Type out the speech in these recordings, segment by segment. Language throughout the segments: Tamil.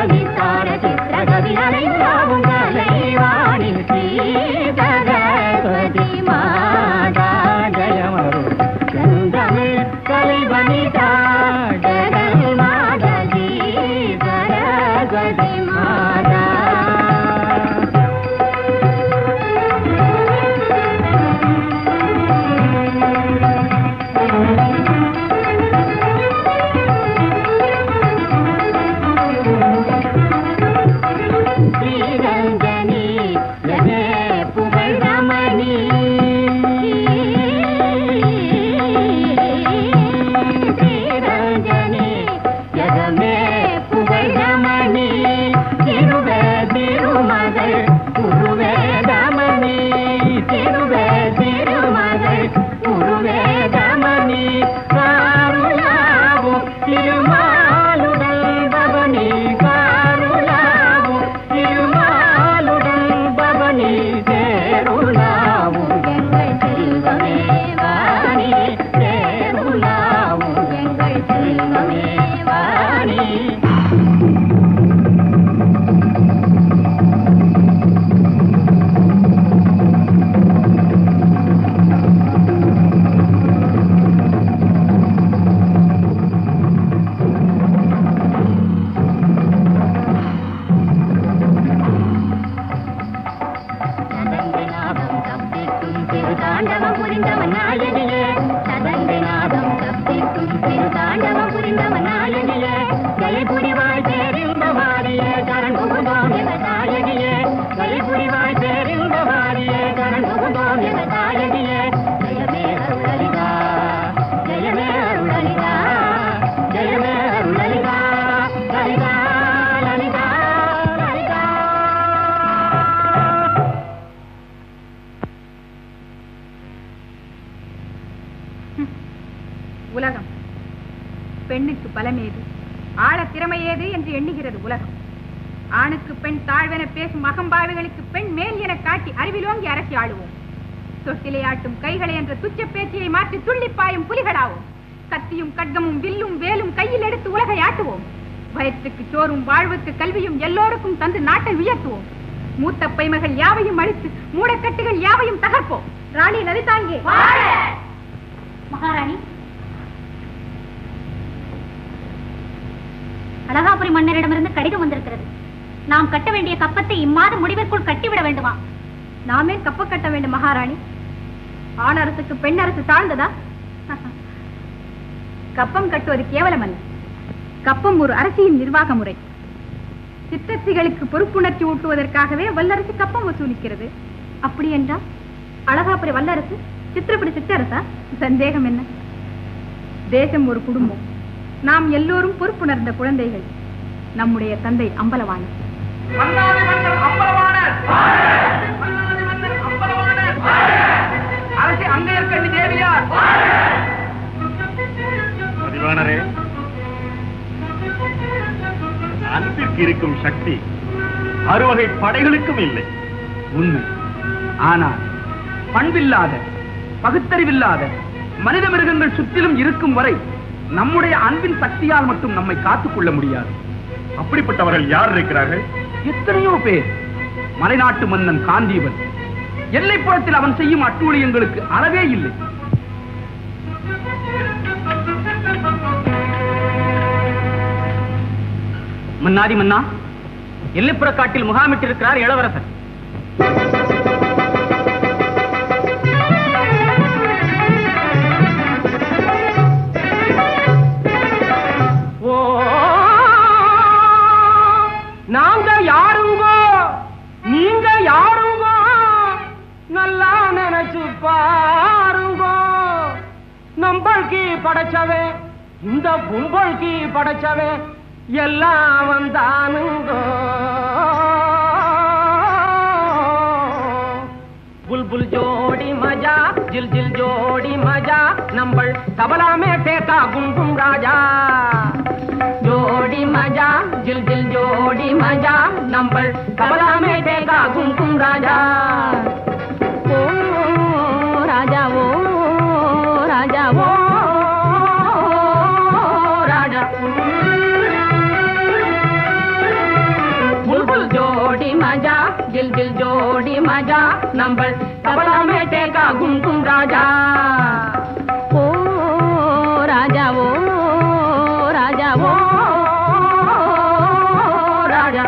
விஸ்தார சித்திரகவி அலைந்தாவும் கலைவாணி ஸ்ரீ சரஸ்வதி மாதா ஜெயமரு செந்தமிழ் கலைவனிதா ஜெகல் மாதா ஸ்ரீ சரஸ்வதி மாதா ஸ்ரீரஞ்சனி யமே புகழ் ரமணி ஸ்ரீரஞ்சனி யகமே புகழ் ரமணி திருவே திருமகள் குருவேதமணி திருவே திருமகள் குருவேதமணி காருளாவும் திருமாலுடல் பவனி காருளாவும் திருமாலுடல் பவனி சேருளாவும் எங்கள் செல்வமே வாணி சேருளாவும் எங்கள் செல்வமே வாணி சதந்திநாதம் தப்பிக்கும் திருதாண்டவம் புரிந்தவன் நாயகியே சதந்திநாதம் தப்பிக்கும் திருதாண்டவம் புரிந்தவன் நாயகியே ஜெயபுரிவாய் பேரிந்த மாறியே கரண் புகுந்தோம் என தாயகியே ஜெயபுரிவாய் பேரிந்த மாறியே கரண் புகுந்தோம் என தாயகியே ஜெயமே அருளலிதா ஜெயமே அருளலிதா ஜெயமே அருளலிதா லலிதா லலிதா லலிதா உலகம் பெண்ணுக்கு பலமேது ஆழ திறமையேது என்று எண்ணுகிறது உலகம் ஆணுக்கு பெண் தாழ்வென பேசும் அகம்பாவிகளுக்கு பெண் மேல் என காட்டி அறிவிலோங்கி அரசி ஆளுவோம் தொட்டிலை ஆட்டும் கைகளை என்ற துச்ச பேச்சியை மாற்றி துள்ளிப்பாயும் புலிகளாவோம் கத்தியும் கட்கமும் வில்லும் வேலும் கையில் எடுத்து உலகை ஆட்டுவோம் வயிற்றுக்கு சோறும் வாழ்வுக்கு கல்வியும் எல்லோருக்கும் தந்து நாட்டை உயர்த்துவோம் மூத்த பைமகள் யாவையும் அழித்து மூடக்கட்டுகள் யாவையும் தகர்ப்போம் ராணி லலிதாங்கே மகாராணி அழகாபுரி மன்னரிடமிருந்து கடிதம் வந்திருக்கிறது நாம் கட்ட வேண்டிய கப்பத்தை இம்மாத முடிவிற்குள் கட்டிவிட வேண்டுமா நாமே கப்ப கட்ட வேண்டும் மகாராணி ஆண் அரசுக்கு பெண் அரசு தாழ்ந்ததா கப்பம் கட்டுவது கேவலமல்ல கப்பம் ஒரு அரசியின் நிர்வாக முறை சிற்றரசிகளுக்கு பொறுப்புணர்ச்சி ஊட்டுவதற்காகவே வல்லரசு கப்பம் வசூலிக்கிறது அப்படி என்றால் அழகாபுரி வல்லரசு சித்திரப்படி சிற்றரசா சந்தேகம் என்ன தேசம் ஒரு குடும்பம் நாம் எல்லோரும் பொறுப்புணர்ந்த குழந்தைகள் நம்முடைய தந்தை அம்பலவாணன் மன்னாதி மன்னர் அம்பலவாணர் மன்னாதி மன்னர் அம்பலவாணர் அரசி அங்கையர்கண்ணி தேவியார் பதிவானரே அன்பிற்கு இருக்கும் சக்தி அறுவகை படைகளுக்கும் இல்லை உண்மை ஆனால் பண்பில்லாத பகுத்தறிவில்லாத மனித மிருகங்கள் சுற்றிலும் இருக்கும் வரை நம்முடைய அன்பின் சக்தியால் மட்டும் நம்மை காத்துக்கொள்ள முடியாது அப்படிப்பட்டவர்கள் யார் இருக்கிறார்கள் எத்தனையோ பேர் மலைநாட்டு மன்னன் காந்தீவன் எல்லைப்புறத்தில் அவன் செய்யும் அட்டூழியங்களுக்கு அளவே இல்லை மன்னாதி மன்னா எல்லைப்புற காட்டில் முகாமிட்டிருக்கிறார் இளவரசர் ஓ நாங்க யாருங்கோ நீங்க யாருங்கோ நல்லா நினைச்சு பாருங்கோ நம்பளுக்கு படைச்சவே இந்த கும்பலுக்கு படைச்சவே எல்லாம் வந்தானுங்கோ புல்புல் ஜோடி மஜா ஜில் ஜில் ஜோடி மஜா நம்பள் தபலாமே பேட்டா குங்கும் ராஜா ஜோடி மஜா ஜில் ஜில் ஜோடி மஜா நம்பள் தபலாமே பேட்டா குங்கும் ராஜா ஓ ராஜா ஓ ராஜா ஓ ராஜா दिल दिल जोड़ी मजा नंबर तबला में टेका घुम घुम राजा ओ राजा ओ राजा ओ राजा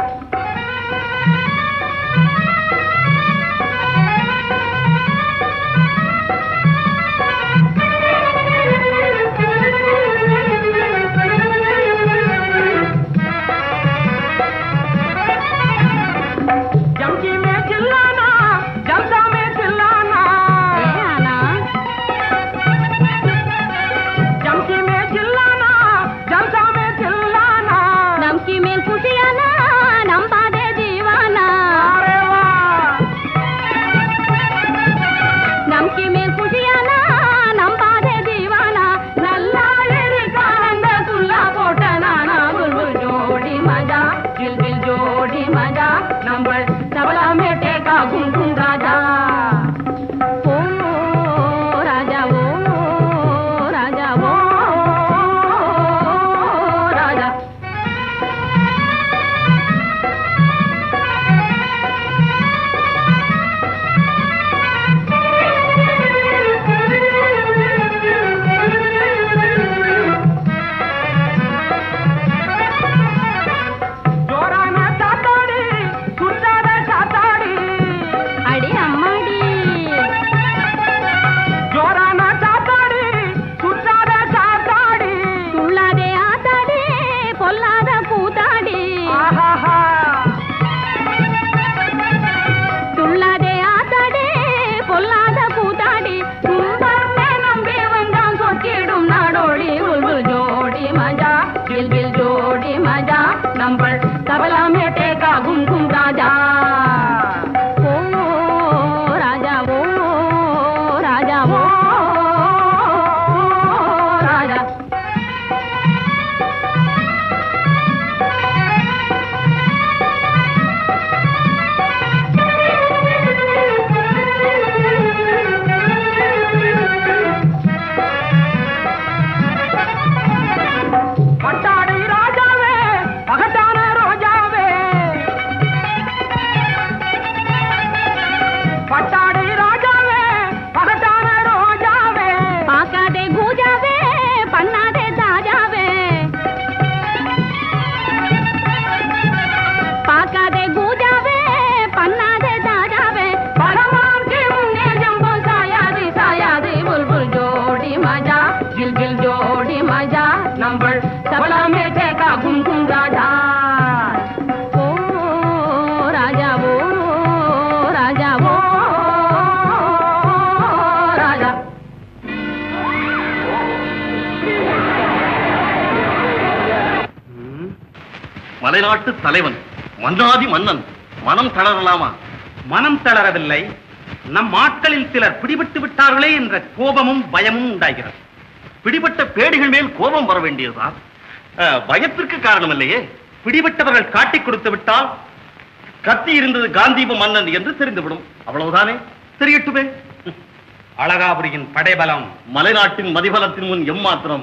जमकी में चिल्लाना जमसा में चिल्लाना ए आना जमकी में चिल्लाना जमसा में चिल्लाना नमकी में खुशियाना नंबा दे दीवाना अरे वाह नमकी में खुशियाना नंबा दे दीवाना नल्ला कानंद कुल्ला पोट नाना बुलबुल जोड़ी मजा दिल दिल जोड़ी मजा नंबर तबला में टेका घुम घुम राजा ओ राजा ओ राजा ओ राजा ஜோரான சாத்தாடி சுத்தாத சாத்தாடி அடி அம்மாடி ஜோரான சாத்தாடி சுத்தாத சாத்தாடி துள்ளாதே ஆத்தாடி பொல்லாத கூத்தாடி ஆஹாஹா துள்ளாதே ஆத்தாடி பொல்லாத கூத்தாடி கும்பர்னே நம்பி வந்தான் சொக்கிடும் நாடோடி உள்புல் ஜோடி மஜா தில் தில் ஜோடி மஜா நம்பள் தபலா மேட்டே கா கும் கும் ராஜா ஓ ராஜா ஓ ராஜா ஓ ராஜா பட்டாடை ராஜாவே பகட்டான ரோஜாவே பட்டாடை ராஜாவே பகட்டான ரோஜாவே பார்க்காதே கூஜாவே பண்ணாதே தாஜாவே பார்க்காதே கூஜாவே பண்ணாதே தாஜாவே பகவான் के मुन्ने जंबो सायादी सायादी बुलबुल जोड़ी मजा गिल गिल जोड़ी मजा नंबर सबला में ठेका घुम घुम राजा ओ राजा वो राजा वो राजा மலைநாட்டு தலைவன் மன்னாதி மன்னன் மனம் தளரலாமா மனம் தளரவில்லை நம் ஆட்களில் சிலர் பிடிபட்டு விட்டார்களே என்ற கோபமும் பயமும் உண்டாகிறது பிடிபட்ட பேடிகள் மேல் கோபம் வர வேண்டியதுதான் அஹ், பயத்திற்கு காரணம் இல்லையே பிடிபட்டவர்கள் காட்டிக் கொடுத்து விட்டால் கத்தி இருந்தது காந்தீப மன்னன் என்று தெரிந்துவிடும் அவ்வளவுதானே தெரியட்டுமே அழகாபுரியின் படைபலம் மலைநாட்டின் மதிபலத்தின் முன் எம்மாத்திரம்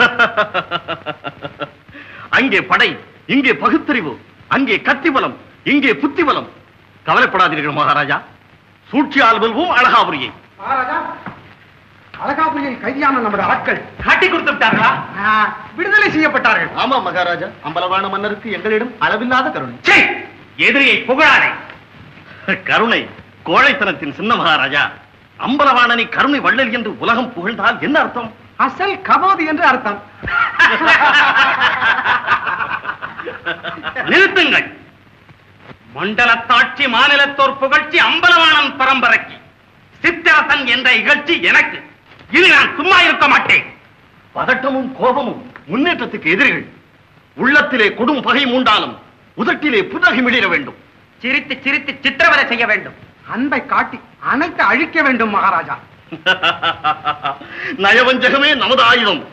அங்கே படை இங்கே பகுத்தறிவு அங்கே கத்திபலம் இங்கே புத்திபலம் கவலைப்படாதீர்கள் மகாராஜா சூழ்ச்சியால் வெல்வோம் அழகாபுரியை மகாராஜா அழகாபுரியில் கைதியான நமது ஆட்கள் காட்டிக் கொடுத்து விட்டார்களா ஆ, விடுதலை செய்யப்பட்டார்கள் ஆமா மகாராஜா அம்பலவான மன்னருக்கு எங்களிடம் அளவில்லாத கருணை சீ! எதிரியை புகழாதே கருணை கோழைத்தனத்தின் சின்ன மகாராஜா அம்பலவாணனை கருணை வள்ளல் என்று உலகம் புகழ்ந்தால் என்ன அர்த்தம் அசல் கபோதி என்று அர்த்தம் நிறுத்துங்கள் மண்டலத்தாட்சி மாநிலத்தோர் புகழ்ச்சி அம்பலவாணன் பரம்பரைக்கு சித்திரசன் என்ற இகழ்ச்சி எனக்கு இது நான் சும்மா இருக்க மாட்டேன் பதட்டமும் கோபமும் முன்னேற்றத்துக்கு எதிரிகள் உள்ளத்திலே கொடும் பகை மூண்டாலும் உதட்டிலே புன்னகை மிளிர வேண்டும் சிரித்து சிரித்து சித்திரவதை செய்ய வேண்டும் அன்பை காட்டி அனைத்து அழிக்க வேண்டும் மகாராஜா நயவஞ்சகமே நமது ஆயுதம்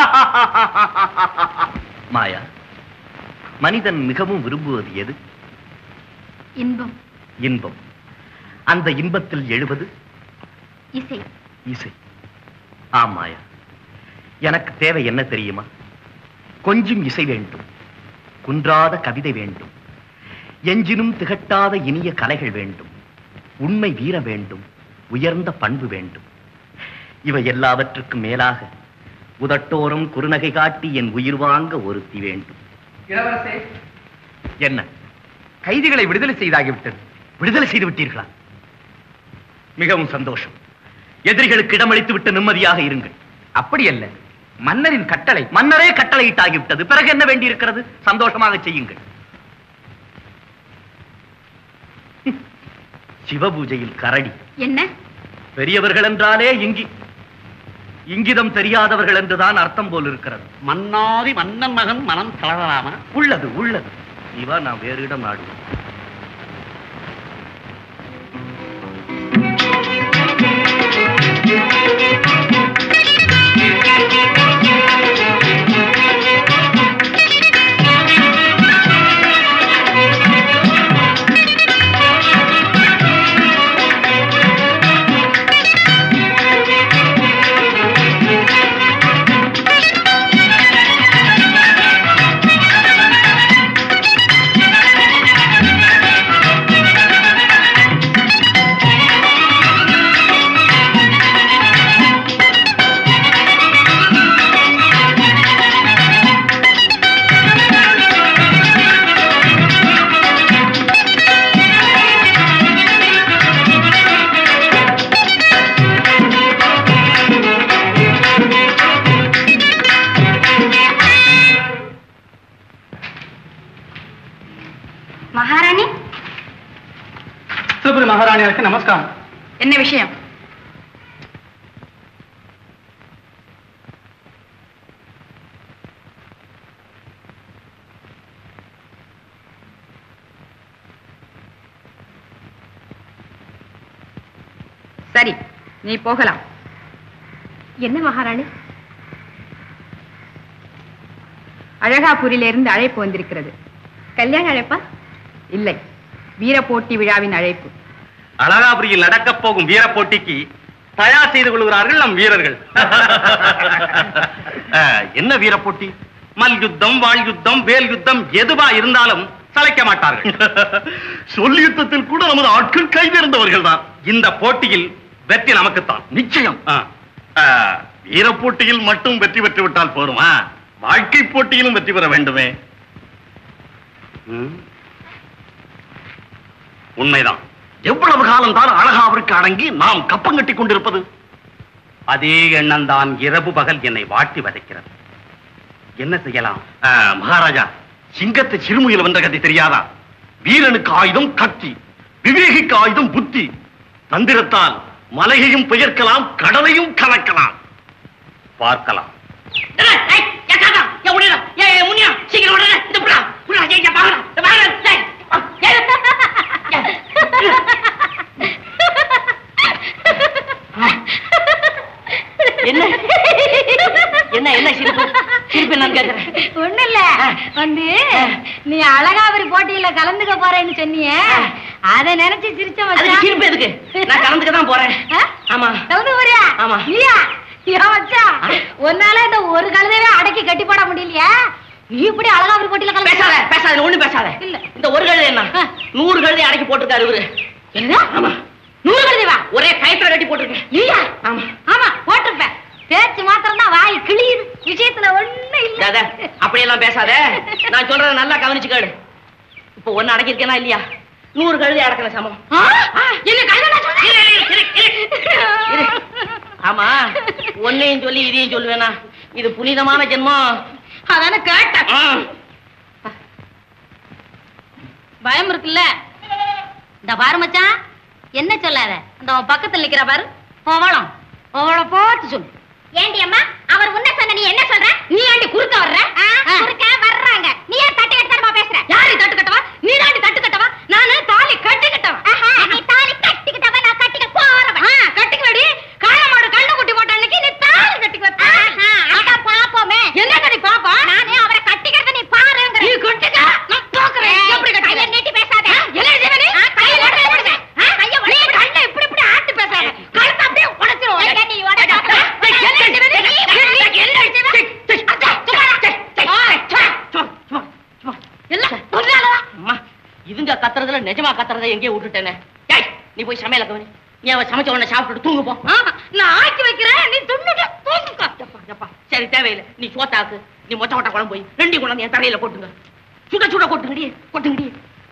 மாயா மனிதன் மிகவும் விரும்புவது எது இன்பம் இன்பம் அந்த இன்பத்தில் எழுவது இசை இசை ஆம் மாயா எனக்கு தேவை என்ன தெரியுமா கொஞ்சம் இசை வேண்டும் குன்றாத கவிதை வேண்டும் எஞ்சினும் திகட்டாத இனிய கலைகள் வேண்டும் உண்மை வீர வேண்டும் உயர்ந்த பண்பு வேண்டும் இவை எல்லாவற்றுக்கும் மேலாக உதட்டோரம் குறுநகை காட்டி என் உயிர் வாங்க ஒருத்தி வேண்டும் இளவரசே என்ன கைதிகளை விடுதலை செய்தாகிவிட்டது விடுதலை செய்து விட்டீர்களா மிகவும் சந்தோஷம் எதிரிகளுக்கு இடமளித்து விட்டு நிம்மதியாக இருங்கள் அப்படி அல்ல மன்னரின் கட்டளை மன்னரே கட்டளையிட்டாகிவிட்டது பிறகு என்ன வேண்டியிருக்கிறது சந்தோஷமாக செய்யுங்கள் சிவபூஜையில் கரடி என்ன பெரியவர்கள் என்றாலே இங்கி இங்கிதம் தெரியாதவர்கள் என்றுதான் அர்த்தம் போல் இருக்கிறது மன்னாதி மன்னன் மகன் மனம் தளரலாமா உள்ளது உள்ளது இவா நான் வேறு இடம் நாடுவேன் மகாராணி சிவபுரி மகாராணியாருக்கு நமஸ்காரம் என்ன விஷயம் சரி நீ போகலாம் என்ன மகாராணி அழகாபூரிலிருந்து அழைப்பு வந்திருக்கிறது கல்யாண அழைப்பா இல்லை வீர போட்டி விழாவின் அழைப்பு அழகாபுரியில் நடக்கப் போகும் வீர போட்டிக்கு தயார் செய்து கொள்கிறார்கள் நம் வீரர்கள் அஹ், என்ன வீர போட்டி மல்யுத்தம் வாழ் யுத்தம் வேல் யுத்தம் எதுவா இருந்தாலும் சளைக்க மாட்டார்கள் சொல் யுத்தத்தில் கூட நமது ஆட்கள் கைதேர்ந்தவர்கள் தான் இந்த போட்டியில் வெற்றி நமக்குத்தான் நிச்சயம் ஆ, ஆ, வீரப் போட்டியில் மட்டும் வெற்றி பெற்று விட்டால் போருமா வாழ்க்கை போட்டியிலும் வெற்றி பெற வேண்டுமே ம். உண்மைதான் எவ்வளவு காலம் தான் அழகாவிற்கு அடங்கி நாம் கப்பம் கட்டி கொண்டிருப்பது அதே எண்ணம் தான் இரவு பகல் என்னை வாட்டி வதைக்கிறது என்ன செய்யலாம் ஆ, மகாராஜா சிங்கத்தை சிறுமுகில் வென்ற கதை தெரியாதா வீரனுக்கு ஆயுதம் கத்தி விவேகிக்கு ஆயுதம் புத்தி தந்திரத்தால் மலையையும் பெயர்க்கலாம் கடலையும் கலக்கலாம் பார்க்கலாம் என்ன என்ன என்ன சிரிப்பு சிரிப்பு என்னன்னு கேக்குறேன் ஒண்ணு இல்ல வந்து நீ அழகாவரி போட்டியில கலந்துக்க போறேன்னு சொன்னியே அத நினைச்சு சிரிச்ச அதுக்கு மச்சான் சிரிப்பு எதுக்கு நான் கலந்துக்க தான் போறேன் ஆ? ஆமா கலந்து போறியா ஆமா. நீயா ஏன் மச்சான் உன்னால இந்த ஒரு கழுதைவே அடக்கி கட்டி போட முடியலையா நீ இப்படி அழகாவரி போட்டியில பேசாத கலந்து பேசாத ஒண்ணு பேசாத இல்ல. இந்த ஒரு கழுதை என்ன ஆ. நூறு கழுதை அடக்கி போட்டிருக்காரு இவரு என்ன ஆமா நூறு கழுதைவா ஒரே கயத்துல கட்டி போட்டிருக்கேன் நீயா ஆமா ஆமா போட்டிருப்ப பேச்சு மாத்திரம் தான் வாய் கிளியுது விஷயத்துல ஒண்ணு தாதா, இல்ல அப்படியெல்லாம் பேசாத நான் சொல்றத நல்லா கவனிச்சு கேளு இப்போ ஒண்ணு அடக்கியிருக்கேனா இல்லையா நூறு கழுதை அடக்கின சமம் ஆ? என்ன கழுதை இரு, இரு, இரு, இரு. ஆமா ஒன்னையும் சொல்லி இதையும் சொல்லுவேனா இது புனிதமான ஜென்மம் அதான கேட்டேன் ஆ. பயம் இருக்குல்ல இந்த பாரு மச்சான் என்ன சொல்லாத அந்த உன் பக்கத்துல நிக்கிற பாரு பவளம் பவள பார்த்து சொல்லு ஏண்டி அம்மா அவர் உன்ன சொன்ன நீ என்ன சொல்ற நீ ஆண்டி குறுக்க வர்ற ஆ, குறுக்க வர்றாங்க நீ ஏன் தட்டு கட்டமா பேசுற யாரு தட்டு கட்டவா நீ தாண்டி தட்டு கட்டவா நானு தாலி கட்டி கட்டவா ஆஹா, நீ தாலி கட்டிக்கிட்டவ நான் கட்டிக்க போறவன் ஆ, கட்டிக்குவடி காளமாடு கண்ணு குட்டி போட்ட அன்னைக்கு நீ தாலி கட்டிக்குவ ஆஹா, அதான் பாப்போமே என்ன கடி பாப்பா நானே அவரை கட்டிக்கிறத நீ பாருங்கற நீ கட்டிக்க நான் பாக்குறேன் எப்படி கைய கட்டிக்க நீட்டி பேசாத என்ன ஜீவனி ஆ, கைய நீட்டி பேசாத. ஆ, கைய நீ உடைச்சு கண்ணை இப்படி இப்படி ஆட்டி பேசாத கழுத்தை அப்படியே உடைச்சிருவோம் கைய நீ உடைக்காத. என்ன ஜீவனி என்ன ஜீவனி அச்சா சும்மா சும்மா, சும்மா, சும்மா. எல்லாம் பொண்ணாலதான் அம்மா இதுங்க கத்துறதுல நிஜமா கத்துறதை எங்கேயோ விட்டுட்டேனே ஏய் நீ போய் சமையல கவனி நீ அவன் சமைச்ச உடனே சாப்பிட்டுட்டு தூங்கு போ ஆ, நான் ஆக்கி வைக்கிறேன் நீ துண்ணுட்டு தூங்குக்கா எப்பா, எப்பா. சரி தேவையில்லை நீ சோத்தாக்கு நீ மொச்ச கொட்டை குழம்பு போய் ரெண்டி கொண்டாந்து என் தலையில கொட்டுங்க சுட சுட கொட்டுங்கடி கொட்டுங்கடி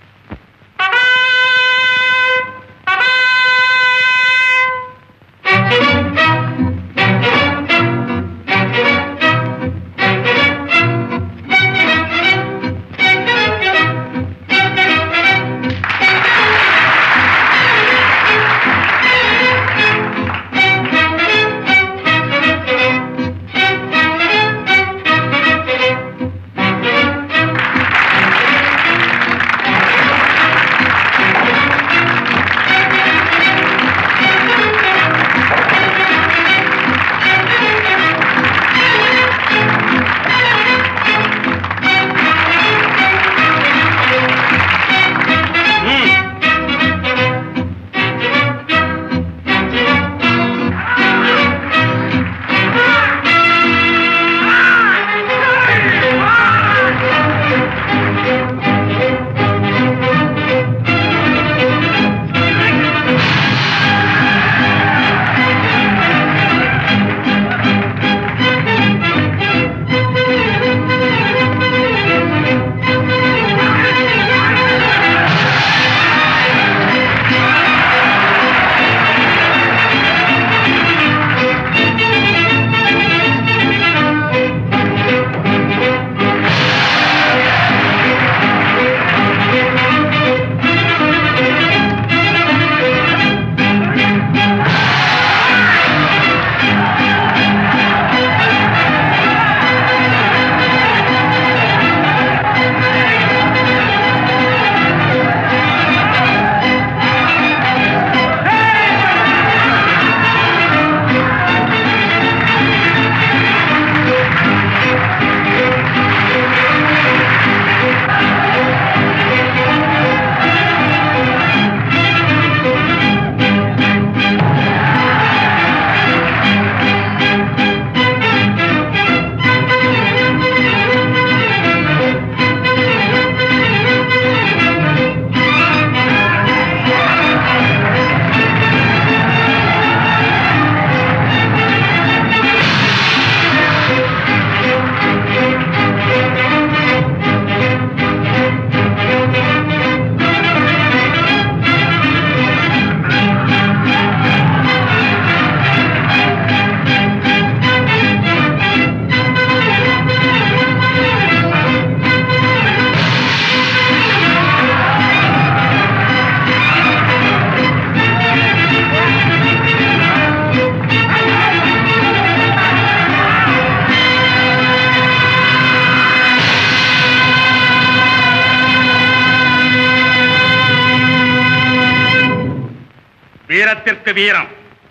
வீரத்திற்கு வீரம்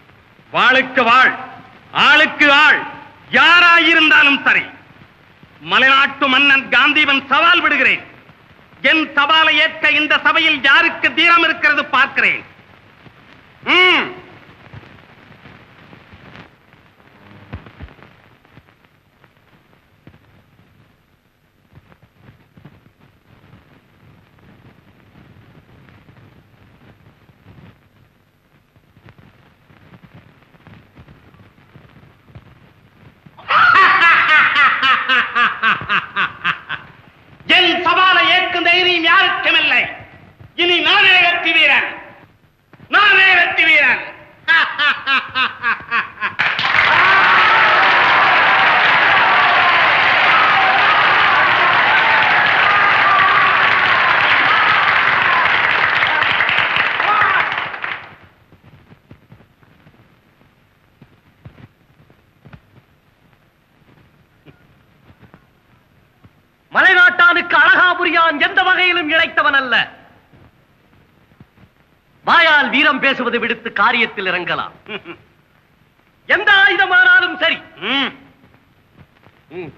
வாளுக்கு வாழ் ஆளுக்கு ஆள் யாராயிருந்தாலும் சரி மலைநாட்டு மன்னன் காந்திவன் சவால் விடுகிறேன் என் சவாலை ஏற்க இந்த சபையில் யாருக்கு தீரம் இருக்கிறது பார்க்கிறேன் ம். என் சவாலை ஏற்கும் தைரியம் யாருக்கும் இல்லை இனி நானே வெற்றி வீரன் நானே வெற்றி வீரன் மலைநாட்டானுக்கு அழகாபுரியான் எந்த வகையிலும் இழைத்தவன் அல்ல வாயால் வீரம் பேசுவது விடுத்து காரியத்தில் இறங்கலாம் எந்த ஆயுதமானாலும் சரி ம். ம்.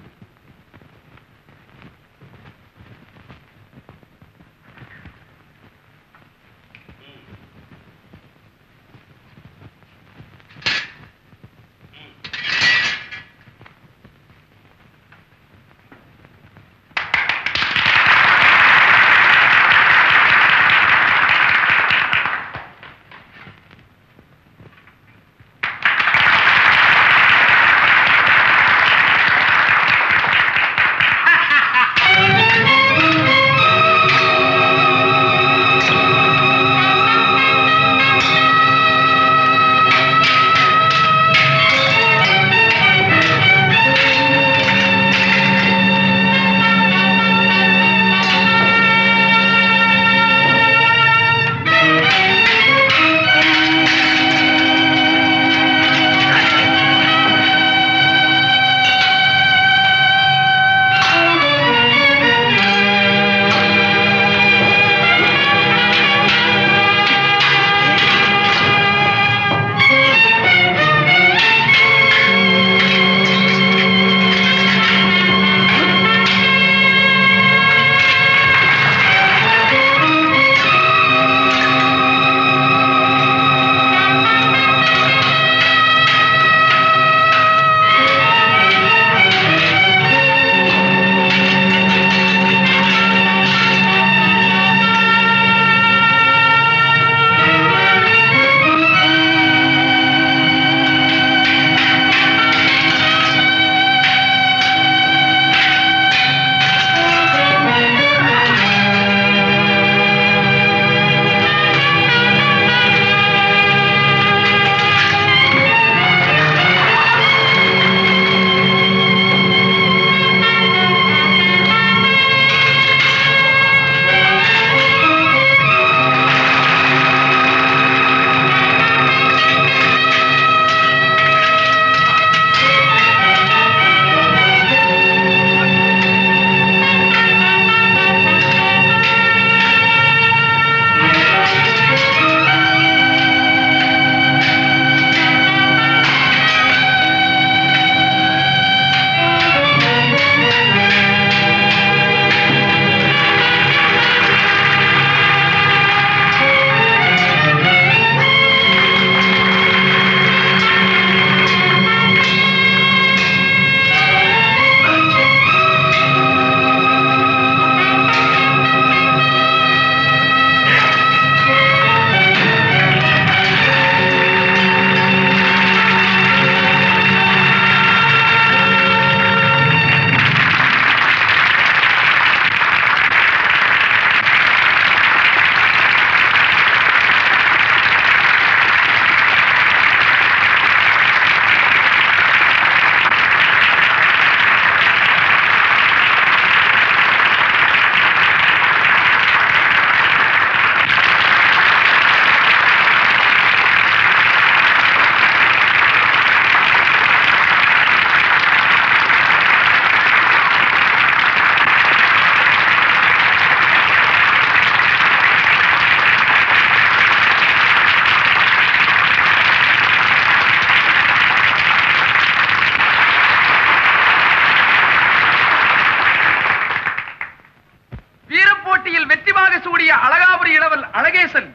அழகாபுரி இளவல் அழகேசன்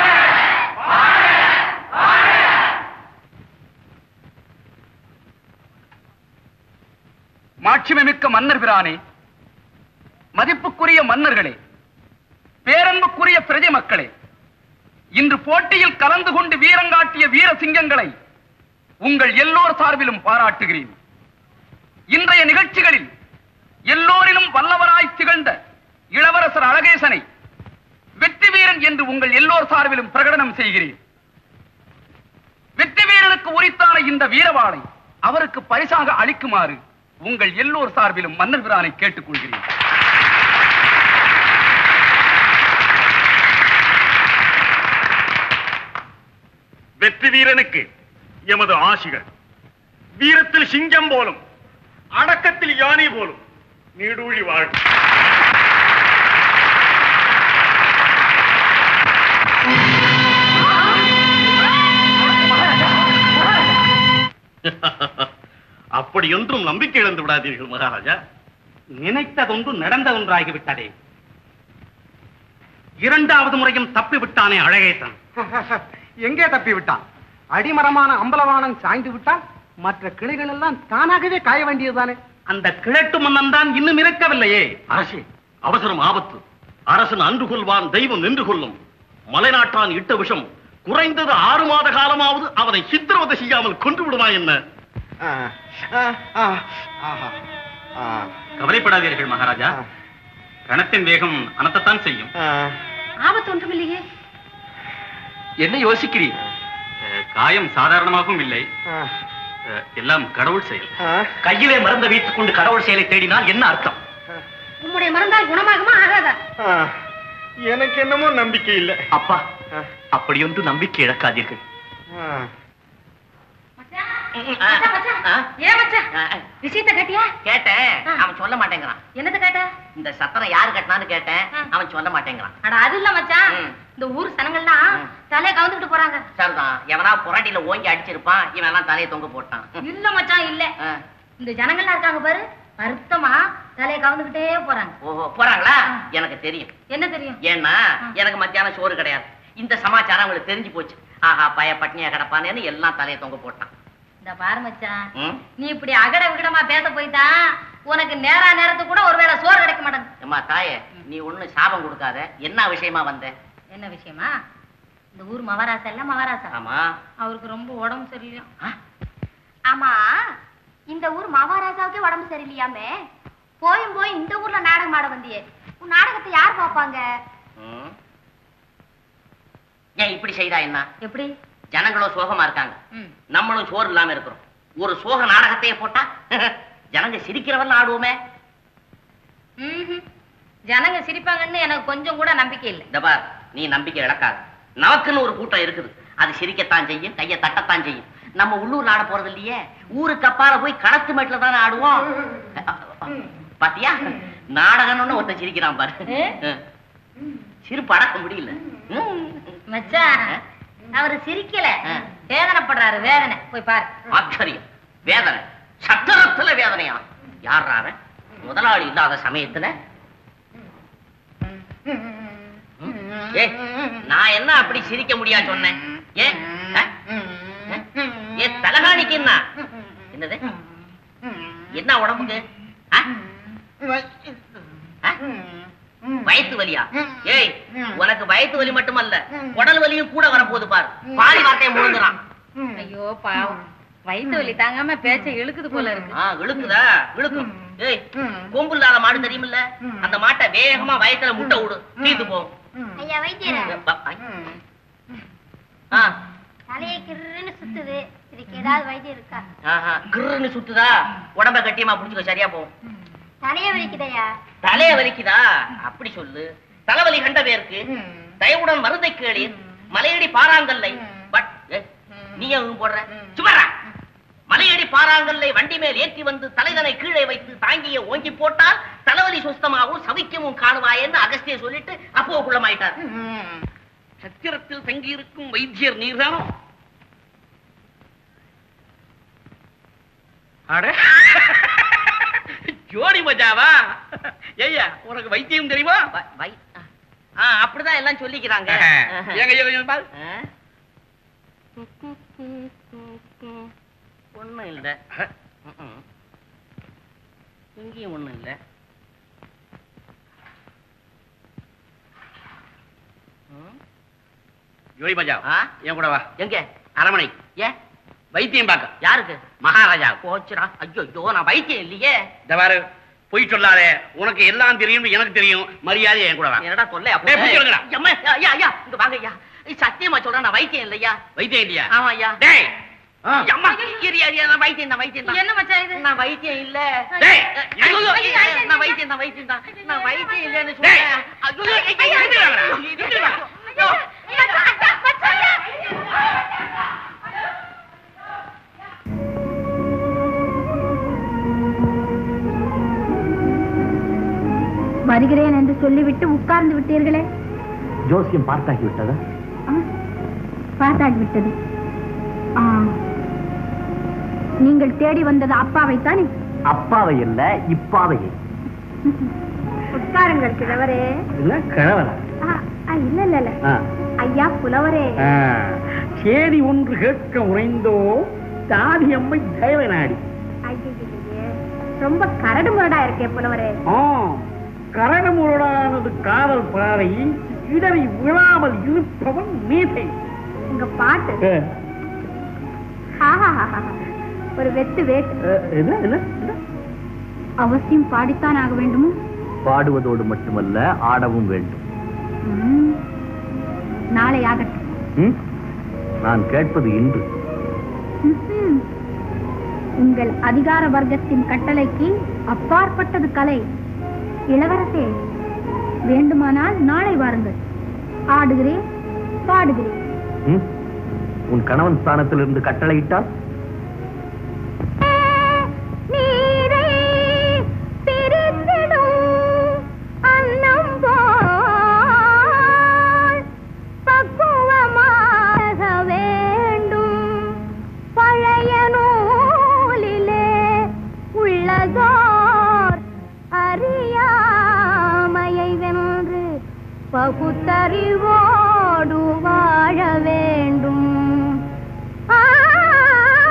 மாட்சிமைமிக்க மன்னர் பிரானே மதிப்புக்குரிய மன்னர்களே பேரன்புக்குரிய பிரஜை மக்களே இன்று போட்டியில் கலந்து கொண்டு வீரங்காட்டிய வீர சிங்கங்களை உங்கள் எல்லோர் சார்பிலும் பாராட்டுகிறேன் இன்றைய நிகழ்ச்சிகளில் எல்லோரிலும் வல்லவராய் திகழ்ந்த இளவரசர் அழகேசனை வெற்றி வீரன் என்று உங்கள் எல்லோர் சார்பிலும் பிரகடனம் செய்கிறேன் வெற்றி வீரனுக்கு உரித்தான இந்த வீரவாளை அவருக்கு பரிசாக அளிக்குமாறு உங்கள் எல்லோர் சார்பிலும் மன்னர் பிரானை கேட்டுக்கொள்கிறேன் வெற்றி வீரனுக்கு எமது ஆசிகள் வீரத்தில் சிங்கம் போலும் அடக்கத்தில் யானை போலும் நீடூழி வாழ் அப்படியொன்றும் நம்பிக்கை இழந்து விடாதீர்கள் மகாராஜா நினைத்ததொன்று நடந்த ஒன்றாகிவிட்டதே இரண்டாவது முறையும் தப்பி விட்டானே அழகேசன் எங்கே தப்பி விட்டான் அடிமரமான அம்பலவானம் சாய்ந்து விட்டால் மற்ற கிளைகள் எல்லாம் தானாகவே காய வேண்டியதுதானே அந்த கிழட்டு மன்னன் தான் இன்னும் இறக்கவில்லையே அரசே அவசரம் ஆபத்து அரசன் அன்று கொள்வான் தெய்வம் நின்று கொள்ளும் மலைநாட்டான் இட்ட விஷம் குறைந்தது ஆறு மாத காலமாவது அவனை சித்திரவதை செய்யாமல் கொன்று விடுமா என்ன கவலைப்படாதீர்கள் மகாராஜா ரணத்தின் வேகம் அனத்தத்தான் செய்யும் ஆபத்து ஒன்றுமில்லையே என்ன யோசிக்கிறீர் அஹ், காயம் சாதாரணமாகவும் இல்லை அஹ், எல்லாம் கடவுள் செயல் கையிலே மருந்த வைத்துக் கொண்டு கடவுள் செயலை தேடினால் என்ன அர்த்தம் உம்முடைய மறந்தால் குணமாகுமா ஆகாதா எனக்கு என்னமோ நம்பிக்கை இல்லை அப்பா அப்படியொன்று நம்பிக்கை இழக்காதீர்கள் மச்சான், மச்சான். ஏன் மச்சான் விஷயத்தை கேட்டியா கேட்டேன் ஆ. அவன் சொல்ல மாட்டேங்கிறான் என்னது கேட்ட இந்த சத்தனம் யாரு கட்டினான்னு கேட்டேன் ஆ. அவன் சொல்ல மாட்டேங்கிறான் அட அது இல்ல மச்சான் ம். இந்த ஊர் சனங்கள்லாம் ம். தலையை கவுந்துக்கிட்டு போறாங்க சரிதான் எவனா புரட்டில ஓங்கி அடிச்சிருப்பான் இவன் எல்லாம் தலையை தொங்க போட்டான் இல்ல மச்சான் இல்ல ஆ. இந்த ஜனங்கள்லாம் இருக்காங்க பாரு வருத்தமா தலையை கவுந்துக்கிட்டே போறாங்க ஓஹோ போறாங்களா ஆ. எனக்கு தெரியும் என்ன தெரியும் ஏன்னா ஆ. எனக்கு மத்தியானம் சோறு கிடையாது இந்த சமாச்சாரம் அவங்களுக்கு தெரிஞ்சு போச்சு ஆஹா பய பட்னியா கிடப்பானேன்னு எல்லாம் தலையை தொங்க போட்டான் இந்த பாரு மச்சான் ம்? நீ இப்படி அகட விகடமா பேச போய்தா உனக்கு நேரா நேரத்துக்கு கூட ஒருவேளை சோறு கிடைக்க மாட்டேங்குது அம்மா தாயே நீ ஒண்ணு சாபம் கொடுக்காத என்ன விஷயமா வந்த என்ன விஷயமா இந்த ஊர் மகாராசா இல்ல மகாராசா ஆமா அவருக்கு ரொம்ப உடம்பு சரியில்லையா ஆ? ஆமா இந்த ஊர் மகாராஜாவுக்கே உடம்பு சரியில்லையாமே போயும் போய் இந்த ஊர்ல நாடகம் ஆட வந்தியே உன் நாடகத்தை யார் பாப்பாங்க ம். ஏன் இப்படி செய்தா என்ன எப்படி ஜனங்களும் சோகமா இருக்காங்க ம். நம்மளும் சோறு இல்லாம இருக்கிறோம் ஒரு சோக நாடகத்தையே போட்டா ஜனங்க சிரிக்கிறவன் ஆடுவோமே ம்ஹும். ஜனங்க சிரிப்பாங்கன்னு எனக்கு கொஞ்சம் கூட நம்பிக்கை இல்லை இந்த பார் நீ நம்பிக்கை இழக்காத நமக்குன்னு ஒரு கூட்டம் இருக்குது அது சிரிக்கத்தான் செய்யும் கையை தட்டத்தான் செய்யும் நம்ம உள்ளூர்ல ஆட போறது இல்லையே ஊருக்கு அப்பால போய் கணத்து மேட்ல தானே ஆடுவோம் பாத்தியா நாடகம்னு ஒருத்தன் சிரிக்கிறான் பாரு ஏ? சிரிப்பு அடக்க முடியல ம். மச்சான் அவரு சிரிக்கல ஆ. வேதனைப்படுறாரு வேதனை போய் பாரு ஆச்சரியம் வேதனை சத்திரத்துல வேதனையா யார் அவன் முதலாளி இல்லாத சமயத்துல ஏ நான் என்ன அப்படி சிரிக்க முடியா சொன்னேன் ஏன் ஆ? ஏ தலகாணிக்கு என்ன என்னது என்ன உடம்புக்கு ஆ? ஆ? வயித்து வலியா ஏய் உனக்கு வயித்து வலி மட்டுமல்ல உடல் வலியும் கூட வரப்போகுது பாரு பாதி வார்த்தையை முழுங்குறான் ஐயோ பாவம் வயித்து வலி தாங்காம பேச்ச இழுக்குது போல இருக்கு ஆ, இழுக்குதா இழுக்கும் ஏய் கொம்பு இல்லாத மாடு தெரியுமில்ல அந்த மாட்டை வேகமா வயத்துல முட்டை விடு தீந்து போகும் ஐயா வைத்தியர ப- ஐ. ஆ, தலையை கிருன்னு சுத்துது இதுக்கு ஏதாவது வைத்தியம் இருக்கா ஆஹா, கிர்ருன்னு சுத்துதா உடம்ப கட்டியமா புடிச்சுக்க சரியா போகும் தலையை வலிக்குதையா தலைய வலிக்குதா அப்படி சொல்லு தலைவலி கண்ட பேருக்கு தயவுடன் மருந்தை கேளு மலையடி பாறாங்கல்லை பட் ஏ, நீ எங்க போடுற சும்மாடா மலையடி பாறாங்கல்லை வண்டி மேல் ஏற்றி வந்து தலைதனை கீழே வைத்து தாங்கிய ஓங்கி போட்டால் தலைவலி சுஸ்தமாகவும் சவிக்கமும் காணுவாயேன்னு அகஸ்திய சொல்லிட்டு அப்போ குள்ளமாயிட்டார் சத்திரத்தில் தங்கியிருக்கும் வைத்தியர் நீர்தானோ அட ஜோடி மஜாவா ஏய்யா உனக்கு வைத்தியம் தெரியுமா வை- வை- ஆ, அப்படிதான் எல்லாம் சொல்லிக்கிறாங்க எங்க எங்க பாரு ஆ? ஒண்ணும் இல்ல ம்ம். இங்கேயும் ஒண்ணும் இல்ல ம். ஜோதி மஜா ஆ? என் கூட வா எங்க அரமனை ஏன் வைத்தியம் பார்க்க யாருக்கு மகாராஜா போச்சுடா ஐயோ ஐயோ நான் வைத்தியம் இல்லையே இந்த பாரு பொய் சொல்லாதே உனக்கு எல்லாம் தெரியும் எனக்கு தெரியும் மரியாதை என் கூட வா என்னடா தொல்லை டேய், பிடிச்சு எடுங்கடா. அம்மா ஐயா ஐயா இங்க வாங்க ஐயா ஏய், சத்தியமா சொல்றேன் நான் வைத்தியம் இல்லையா வைத்தியம் இல்லையா ஆமா ஐயா டேய் ஆ. அம்மா இரு இரு, நான் வைத்தியம் தான் வைத்தியம் தான் என்ன மச்சான் இது நான் வைத்தியம் இல்ல டேய், ஐயோ, ஐயோ, ஐயோ, நான் வைத்தியம் தான் வைத்தியம் தான் நான் வைத்தியம் இல்லைன்னு டேய். சொல்றேன் ஐயோ, ஐயோ, ஐயோ, இரு, வாங்கடா. இரு, இரு, ஐயோ. வருகிறேன் என்று சொல்லிவிட்டு உட்கார்ந்து விட்டீர்களே ஜோசியம் பார்த்தாகி விட்டதா ஆ, பார்த்தாகிவிட்டது ஆ, நீங்கள் தேடி வந்தது அப்பாவைத்தானே அப்பாவை இல்ல இப்பாவையை உட்காருங்கள் கிழவரே இல்ல கிழவரா ஆ, ஆ, இல்ல இல்ல இல்ல ஆ. ஐயா புலவரே சேதி ஒன்று கேட்க உறைந்தோ தாதி அம்மை தேவநாடி ஐயையையே, ரொம்ப கரடு முரடா இருக்கே புலவரே ஆம் கரணமுரடானது காதல் பாறை இடரை விழாமல் இருப்பவன் மீசை உங்க பாட்டு ஆஹாஹாஹா. ஒரு வெத்து வேட்டு என்ன என்ன என்ன? அவசியம் பாடித்தான் ஆக வேண்டுமோ பாடுவதோடு மட்டுமல்ல ஆடவும் வேண்டும் ம். நாளை ஆகட்டும் ம்? நான் கேட்பது இன்று ம்ஹும். உங்கள் அதிகார வர்க்கத்தின் கட்டளைக்கு அப்பாற்பட்டது கலை இளவரசே வேண்டுமானால் நாளை வாருங்கள் ஆடுகிறேன் பாடுகிறேன் ம்? உன் கணவன் ஸ்தானத்திலிருந்து கட்டளையிட்டால் நீரை பிரித்திடும் அன்னம் போல் பக்குவமாக வேண்டும் பழைய நூலிலே உள்ளதோர் அறியாமையை வென்று பகுத்தறிவோடு வாழ வேண்டும் ஆ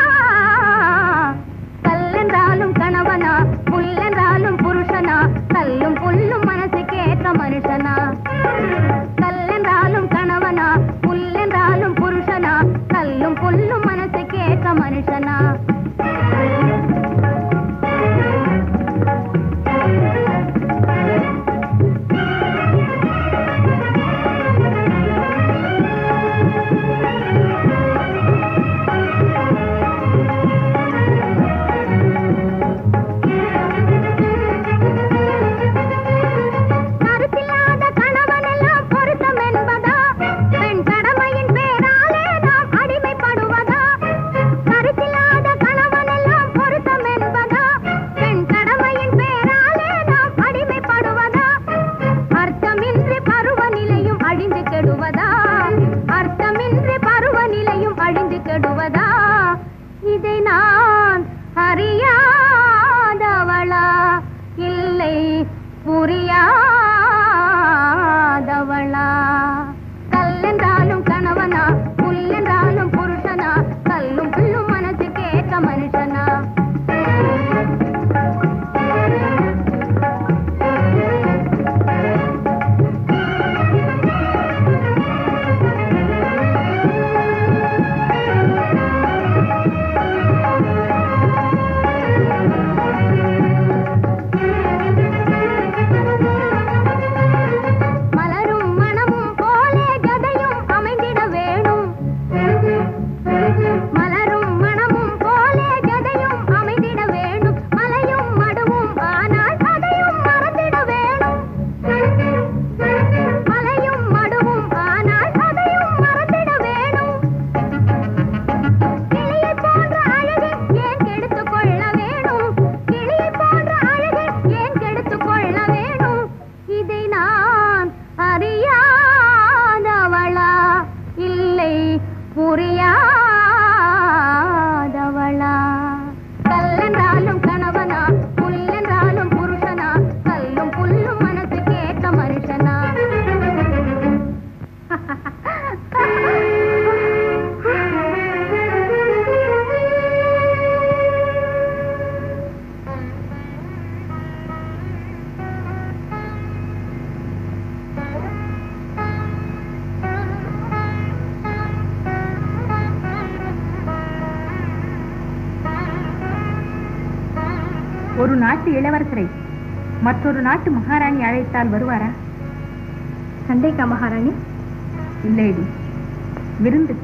ஒரு நாட்டு இளவரசரை மற்றொரு நாட்டு மகாராணி அழைத்தால் வருவாரா சண்டைக்கா மகாராணி இல்லைடி விருந்துக்கு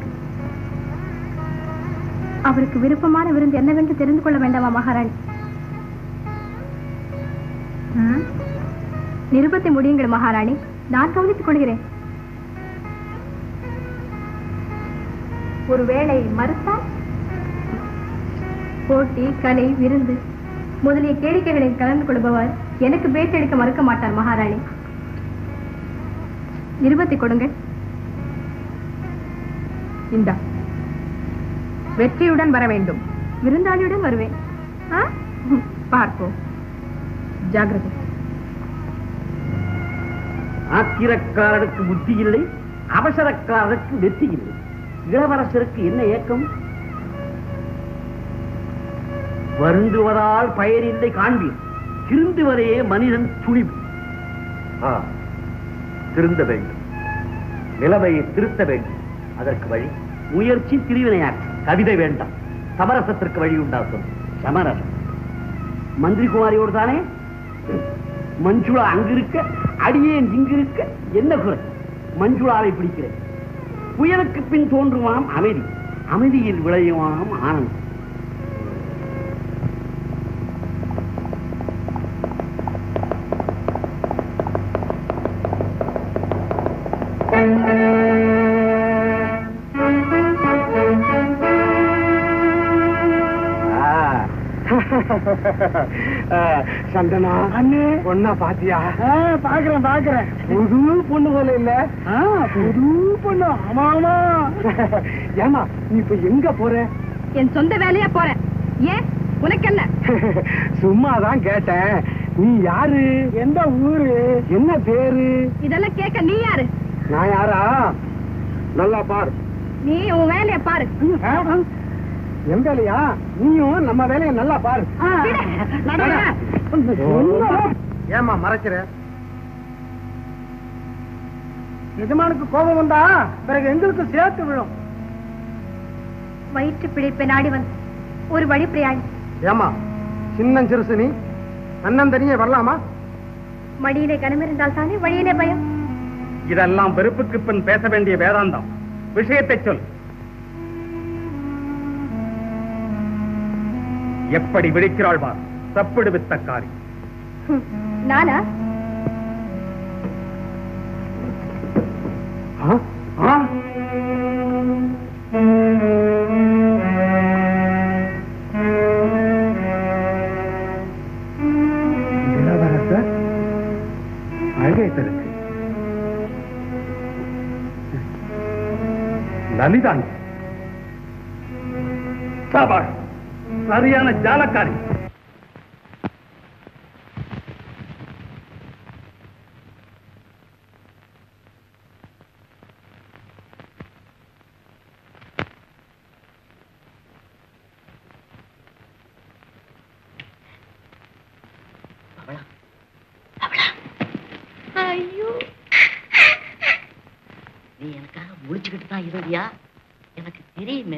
அவருக்கு விருப்பமான விருந்து என்னவென்று தெரிந்து கொள்ள வேண்டாமா மகாராணி ம்? நிருபத்தை முடியுங்கள் மகாராணி நான் கவனித்துக் கொள்கிறேன் ஒருவேளை மறுத்தால் போட்டி கலை விருந்து முதலிய கேளிக்கைகளில் கலந்து கொள்பவர் எனக்கு பேச்செடுக்க மறுக்க மாட்டார் மகாராணி நிருபத்தை கொடுங்கள் இந்தா வெற்றியுடன் வர வேண்டும் விருந்தாளியுடன் வருவேன் ஆ? ம், பார்ப்போம் ஜாகிரதை ஆத்திரக்காரனுக்கு புத்தி இல்லை அவசரக்காரனுக்கு வெற்றி இல்லை இளவரசருக்கு என்ன ஏக்கம் வருந்துவதால் பயனில்லை காண்பீர் திருந்துவதே மனிதன் துணிவு ஆ, திருந்த வேண்டும் நிலைமையை திருத்த வேண்டும் அதற்கு வழி முயற்சி திருவினையாற்று கவிதை வேண்டாம் சமரசத்திற்கு வழி உண்டாக்கும் சமரசம் மந்திரி குமாரியோடு தானே மஞ்சுளா அங்கிருக்க அடியேன் இங்கிருக்க என்ன குறை மஞ்சுளாவை பிடிக்கிறேன் புயலுக்கு பின் தோன்றுமாம் அமைதி அமைதியில் விளையுமாம் ஆனந்தம் சந்தனா அண்ணே பொண்ணா பாத்தியா பாக்குறேன் பாக்குறேன் புது பொண்ணு போல இல்ல புது பொண்ணு ஆமா ஆமா ஏமா நீ இப்ப எங்க போற என் சொந்த வேலையா போறேன் ஏன் உனக்கு என்ன சும்மாதான் கேட்டேன் நீ யாரு எந்த ஊரு என்ன பேரு இதெல்லாம் கேட்க நீ யாரு நான் யாரா நல்லா பாரு நீ உன் வேலைய பாரு என் வேலையா நீயும் நம்ம வேலைய நல்லா பாரு ஏமா மறைக்கிற எஜமானுக்கு கோபம் வந்தா பிறகு எங்களுக்கு சேர்த்து விழும் வயிற்று பிழைப்பை நாடி வந்து ஒரு வழி பிரயாணி ஏமா சின்ன சிறுசு நீ அண்ணன் தனியே வரலாமா மடியிலே கனமிருந்தால் தானே வழியிலே பயம் இதெல்லாம் வெறுப்புக்கு பின் பேச வேண்டிய வேதாந்தம் விஷயத்தை சொல் எப்படி விழிக்கிறாள் பார் தப்பிடு வித்தக்காரி ஹம், நானா இளவரசர் அழகேசருக்கு லலிதான் சாபாஷ் சரியான ஜாலக்காரி ஐயோ நீ எனக்காக முழிச்சுக்கிட்டு தான் இருந்தியா எனக்கு தெரியுமே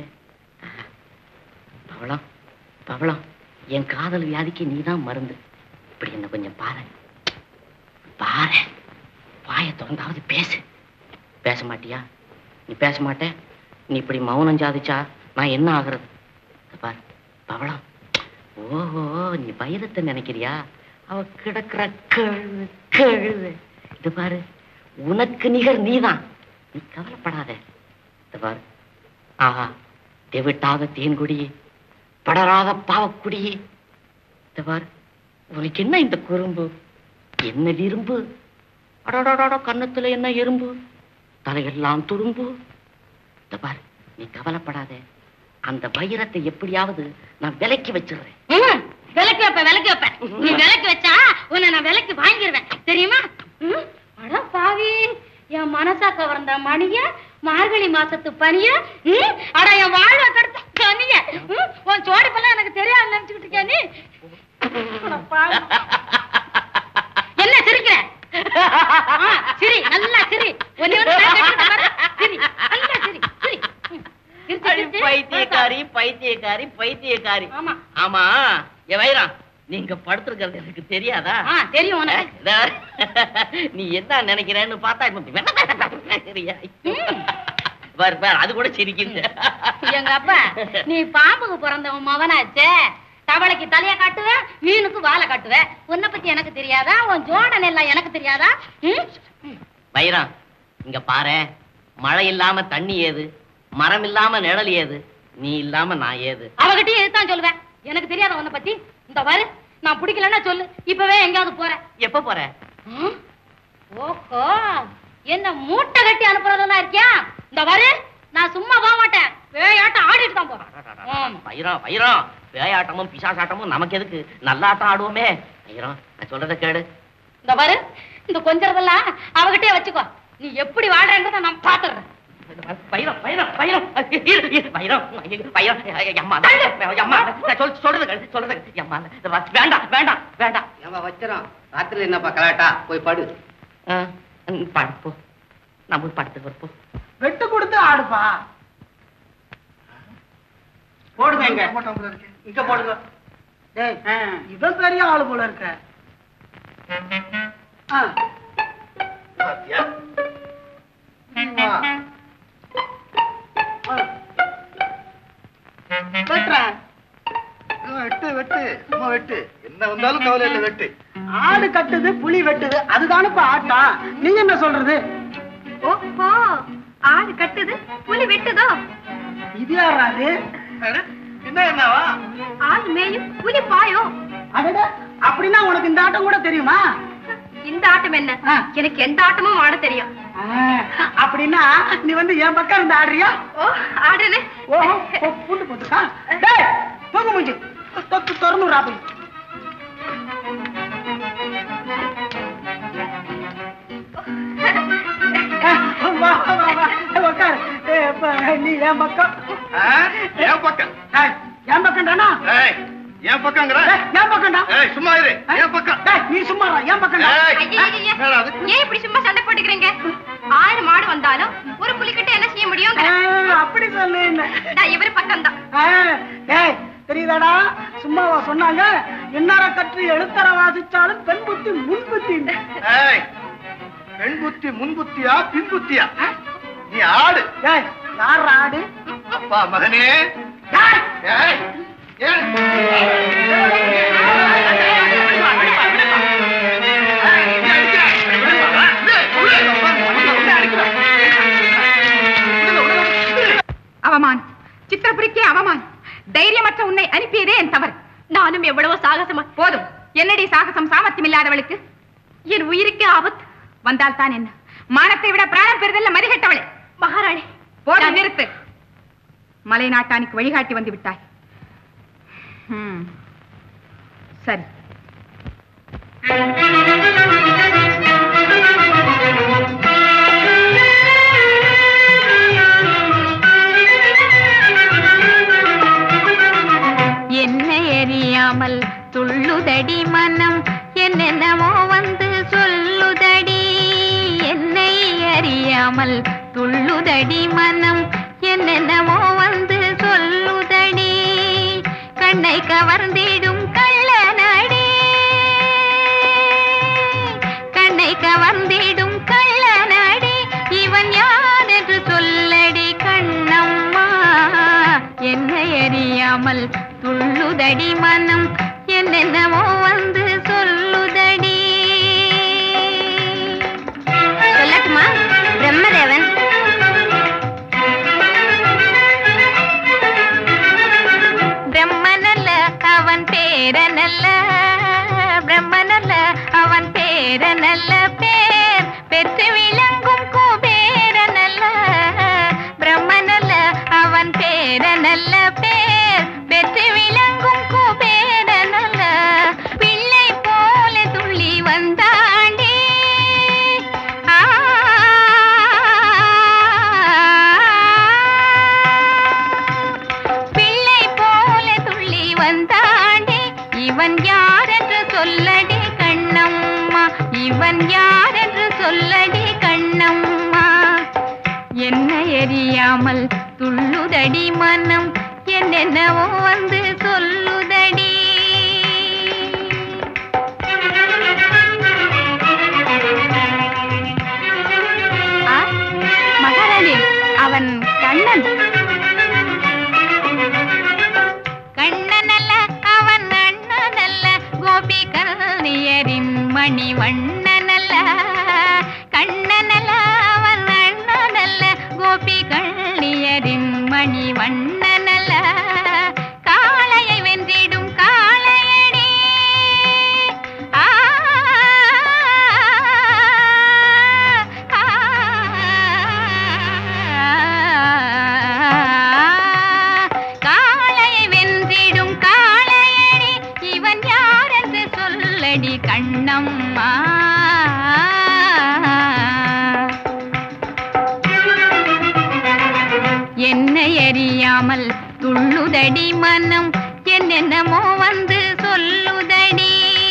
பவளம் பவளம் என் காதல் வியாதிக்கு நீ தான் மருந்து இப்படி என்ன கொஞ்சம் பாரு பாரு வாயை திறந்தாவது பேசு பேச மாட்டியா நீ பேச மாட்டே நீ இப்படி மௌனம் சாதிச்சா நான் என்ன ஆகுறது இத பாரு பவளம் ஓஹோ நீ வைரத்தை நினைக்கிறியா அவ கிடக்குற கழுவு கழுவு இது பாரு உனக்கு நிகர் நீதான் நீ கவலைப்படாத இது பாரு ஆஹா தெவிட்டாத தேன்குடியே படராத பாவக்குடியே இது பாரு உனக்கு என்ன இந்த குறும்பு என்ன விரும்பு அடடடட கன்னத்துல என்ன எறும்பு தலையெல்லாம் துரும்பு இந்த பாரு நீ கவலைப்படாத அந்த வைரத்தை எப்படியாவது நான் விலைக்கு வச்சிடுறேன் ம், விலைக்கு வைப்ப விலைக்கு வைப்ப நீ விலைக்கு வச்சா உன்னை நான் விலைக்கு வாங்கிடுவேன் தெரியுமா ம், அட பாவி என் மனசா கவர்ந்த மணிய மார்கழி மாசத்து பனிய ம், அட என் வாழ்வை கடுத்த கனிய ம், உன் சோடிப்பெல்லாம் எனக்கு தெரியாது நினைச்சுக்கிட்டு இருக்கியா நீ அட பாவி. என்ன சிரிக்கிற ஆ, சிரி நல்லா சிரி ஒண்ணு ஒண்ணு நான் கேட்டுக்கிட்டு பாரு. சிரி நல்லா சிரி சிரி ம். சிரிச்சு, சிரிச்சு. பைத்தியக்காரி பைத்தியக்காரி பைத்தியக்காரி ஆமா ஆமா என் வைரம் நீங்க படுத்திருக்கிறது எனக்கு தெரியாதா ஆ தெரியும் உனக்கு இதோ, நீ என்ன நினைக்கிறேன்னு பார்த்தா இப்ப சரியா? பாரு பாரு அது கூட சிரிக்குது எங்க அப்பா நீ பாம்புக்கு பிறந்தவன் மவனாச்சே தவளைக்கு தலைய காட்டுவ மீனுக்கு வாழை காட்டுவ உன்னை பத்தி எனக்கு தெரியாதா உன் ஜோடன் எல்லாம் எனக்கு தெரியாதா ம்? வைரம் இங்க பாரு மழை இல்லாம தண்ணி ஏது மரம் இல்லாம நிழல் ஏது நீ இல்லாம நான் ஏது அவகிட்டயும் இதுதான் சொல்லுவேன் எனக்கு தெரியாத உன்னை பத்தி இந்த பாரு நான் பிடிக்கலன்னா சொல்லு இப்பவே எங்கேயாவது போறேன் எப்ப போற ம்? ஓஹோ என்ன மூட்டை கட்டி அனுப்புறதெல்லாம் இருக்கியா இந்த பாரு நான் சும்மா போக மாட்டேன் பேயாட்டம் ஆடிட்டு தான் போறேன் ஆம். வைரம் வைரம் பேயாட்டமும் பிசாசாட்டமும் நமக்கு எதுக்கு நல்ல ஆட்டம் ஆடுவோமே வைரம் நான் சொல்றத கேடு இந்த பாரு இந்த கொஞ்சறதெல்லாம் அவகிட்டே வச்சுக்கோ நீ எப்படி வாழ்றன்றத நான் பாத்துறேன் வைரம் வைரம் வைரம் இரு, இரு, வைரம் ஐயோ, வைரம் அம்மா அம்மா நான் சொல் சொல்றது கேளு, சொல்றது கேளு. அம்மா இந்த வா- வேண்டாம் வேண்டாம் வேண்டாம் ஏமா வச்சிரும் ராத்திரி என்னப்பா கலாட்டா போய் படு ஆ, ம், படு, போ நான் போய் படுத்துக்கு போ வெட்டு கொடுத்து ஆடுப்பா போடுங்க இங்க இங்க போடுங்க டேய் இவன் பெரிய ஆளு போல இருக்க ஆ. வெட்டுறேன். வெட்டு வெட்டு சும்மா வெட்டு என்ன வந்தாலும் கவலை இல்லை வெட்டு ஆடு கட்டுது புலி வெட்டுது அதுதானப்பா ஆட்டம் நீ என்ன சொல்றது ஓஹோ ஆடு கட்டுது புலி வெட்டுதோ இது யாராது என்ன என்னவா ஆடு மேயும் புலி பாயும் அடட அப்படின்னா உனக்கு இந்த ஆட்டம் கூட தெரியுமா இந்த ஆட்டம் என்ன ஆ. எனக்கு எந்த ஆட்டமும் ஆட தெரியும் ஆ, அப்படின்னா நீ வந்து என் பக்கம் இருந்து ஆடுறியா ஓ ஆடுனே ஓஹோ ஓ, பூண்டு போட்டுக்கா டேய் தூங்க முடிஞ்சு தொத்து திறந்து ராபி வா வா வா உட்காரு ஏய், அப்ப நீ என் பக்கம் என் பக்கம் ஏய், என் பக்கம் தானா ஏய் என் பக்கங்கிற என் பக்கம்டா ஏய் சும்மா இரு என் பக்கம் டேய், நீ சும்மா இரு, என் பக்கம் ஏய், ஐயையையே. என்னடா அது? ஏன் இப்படி சும்மா சண்டை போட்டுக்கிறீங்க ஆயிரம் மாடு வந்தாலும் ஒரு புலிக்கிட்ட என்ன செய்ய முடியும் அப்படி சொல்லு என்ன நான் இவரு பக்கம் தான் ஆ, ஏய் தெரியுதாடா சும்மாவா சொன்னாங்க என்னார கற்று எழுத்தர வாசிச்சாலும் பெண் புத்தி முன் புத்தி ஏய் பெண் புத்தி முன் புத்தியா பின் புத்தியா நீ ஆடு ஏய் யார் ஆடு அப்பா மகனே ஏய், ஏய் ஏய் அவமான் சித்திரபுரிக்கே அவமான் தைரியமற்ற உன்னை அனுப்பியதே என் தவறு நானும் எவ்வளவோ சாகசமா போதும் என்னடி சாகசம் சாமர்த்தியம் இல்லாதவளுக்கு என் உயிருக்கே ஆபத்து வந்தால் தான் என்ன மானத்தை விட பிராணம் பெறுதல்ல மதிகட்டவளே மகாராணி போதும் நிறுத்து மலை நாட்டானுக்கு வழிகாட்டி வந்து விட்டாய் ஹம். சரி என்னை அறியாமல் துள்ளுதடி மனம் என்னென்னவோ வந்து சொல்லுதடி என்னை அறியாமல் துள்ளுதடி மனம் என்னென்னவோ வந்து சொல்லுதடி கண்ணை கவர்ந்திடும் கள்ளனடி கண்ணை கவர்ந்திடும் கள்ளனடி இவன் யார் என்று சொல்லடி கண்ணம்மா என்னை அறியாமல் துள்ளுதடி மனம் என்னென்னவோ வந்து சொல்லுதடி சொல்லட்டுமா பிரம்மதேவன் பிரம்மனல்ல அவன் பேரனல்ல பிரம்மனல்ல அவன் பேரனல்ல பேர் பெற்று விளங்கும் குபேரனல்ல பிரம்மனல்ல அவன் பேரனல்ல பேர் பெற்று விளங்கும் குபேரனல்ல பிள்ளை போல துள்ளி வந்தாண்டி ஆ பிள்ளை போல துள்ளி வந்தாண்டே இவன் யார் என்று சொல்லடி கண்ணம்மா இவன் யார் என்று சொல்லடி கண்ணம்மா என்ன எரியாமல் துள்ளுதடி மனம் என்னென்னவோ வந்து சொல்லுதடி அவன் கண்ணன் கண்ணனல்ல அவன் அண்ணனல்ல கோபி கல்னியரின் மணி வண்ணனல்ல கண்ணனல்ல அவன் அண்ணனல்ல கோபி கல்னியரின் மணி வண்ணனல்ல காளையை வென்றிடும் காளையடி ஆ காளையை வென்றிடும் காளையடி இவன் யார் என்று சொல்லடி கண்ணம்மா என்னை அறியாமல் துள்ளுதடி மனம் என்னென்னமோ வந்து சொல்லுதடி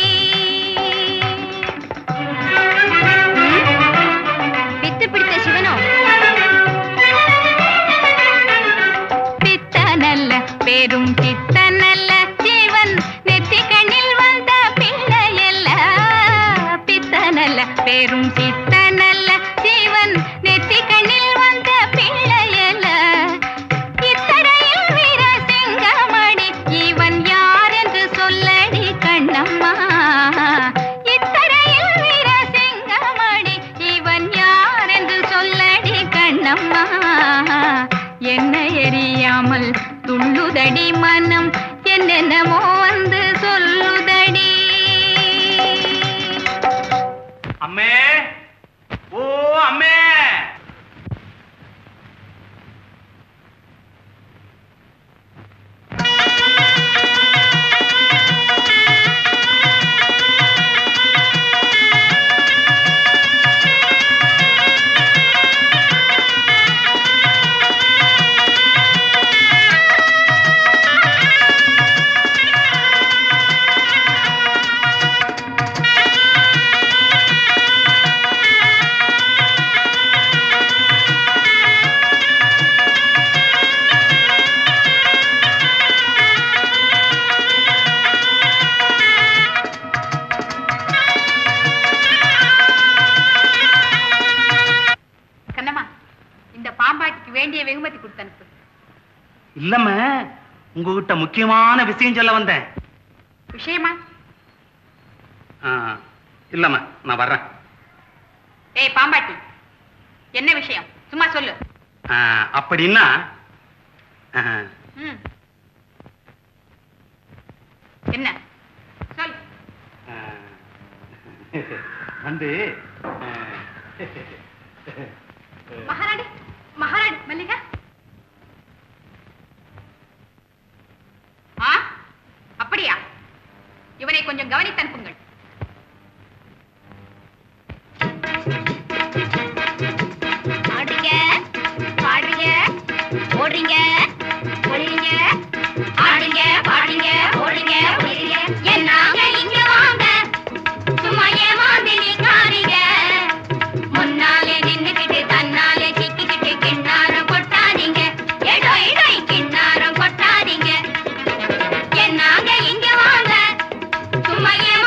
பித்து பிடித்த சிவனோ பித்தனல்ல பெரும் பித்தனல்ல சிவன் நெத்தி கண்ணில் வந்த பிள்ளையல்ல பித்தனல்ல பெரும் சித்தனல்ல சிவன் நெத்தி கண்ணில் வந்த பிள்ளையல்ல இத்தரையில் வீர சிங்கமணி இவன் யார் என்று சொல்லடி கண்ணம்மா இத்தரையில் வீர சிங்கமணி இவன் யார் என்று சொல்லடி கண்ணம்மா என்ன எரியாமல் துள்ளுதடி மனம் என்னென்னமோ வந்து சொல்லுதடி அம்மே ஓ அம்மே கண்ணம்மா இந்த பாம்பாட்டிக்கு வேண்டிய வெகுமதி கொடுத்து அனுப்பு இல்லம்மா உங்ககிட்ட முக்கியமான விஷயம் சொல்ல வந்தேன் விஷயமா ஆ, இல்லம்மா நான் வர்றேன் ஏய் பாம்பாட்டி என்ன விஷயம் சும்மா சொல்லு ஆ, அப்படின்னா ஆ, ம். என்ன சொல் ஆ, வந்து ஆ, மகாராணி மகாராணி மல்லிகா ஆ அப்படியா இவனை கொஞ்சம் கவனித்து அனுப்புங்கள் ஆடுங்க பாடுங்க ஓடுறீங்க ஒளிறீங்க ஆடுங்க பாடுங்க ஓடுங்க ஒளிறீங்க என்னாங்க இங்க வாங்க சும்மா ஏமாந்து நிக்காதீங்க முன்னாலே நின்னுக்கிட்டு தன்னாலே சிக்கிக்கிட்டு கிண்ணாரம் கொட்டாதீங்க எடோ இடோ கிண்ணாரம் கொட்டாதீங்க என்னாங்க இங்க வாங்க சும்மா ஏமாந்து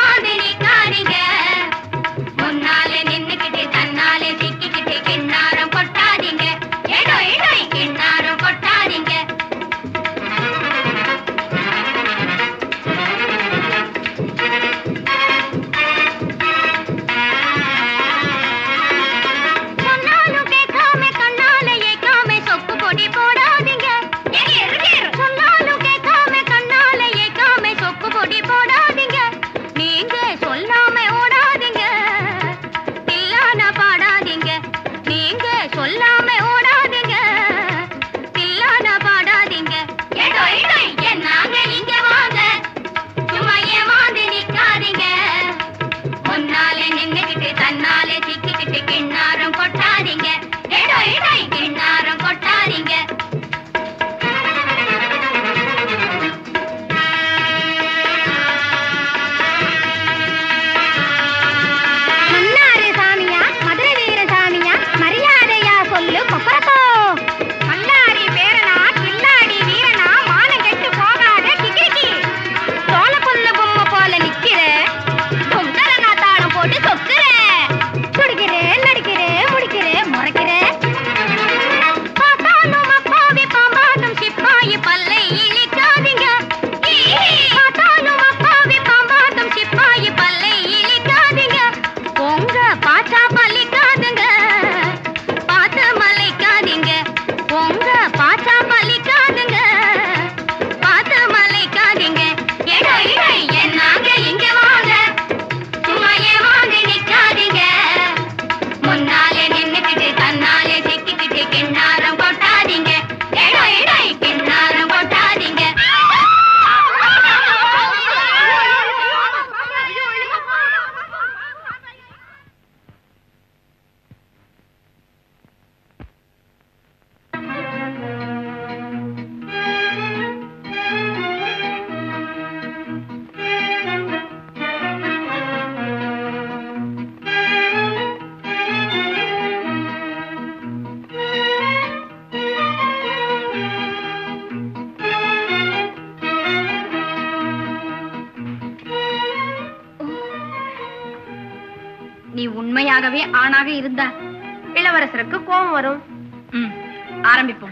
பெண்ணாகவே ஆணாக இருந்தார் இளவரசருக்கு கோபம் வரும் ம், ஆரம்பிப்போம்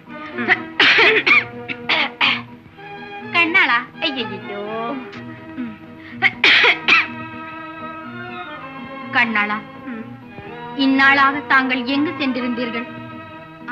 கண்ணாளா ஐயோ கண்ணாளா இந்நாளாக தாங்கள் எங்கு சென்றிருந்தீர்கள் ஆ.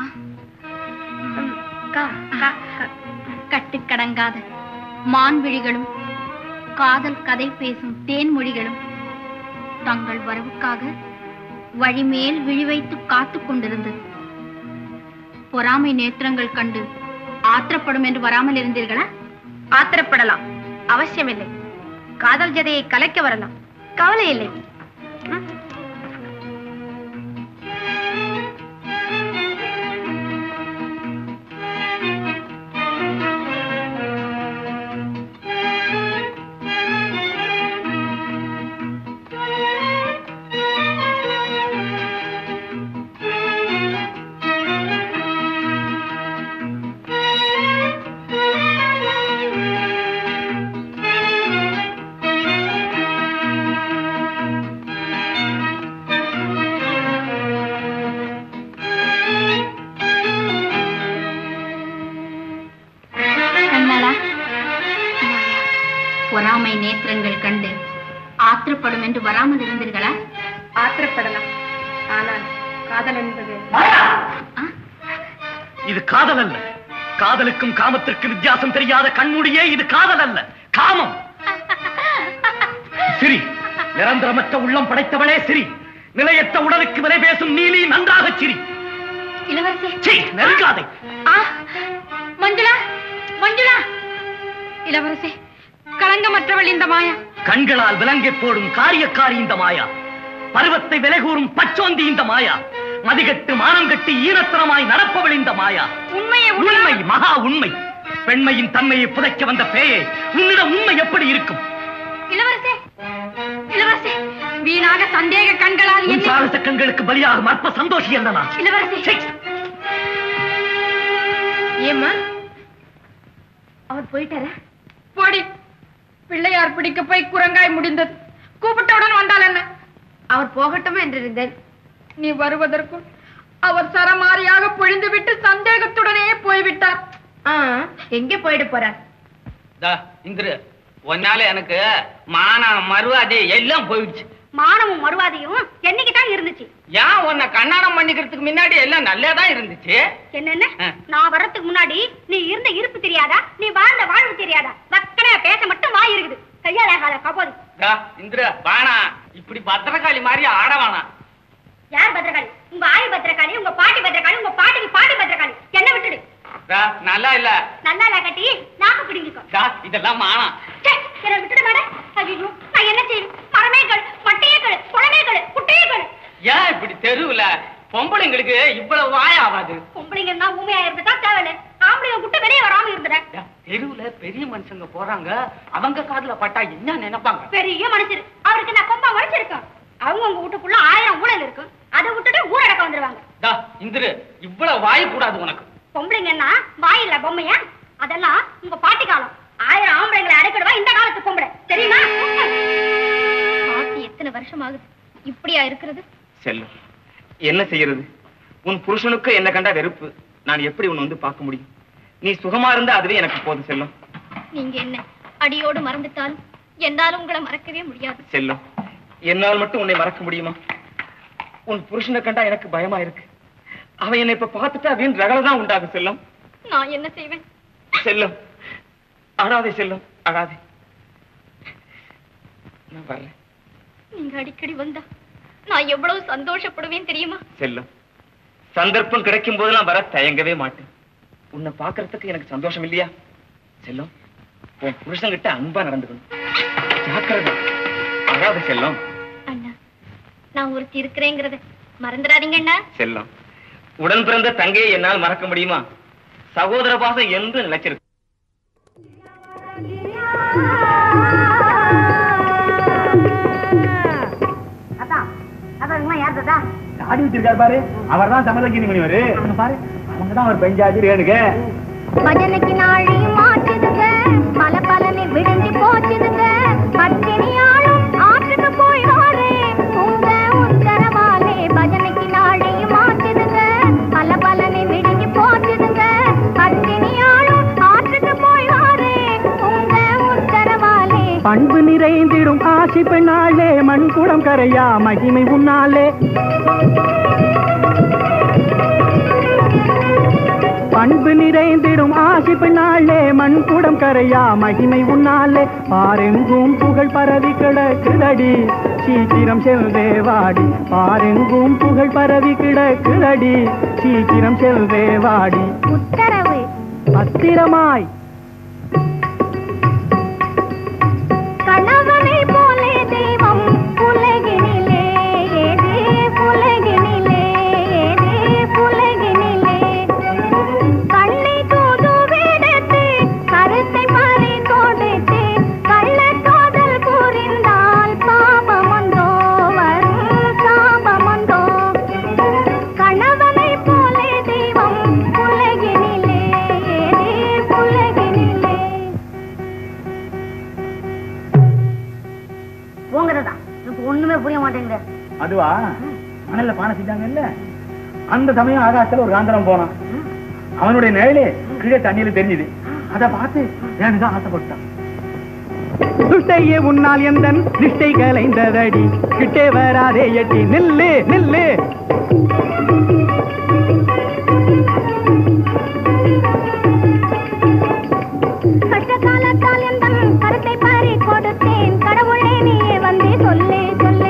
கட்டுக்கடங்காத மான்விழிகளும் காதல் கதை பேசும் தேன்மொழிகளும் தங்கள் வரவுக்காக வழிமேல் விழி வைத்து காத்துக் கொண்டிருந்தது பொறாமை நேத்திரங்கள் கண்டு ஆத்திரப்படும் என்று வராமல் இருந்தீர்களா ஆத்திரப்படலாம் அவசியமில்லை காதல் ஜதையை கலைக்க வரலாம் கவலை இல்லை ம். கண்ணாளா பொறாமை நேத்திரங்கள் கண்டு ஆத்திரப்படும் என்று வராமல் இருந்தீர்களா ஆத்திரப்படலாம் ஆனால் காதல் என்பது இது காதல் அல்ல காதலுக்கும் காமத்திற்கு வித்தியாசம் தெரியாத கண்மூடியே இது காதல் அல்ல காமம் சிரி நிரந்தரமற்ற உள்ளம் படைத்தவளே சிரி நிலையற்ற உடலுக்கு விலை பேசும் நீலி நன்றாக சிரி இளவரசி சீ, நெருங்காதே ஆ மஞ்சுளா மஞ்சுளா இளவரசி களங்கமற்றவள் இந்த மாயா கண்களால் விலங்கை போடும் காரியக்காரி இந்த மாயா பருவத்தை விலை கூறும் பச்சோந்தி இந்த மாயா மதிகட்டு மானம் கட்டி ஈரத்தனமாய் நடப்பவள் இந்த மாயா உண்மையை உண்மை மகா உண்மை பெண்மையின் தன்மையை புதைக்க வந்த பேயே உன்னிடம் உண்மை எப்படி இருக்கும் இளவரசி இளவரசி வீணாக சந்தேக கண்களால் உன் என்னை சாகச கண்களுக்கு பலியாகும் அற்ப சந்தோஷி அல்ல நான் இளவரசி சீ, ஏம்மா அவர் போயிட்டாரா போடி பிள்ளையார் பிடிக்க போய் குரங்காய் முடிந்தது கூப்பிட்டவுடன் வந்தால் என்ன அவர் போகட்டும் என்றிருந்தேன் நீ வருவதற்குள் அவர் சரமாரியாக பொழிந்து விட்டு சந்தேகத்துடனே போய்விட்டார் எங்கே போயிட போறார் இந்திரு உன்னால எனக்கு மானம் மறுவாதி எல்லாம் போயிடுச்சு மானமும் மறுவாதையும் என்னைக்கு தான் இருந்துச்சு ஏன் உன்னை கண்ணாடம் பண்ணிக்கிறதுக்கு முன்னாடி எல்லாம் நல்லதா இருந்துச்சு என்னென்ன ஆ. நான் வர்றதுக்கு முன்னாடி நீ இருந்த இருப்பு தெரியாதா நீ வாழ்ந்த வாழ்வு தெரியாதா வக்கனையா பேச மட்டும் வாய் இருக்குது கையால கபோதி தா, இந்திரு வாணா இப்படி பத்திரகாளி மாதிரி ஆட வேணாம் யார் பத்திரகாளி உங்க ஆயி பத்திரகாளி உங்க பாட்டி பத்திரகாளி உங்க பாட்டிக்கு பாட்டி பத்திரகாளி என்ன விட்டுடு தா, நல்லா இல்ல நல்லா இல்ல கட்டி நாக்கு பிடிங்கிக்கோ தா, இதெல்லாம் மானம் ச்சே, என்னை விட்டுடு மேடம் ஐயோ நான் என்ன செய்வேன் மரமேக்கள் மட்டையக்கள் குளமேக்கள் குட்டையக்கள் ஏன் இப்படி தெருவுல பொம்பளைங்களுக்கு இவ்வளவு வாய் ஆகாது பொம்பளைங்க இருந்தா ஊமையா இருந்துட்டா தேவையில்ல ஆம்பளைங்க விட்டு வெளியே வராம இருந்துட தா, தெருவுல பெரிய மனுஷங்க போறாங்க அவங்க காதுல பட்டா என்ன நினைப்பாங்க பெரிய மனுஷர் அவருக்கு நான் கொம்பா உழைச்சிருக்கேன் அவங்க உங்க வீட்டுக்குள்ள ஆயிரம் ஊழல் இருக்கும் அதை விட்டுட்டு ஊரடக்க வந்துருவாங்க தா, இந்திரு இவ்வளவு வாய் கூடாது உனக்கு பொம்பளைங்கன்னா வாய் இல்ல பொம்மையா அதெல்லாம் உங்க பாட்டி காலம் ஆயிரம் ஆம்பளைங்களை அடைக்கிடுவா இந்த காலத்து பொம்பளை தெரியுமா பாட்டி எத்தனை வருஷம் ஆகுது இப்படியா இருக்கிறது செல்லும் என்ன செய்யறது உன் புருஷனுக்கு என்ன கண்டா வெறுப்பு நான் எப்படி உன்னை வந்து பார்க்க முடியும் நீ சுகமா இருந்தா அதுவே எனக்கு போதும் செல்லம் நீங்க என்ன அடியோடு மறந்துட்டாலும் என்னாலும் உங்களை மறக்கவே முடியாது செல்லம் என்னால் மட்டும் உன்னை மறக்க முடியுமா உன் புருஷனை கண்டா எனக்கு பயமா இருக்கு அவன் என்னை இப்ப பார்த்துட்டா வீண் ரகல தான் உண்டாகும் செல்லம் நான் என்ன செய்வேன் செல்லம் அழாதே செல்லம் அழாதே நான் வரல நீங்க அடிக்கடி வந்தா நான் எவ்வளவு சந்தோஷப்படுவேன் தெரியுமா செல்லம் சந்தர்ப்பம் கிடைக்கும் போதெல்லாம் வர தயங்கவே மாட்டேன் உன்னை பார்க்கறதுக்கு எனக்கு சந்தோஷம் இல்லையா செல்லம் உன் புருஷன்கிட்ட அன்பா நடந்துக்கணும் ஜாக்கிரதை அழாத செல்லம் அண்ணா நான் ஒருத்தி இருக்கிறேங்கிறத மறந்துடாதீங்க அண்ணா செல்லம் உடன் பிறந்த தங்கையை என்னால் மறக்க முடியுமா சகோதர பாசம் என்று நினைச்சிருக்கு அதான் அதான் யார் தாத்தா தாடி வச்சிருக்காரு பாரு அவர் தான் சமதகிரி மணிவர் அங்க பாரு அவங்க தான் அவர் பெஞ்சாதி ரேணுக பஜனைக்கு நாளையும் மாற்றுதுங்க பல பலனை விழுந்து போச்சுதுங்க பத்தினியாலும் ஆற்றுக்கு போய் வாரே உங்க உத்தரவாலே ஆசி பெண்ணாளே மண் குடம் கரையா மகிமை உன்னாலே பண்பு நிறைந்திடும் ஆசி பெண்ணாளே மண் குடம் கரையா மகிமை உன்னாலே பாரெங்கும் புகழ் பரவி கிடக்குதடி சீக்கிரம் செல்வே வாடி பாரெங்கும் புகழ் பரவி கிடக்குதடி சீக்கிரம் செல்வே வாடி உத்தரவு பத்திரமாய் கணவனை போலே தெய்வம் உலகினிலே ஏதே உலகினிலே ஏதே உலகினிலே கண்ணை தூது விடுத்து கருத்தை பறி கொடுத்து கள்ள காதல் புரிந்தால் பாபமந்தோ வரும் சாபமந்தோ கணவனை போலே தெய்வம் உலகினிலே ஏதே உலகினிலே போங்கடா எனக்கு ஒண்ணுமே புரிய மாட்டேங்குது அதுவா மணல்ல பானை செஞ்சாங்கல்ல அந்த சமயம் ஆகாசத்துல ஒரு காந்தரம் போனான் அவனுடைய நிழலே கீழே தண்ணியில தெரிஞ்சுது அதை பார்த்து வேணுதான் ஆசைப்பட்டான் துஷ்டையே உன்னால் எந்தன் நிஷ்டை கலைந்ததடி கிட்டே வராதே எட்டி நில்லு நில்லு கஷ்ட காலத்தால் எந்தன் கருத்தை பறி கொடுத்தேன் கடவுளே நீயே வந்தே சொல்லு சொல்லு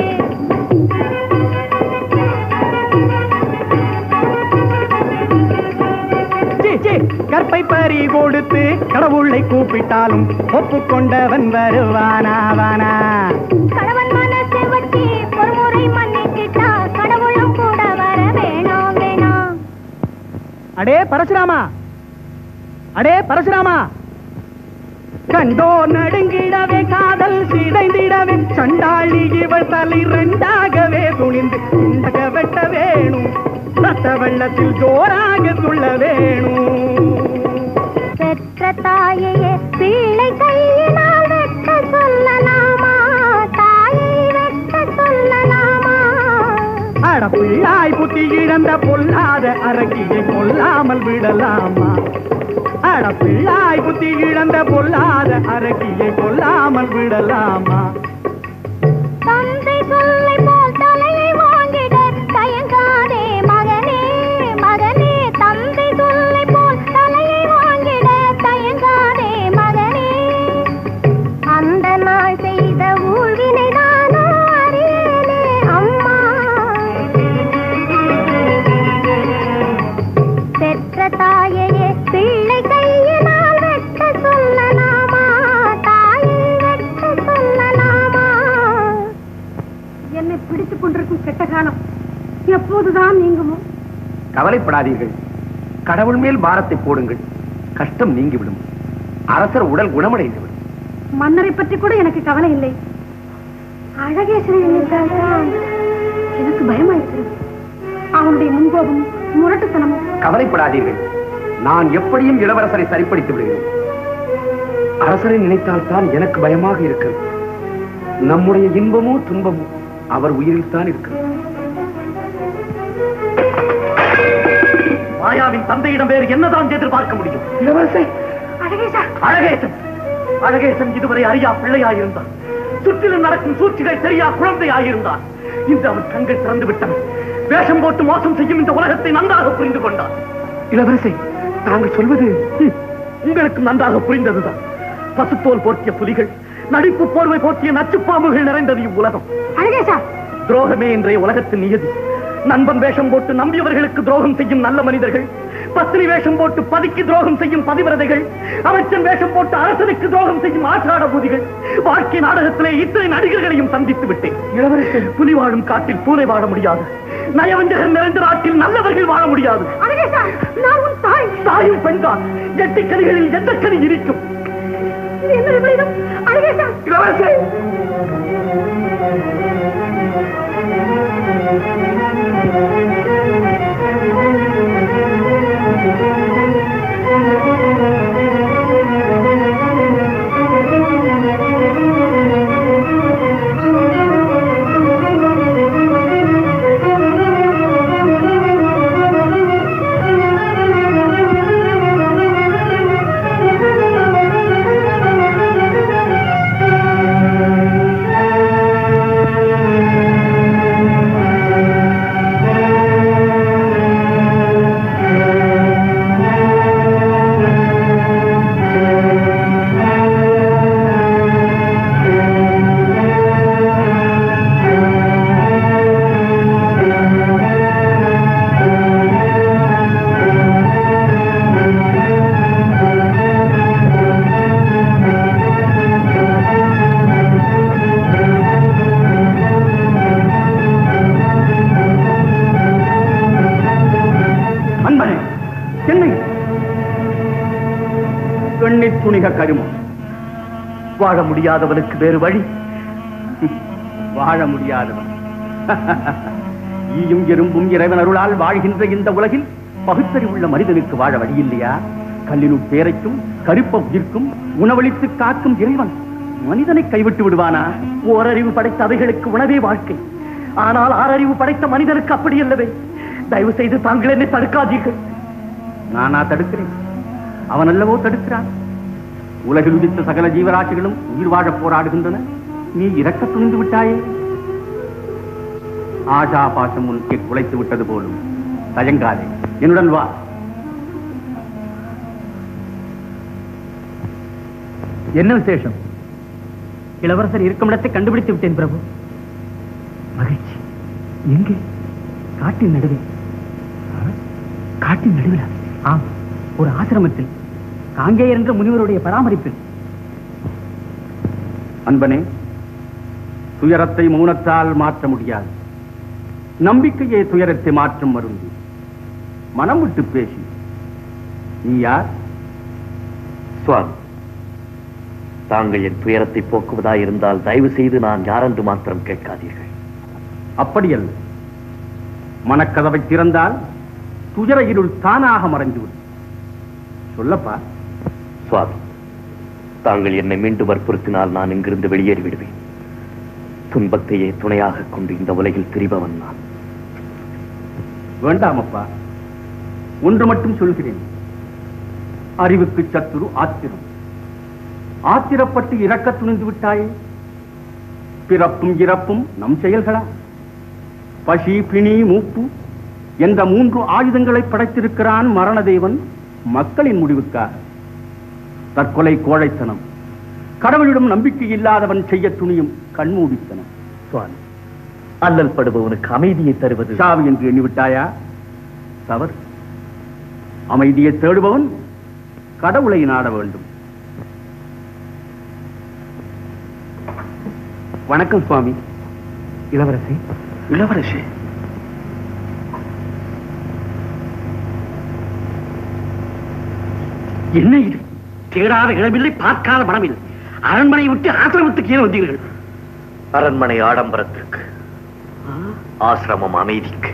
சீ, சீ, கற்பை பறி கொடுத்து கடவுளை கூப்பிட்டாலும் ஒப்புக்கொண்டவன் வருவானாவானா கணவன் மனசை வச்சு ஒரு முறை மன்னிச்சிட்டா கடவுளும் கூட வர வேணாம் வேணாம் அடே பரசுராமா அடே பரசுராமா கண்டோ நடுங்கிடவே காதல் சிதைந்திடவே சண்டாளி இவள் தலை ரெண்டாகவே துணிந்து உண்டக வெட்ட வேணும் ரத்த வெள்ளத்தில் ஜோராக துள்ள வேணும் பெற்ற தாயையே பிள்ளை கையினால் வெட்ட சொல்லலாமா தாயை வெட்ட சொல்லலாமா அட பிள்ளாய் புத்தி இழந்த பொல்லாத அரக்கியை கொல்லாமல் விடலாமா அட பிள்ளாய் புத்தி இழந்த பொல்லாத அரக்கியை கொல்லாமல் விடலாமா தந்தை சொல்லை போல் தலையை வாங்கிட தயங்காதே மகனே மகனே தந்தை சொல்லை போல் தலையை வாங்கிட தயங்காதே மகனே அந்த நாள் செய்த ஊழ்வினை தானோ அறியேனே அம்மா பெற்ற தாயையே பிள்ளை கையினால் வெட்ட சொல்லலாமா தாயை வெட்ட சொல்லலாமா என்னை பிடித்துக் கொண்டிருக்கும் கெட்ட காலம் எப்போதுதான் நீங்குமோ கவலைப்படாதீர்கள் கடவுள் மேல் பாரத்தை போடுங்கள் கஷ்டம் நீங்கிவிடும் அரசர் உடல் குணமடைந்து விடும் மன்னரை பற்றி கூட எனக்கு கவலை இல்லை அழகேசனை நினைத்தால்தான் எனக்கு பயமாயிருக்கிறது அவனுடைய முன்கோபம் முரட்டுத்தனமும் கவலைப்படாதீர்கள் நான் எப்படியும் இளவரசரை சரிப்படுத்தி விடுகிறேன் அரசரை நினைத்தால் தான் எனக்கு பயமாக இருக்கிறது நம்முடைய இன்பமோ துன்பமோ அவர் உயிரில் தான் இருக்கிறது மாயாவின் தந்தையிடம் வேறு என்னதான் எதிர்பார்க்க முடியும் இளவரசை அழகேசா அழகேசன் அழகேசன் இதுவரை அறியா பிள்ளையாயிருந்தான் சுற்றிலும் நடக்கும் சூழ்ச்சிகள் தெரியா குழந்தையாயிருந்தான் இன்று அவன் கண்கள் திறந்து விட்டன வேஷம் போட்டு மோசம் செய்யும் இந்த உலகத்தை நன்றாக புரிந்து கொண்டான் இளவரசை தாங்கள் சொல்வது ஹம், உங்களுக்கு நன்றாக புரிந்ததுதான் பசுத்தோல் போர்த்திய புலிகள் நடிப்பு போர்வை போர்த்திய நச்சுப்பாம்புகள் நிறைந்தது இவ்வுலகம் அழகேசா துரோகமே இன்றைய உலகத்தின் நியதி நண்பன் வேஷம் போட்டு நம்பியவர்களுக்கு துரோகம் செய்யும் நல்ல மனிதர்கள் பத்தினி வேஷம் போட்டு பதிக்கு துரோகம் செய்யும் பதிவிரதைகள் அமைச்சன் வேஷம் போட்டு அரசனுக்கு துரோகம் செய்யும் ஆற்றாட பூதிகள் வாழ்க்கை நாடகத்திலே இத்தனை நடிகர்களையும் சந்தித்து விட்டேன் இளவரசர் புலி வாழும் காட்டில் பூனை வாழ முடியாது நயவஞ்சகர் நிறைந்த நாட்டில் நல்லவர்கள் வாழ முடியாது அழகேசா நான் உன் தாய் தாயும் பெண்தான் எட்டு கனிகளில் எந்த கனி இருக்கும் இது என்ன விபரீதம் அழகேசா இளவரசே ஆ எண்ணி துணிக கருமம் வாழ முடியாதவனுக்கு வேறு வழி வாழ முடியாதவன் ஈயும் எறும்பும் இறைவன் அருளால் வாழ்கின்ற இந்த உலகில் பகுத்தறிவுள்ள மனிதனுக்கு வாழ வழி இல்லையா கல்லினுள் பேரைக்கும் கருப்ப உயிர்க்கும் உணவளித்து காக்கும் இறைவன் மனிதனை கைவிட்டு விடுவானா ஓரறிவு படைத்த அவைகளுக்கு உணவே வாழ்க்கை ஆனால் ஆறறிவு படைத்த மனிதனுக்கு அப்படி அல்லவே தயவு செய்து தாங்கள் என்னை தடுக்காதீர்கள் நானா தடுக்கிறேன் அவன் அல்லவோ தடுக்கிறான் உலகில் உதித்த சகல ஜீவராசிகளும் உயிர் வாழ போராடுகின்றன நீ இறக்க துணிந்து விட்டாயே ஆஷா பாசம் உனக்கு குலைத்து விட்டது போலும் தயங்காதே என்னுடன் வா என்ன விசேஷம் இளவரசர் இருக்கும் இடத்தை கண்டுபிடித்து விட்டேன் பிரபு மகிழ்ச்சி எங்கே காட்டின் நடுவே ஆ? காட்டின் நடுவில் ஆம் ஒரு ஆசிரமத்தில் காங்கேயர் என்ற முனிவருடைய பராமரிப்பில் அன்பனே துயரத்தை மௌனத்தால் மாற்ற முடியாது நம்பிக்கையே துயரத்தை மாற்றும் மருந்து மனம் விட்டு பேசி நீ யார் சுவாமி தாங்கள் என் துயரத்தை போக்குவதாய் இருந்தால் தயவு செய்து நான் யாரென்று மாத்திரம் கேட்காதீர்கள் அப்படியல்ல மனக்கதவை திறந்தால் துயர இருள் தானாக மறைந்துவிடும் சொல்லப்பா சுவாமி தாங்கள் என்னை மீண்டும் வற்புறுத்தினால் நான் இங்கிருந்து வெளியேறி விடுவேன் துன்பத்தையே துணையாக கொண்டு இந்த உலகில் திரிபவன் நான் வேண்டாமப்பா ஒன்று மட்டும் சொல்கிறேன் அறிவுக்கு சத்துரு ஆத்திரம் ஆத்திரப்பட்டு இறக்க துணிந்து விட்டாயே பிறப்பும் இறப்பும் நம் செயல்களா பசி பிணி மூப்பு என்ற மூன்று ஆயுதங்களை படைத்திருக்கிறான் மரண தேவன் மக்களின் முடிவுக்காக தற்கொலை கோழைத்தனம் கடவுளிடம் நம்பிக்கை இல்லாதவன் செய்ய துணியும் கண்மூடித்தனம் சுவாமி அல்லல் படுபவனுக்கு அமைதியை தருவது சாவு என்று எண்ணிவிட்டாயா தவறு அமைதியை தேடுபவன் கடவுளை நாட வேண்டும் வணக்கம் சுவாமி இளவரசி இளவரசி என்ன இது தேடாத இடமில்லை பார்க்காத மனமில்லை அரண்மனை விட்டு ஆசிரமத்துக்கு ஏன் வந்தீர்கள் அரண்மனை ஆடம்பரத்திற்கு ஆசிரமம் அமைதிக்கு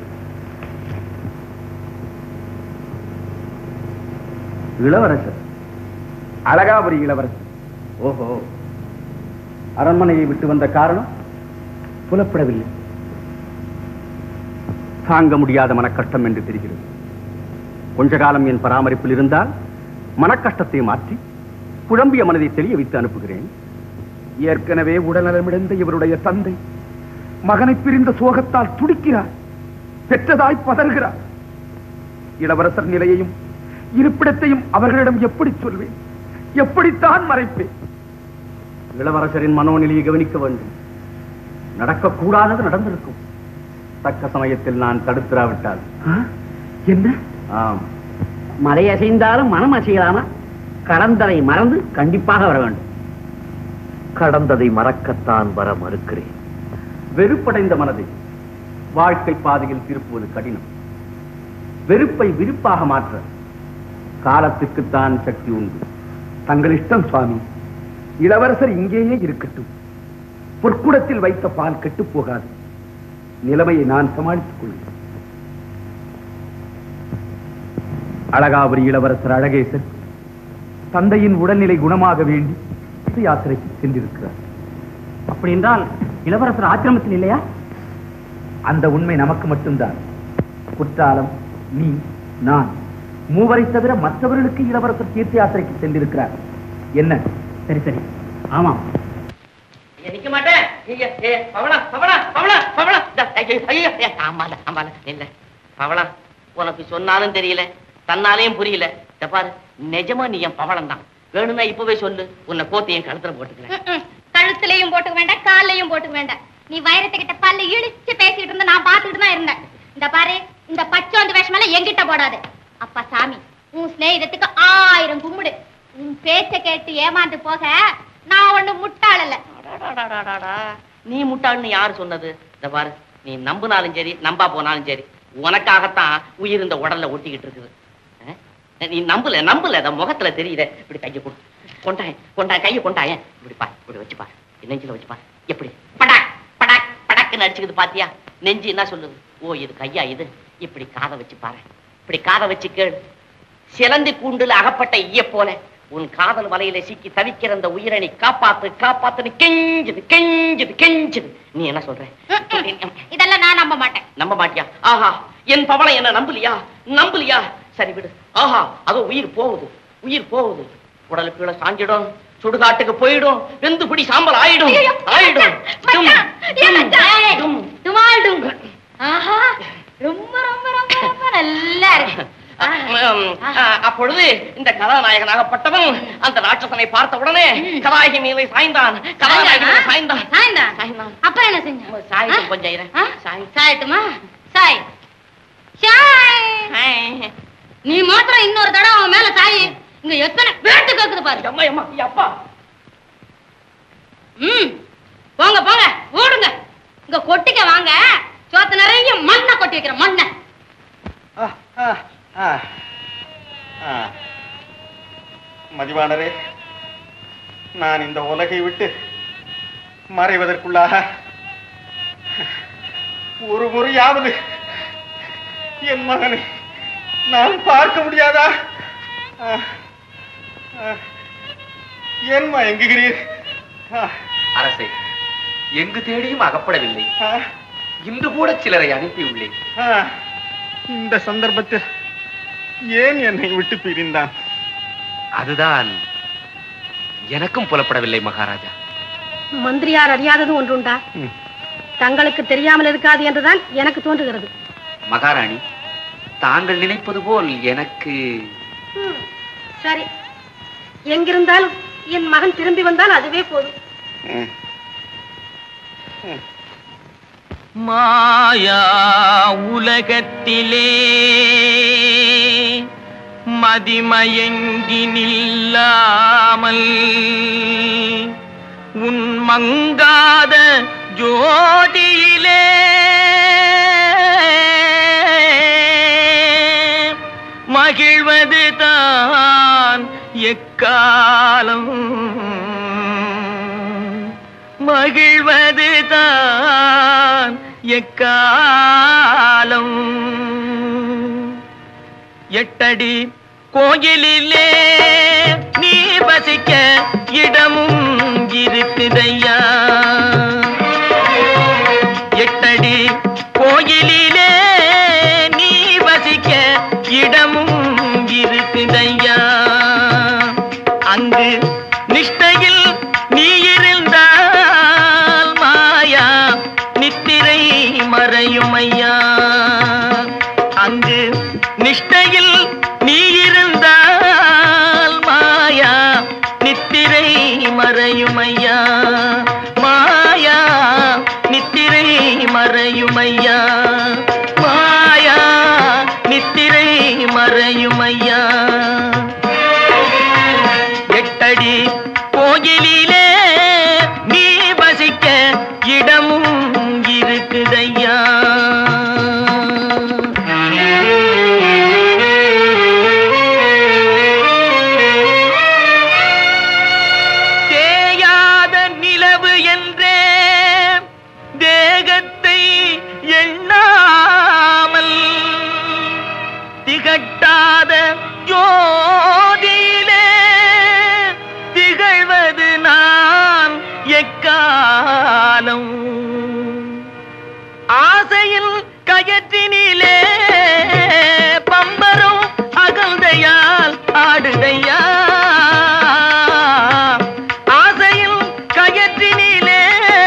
இளவரசர் அழகாபுரி இளவரசர் ஓஹோ அரண்மனையை விட்டு வந்த காரணம் புலப்படவில்லை தாங்க முடியாத மனக்கஷ்டம் என்று தெரிகிறது கொஞ்ச காலம் என் பராமரிப்பில் இருந்தால் மனக்கஷ்டத்தை மாற்றி குழம்பிய மனதை தெரிய வைத்து அனுப்புகிறேன் ஏற்கனவே உடல்நலமிழந்த இவருடைய தந்தை மகனை பிரிந்த சோகத்தால் துடிக்கிறார் பெற்றதாய் பதறுகிறார் இளவரசர் நிலையையும் இருப்பிடத்தையும் அவர்களிடம் எப்படி சொல்வேன் எப்படித்தான் மறைப்பேன் இளவரசரின் மனோநிலையை கவனிக்க வேண்டும் நடக்கக்கூடாதது நடந்திருக்கும் தக்க சமயத்தில் நான் தடுத்திராவிட்டால் என்ன ஆம் மலை அசைந்தாலும் மனம் அசையலாமா கடந்ததை மறந்து கண்டிப்பாக வர வேண்டும் கடந்ததை மறக்கத்தான் வர மறுக்கிறேன் வெறுப்படைந்த மனதை வாழ்க்கை பாதையில் திருப்புவது கடினம் வெறுப்பை விருப்பாக மாற்ற காலத்துக்குத்தான் சக்தி உண்டு தங்கள் இஷ்டம் சுவாமி இளவரசர் இங்கேயே இருக்கட்டும் பொற்குடத்தில் வைத்த பால் கெட்டு போகாது நிலைமையை நான் சமாளித்துக் கொள்வேன் அழகாபுரி இளவரசர் அழகேசன் தந்தையின் உடல்நிலை குணமாக வேண்டி தீர்த்த யாத்திரைக்கு சென்றிருக்கிறார் அப்படி என்றால் இளவரசர் ஆசிரமத்தில் இல்லையா அந்த உண்மை நமக்கு மட்டும்தான் குற்றாலம் நீ நான் மூவரை தவிர மற்றவர்களுக்கு இளவரசர் தீர்த்த யாத்திரைக்கு சென்றிருக்கிறார் என்ன சரி சரி ஆமாம் ஐயா, நிக்க மாட்டேன் ஐயா, ஏ, பவளா பவளா பவளா பவளா இந்த, ஐயோ, ஐயோ, ஏ, ஆமால ஆமால இல்ல பவளா உனக்கு சொன்னாலும் தெரியல தன்னாலையும் புரியல இத பாரு நிஜமா நீ என் பவளம் தான் வேணும்னா இப்பவே சொல்லு உன்னை கோத்தி என் கழுத்துல போட்டுக்கிறேன் ம்ம். கழுத்துலயும் போட்டுக்க வேண்டாம் கால்லையும் போட்டுக்க வேண்டாம் நீ வைரத்துக்கிட்ட பல்ல இழிச்சு பேசிட்டு இருந்த நான் பார்த்துட்டு தான் இருந்தேன் இந்த பாரு இந்த பச்சோந்து வேஷமெல்லாம் என்கிட்ட போடாது அப்பா சாமி உன் சிநேகிதத்துக்கு ஆயிரம் கும்பிடு உன் பேச்ச கேட்டு ஏமாந்து போக நான் ஒண்ணு முட்டாள் இல்ல அடாடாடாடாடா. நீ முட்டாள்னு யாரு சொன்னது இந்த பாரு நீ நம்புனாலும் சரி நம்பா போனாலும் சரி உனக்காகத்தான் உயிர் இந்த உடல்ல ஒட்டிக்கிட்டு இருக்குது அஹ்? நீ நம்பல நம்பல அந்த முகத்துல தெரியுதே இப்படி கையை கொடு கொண்டாய் கொண்டாய் கையை கொண்டாய இப்படி பாரு இப்படி வச்சு பாரு நெஞ்சில வச்சு பாரு எப்படி படாக் படாக் படாக்குன்னு அடிச்சுக்குது பாத்தியா நெஞ்சு என்ன சொல்லுது ஓ இது கையா இது இப்படி காதை வச்சு பாரு இப்படி காதை வச்சு கேளு சிலந்தி கூண்டுல அகப்பட்ட ஈய போல உன் காதல் வலையில சிக்கி தவிக்கிற அந்த உயிரை நீ காப்பாத்து காப்பாத்துன்னு கெஞ்சுது கெஞ்சுது கெஞ்சுது நீ என்ன சொல்ற இதெல்லாம் நான் நம்ப மாட்டேன் நம்ப மாட்டியா ஆஹா என் பவளை என்ன நம்பலியா நம்பலியா சரி விடு ஆஹா அதோ உயிர் போகுது உயிர் போகுது உடலு கீழே சாஞ்சிடும் சுடுகாட்டுக்கு போயிடும் வெந்து பிடி சாம்பல் ஆயிடும் ஆயிடும் டும், டும், டும். துமால் டுங்கு ஆஹா ரொம்ப ரொம்ப ரொம்ப ரொம்ப நல்லா இருக்கு உம், ஆ, அப்பொழுது இந்த கதாநாயகனாகப்பட்டவன் அந்த ராட்சசனை பார்த்த உடனே கதாயகி மீது சாய்ந்தான் கதாநாயகி மீது சாய்ந்தான் சாய்ந்தான் சாய்ந்தான் அப்புறம் என்ன செஞ்ச சாய்க்கும் கொஞ்சம் இரு. ஆ? சாய் சாயட்டுமா சாய் சாய் நீ மாத்திரம் இன்னொரு தடவை அவன் மேல சாய் இங்க எத்தனை வேட்டு கேக்குது பாரு அம்மா அம்மா அப்பா ம் போங்க போங்க ஓடுங்க இங்க கொட்டிக்க வாங்க சோத்து நிறைய மண்ணை கொட்டி வைக்கிற மண்ணை மதிவாணரே நான் இந்த உலகை விட்டு மறைவதற்குள்ளாக ஒரு முறையாவது என் மகனை நான் பார்க்க முடியாதா ஆ, ஆ, ஏன் மயங்குகிறீர் ஆ, அரசே எங்கு தேடியும் அகப்படவில்லை ஆ, இன்று கூட சிலரை அனுப்பியுள்ளேன் ஆ, இந்த சந்தர்ப்பத்தில் ஏன் என்னை விட்டு பிரிந்தான் அதுதான் எனக்கும் புலப்படவில்லை மகாராஜா மந்திரியார் அறியாதது ஒன்றுண்டா ம். தங்களுக்கு தெரியாமல் இருக்காது என்றுதான் எனக்கு தோன்றுகிறது மகாராணி தாங்கள் நினைப்பது போல் எனக்கு ம், சரி எங்கிருந்தாலும் என் மகன் திரும்பி வந்தால் அதுவே போதும் மாயா உலகத்திலே மதிமயங்கி நில்லாமல் உன் மங்காத ஜோதியிலே மகிழ்வது தான் எக்காலம் மகிழ்வது தான் எக்காலம் எட்டடி கோயிலிலே நீ வசிக்க இடமும் இருக்குதையா எட்டடி கோயிலிலே நீ வசிக்க இடமும் இருக்குதையா அங்கு நிஷ்டையில் நீ இருந்தால் மாயா நித்திரை மறையும் ஐயா அங்கு நிஷ்டையில் நீ இருந்தால் மாயா நித்திரை மறையும் ஐயா மாயா நித்திரை மறையும் ஐயா மாயா நித்திரை மறையும் ஐயா எட்டடி கோயிலிலே நீ வசிக்க இடமும் இருக்குதையா தேயாத நிலவு என்றே தேகத்தை எண்ணாமல் திகட்டாத ஜோதியிலே திகழ்வது நான் எக்காலம் ஆசையில் கயற்றினிலே பம்பரும் அகந்தையால் ஆடுதையா ஆசையில் கயற்றினிலே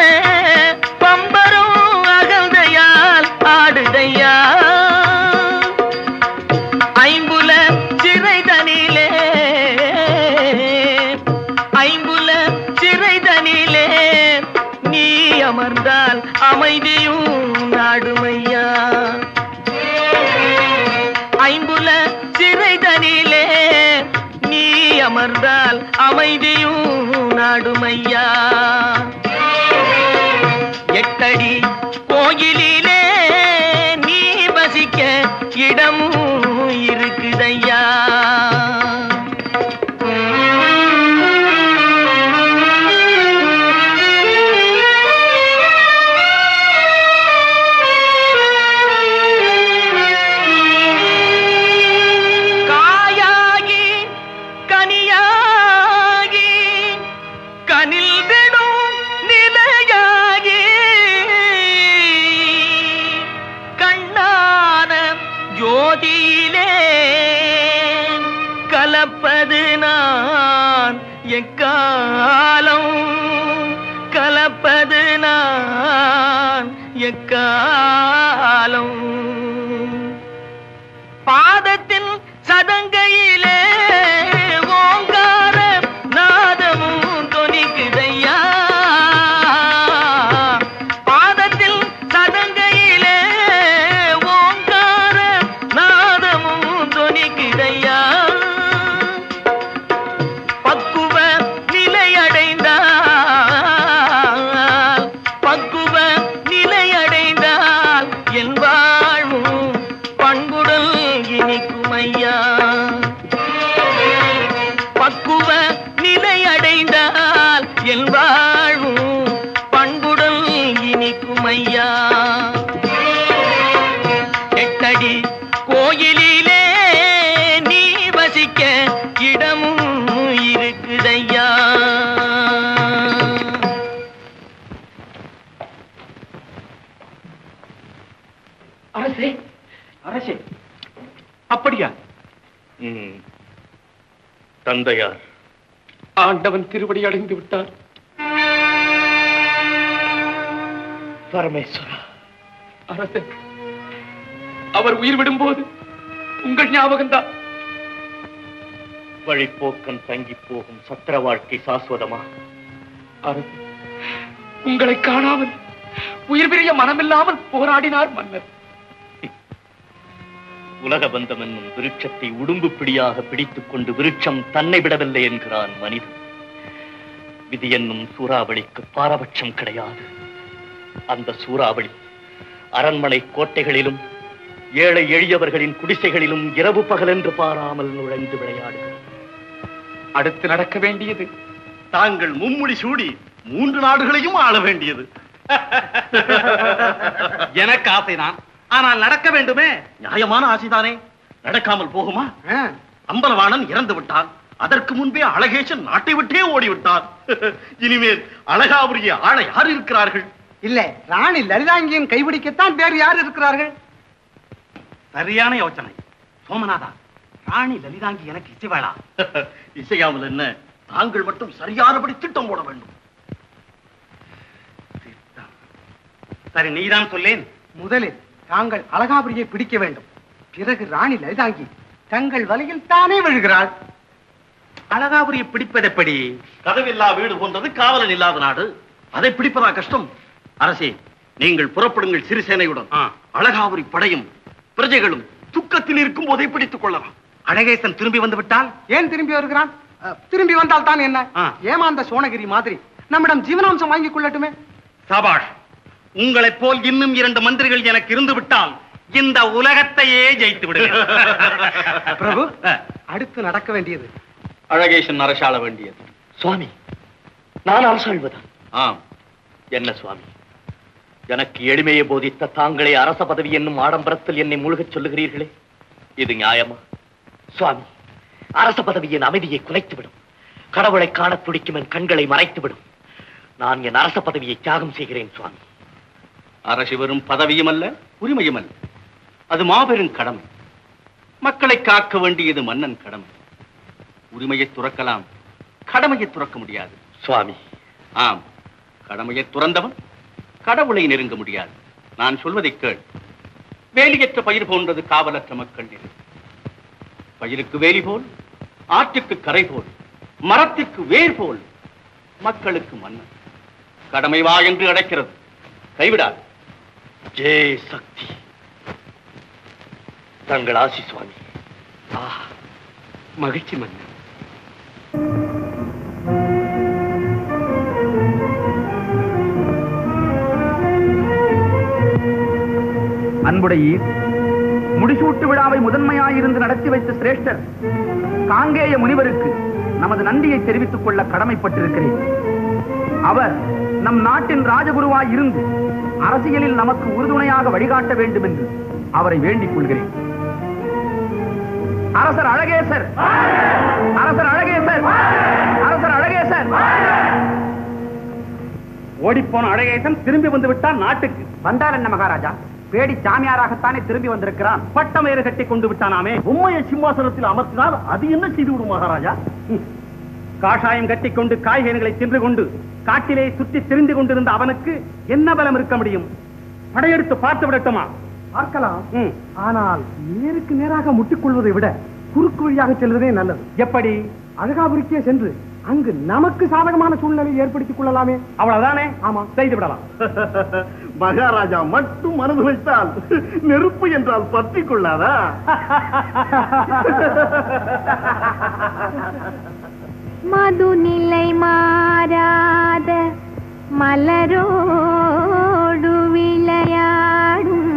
பம்பரும் அகந்தையால் ஆடுதையா ஐம்புல சிறைதனிலே ஐம்புல சிறைதனிலே நீ அமர்ந்தால் அமைதியும் நாடுமையா ஐம்புல சிறைதனிலே நீ அமர்ந்தால் அமைதியும் நாடுமையா எட்டடி கோயிலிலே நீ வசிக்க இடமும் இருக்குதையா கலப்பது நான் எக்காலம் கலப்பது நான் எக்காலம் பாதத்தின் சதங்கையிலே ஓங்கார நாதமும் தொனிக்குதையா பாதத்தில் சதங்கையிலே ஓங்கார நாதமும் தொனிக்குதையா பக்குவ நிலையடைந்தால் பக்குவ நிலையடைந்தால் என் வாழ்வும் பண்புடல் இனிக்கும் ஐயா பக்குவ நிலையடைந்தால் என் வாழ்வும் பண்புடல் இனிக்கும் ஐயா எட்டடி கோயிலிலே நீ வசிக்க இடமும் இருக்குதையா அரசே அரசே அப்படியா தந்தையார் ஆண்டவன் திருவடி அடைந்து விட்டார் பரமேஸ்வரா அரசே அவர் உயிர் விடும்போது உங்கள் ஞாபகம்தான் வழிப்போக்கன் தங்கி போகும் சத்திர வாழ்க்கை சாஸ்வதமா அரசே உங்களை காணாமல் உயிர் பிரிய மனமில்லாமல் போராடினார் மன்னர் உலக பந்தம் என்னும் விருட்சத்தை உடும்பு பிடியாக பிடித்துக் கொண்டு விருட்சம் தன்னை விடவில்லை என்கிறான் மனிதன் விதி என்னும் சூறாவளிக்கு பாரபட்சம் கிடையாது அந்த சூறாவளி அரண்மனை கோட்டைகளிலும் ஏழை எளியவர்களின் குடிசைகளிலும் இரவு பகல் என்று பாராமல் நுழைந்து விளையாடுகிறது அடுத்து நடக்க வேண்டியது தாங்கள் மும்முடி சூடி மூன்று நாடுகளையும் ஆள வேண்டியது எனக்கு ஆசைதான் ஆனால் நடக்க வேண்டுமே நியாயமான ஆசைதானே நடக்காமல் போகுமா அம்பலவாணன் இறந்து விட்டான் அதற்கு முன்பே அழகேசன் நாட்டை விட்டே ஓடிவிட்டான் இனிமேல் அழகாபுரிய ஆள யார் இருக்கிறார்கள் இல்ல ராணி லலிதாங்கியின் கைபிடிக்கத்தான் வேறு யார் இருக்கிறார்கள் சரியான யோசனை சோமநாதா ராணி லலிதாங்கி எனக்கு இசைவேளா இசையாமல் என்ன தாங்கள் மட்டும் சரியானபடி திட்டம் போட வேண்டும் சரி நீதான் சொல்லேன் முதலில் தாங்கள் அழகாபுரியை பிடிக்க வேண்டும் பிறகு ராணி லலிதாங்கி தங்கள் வலையில் தானே விழுகிறாள் அழகாபுரியை பிடிப்பதெப்படி கதவில்லா வீடு போன்றது காவலன் இல்லாத நாடு அதை பிடிப்பதா கஷ்டம் அரசே நீங்கள் புறப்படுங்கள் சிறிசேனையுடன் அழகாபுரி படையும் பிரஜைகளும் துக்கத்தில் இருக்கும் போதே பிடித்துக் கொள்ளலாம் அழகேசன் திரும்பி வந்து விட்டால் ஏன் திரும்பி வருகிறான் அஹ், திரும்பி வந்தால் தான் என்ன ஏமாந்த சோனகிரி மாதிரி நம்மிடம் ஜீவனாம்சம் வாங்கிக் கொள்ளட்டுமே சபாஷ் உங்களைப் போல் இன்னும் இரண்டு மந்திரிகள் எனக்கு இருந்து விட்டால் இந்த உலகத்தையே ஜெயித்து விடுவேன் பிரபு அடுத்து நடக்க வேண்டியது அழகேசன் அரசாள வேண்டியது சுவாமி நான் அரசாழ்வதா ஆம் என்ன சுவாமி எனக்கு எளிமையை போதித்த தாங்களே அரச பதவி என்னும் ஆடம்பரத்தில் என்னை மூழ்கச் சொல்லுகிறீர்களே இது நியாயமா சுவாமி அரச பதவியின் அமைதியை குலைத்துவிடும் கடவுளை காணத் துடிக்கும் என் கண்களை மறைத்துவிடும் நான் என் அரச பதவியை தியாகம் செய்கிறேன் சுவாமி அரசு வெறும் பதவியும் அல்ல உரிமையும் அல்ல அது மாபெரும் கடமை மக்களை காக்க வேண்டியது மன்னன் கடமை உரிமையை துறக்கலாம் கடமையை துறக்க முடியாது சுவாமி ஆம் கடமையை துறந்தவன் கடவுளை நெருங்க முடியாது நான் சொல்வதை கேள் வேலியற்ற பயிர் போன்றது காவலற்ற மக்கள் நிலை பயிருக்கு வேலி போல் ஆற்றுக்கு கரை போல் மரத்திற்கு வேர் போல் மக்களுக்கு மன்னன் கடமை வா என்று அடைக்கிறது கைவிடாது ஜெய் சக்தி தங்கள் ஆசி சுவாமி மகிழ்ச்சி மன்னன் அன்புடையீர் முடிசூட்டு விழாவை முதன்மையாயிருந்து நடத்தி வைத்த சிரேஷ்டர் காங்கேய முனிவருக்கு நமது நன்றியை தெரிவித்துக் கொள்ள கடமைப்பட்டிருக்கிறேன் அவர் நம் நாட்டின் ராஜகுருவாய் இருந்து அரசியலில் நமக்கு உறுதுணையாக வழிகாட்ட வேண்டும் என்று அவரை வேண்டிக் கொள்கிறேன் அரசர் அழகேசர் அரசர் அழகேசர் அரசர் அழகேசர் ஓடிப்போன அழகேசன் திரும்பி வந்து விட்டான் நாட்டுக்கு வந்தார் என்ன மகாராஜா பேடி சாமியாராகத்தானே திரும்பி வந்திருக்கிறான் பட்டம் வேறு கட்டி கொண்டு விட்டானாமே உண்மையை சிம்மாசனத்தில் அமர்த்தினால் அது என்ன செய்து விடும் மகாராஜா ஹம். காஷாயம் கட்டிக்கொண்டு காய்கறிகளை தின்று கொண்டு காட்டிலே சுற்றி திரிந்து கொண்டிருந்த அவனுக்கு என்ன பலம் இருக்க முடியும் படையெடுத்து பார்த்து விடட்டுமா பார்க்கலாம் ம். ஆனால் நேருக்கு நேராக முட்டிக்கொள்வதை விட குறுக்கு வழியாக செல்வதே நல்லது எப்படி அழகாபுரிக்கே சென்று அங்கு நமக்கு சாதகமான சூழ்நிலையை ஏற்படுத்திக் கொள்ளலாமே அவ்வளவுதானே ஆமா செய்து விடலாம் மகாராஜா மட்டும் மனது வைத்தால் நெருப்பு என்றால் பற்றி கொள்ளாதா மதுநிலை மாறாத மலரோடு விளையாடும்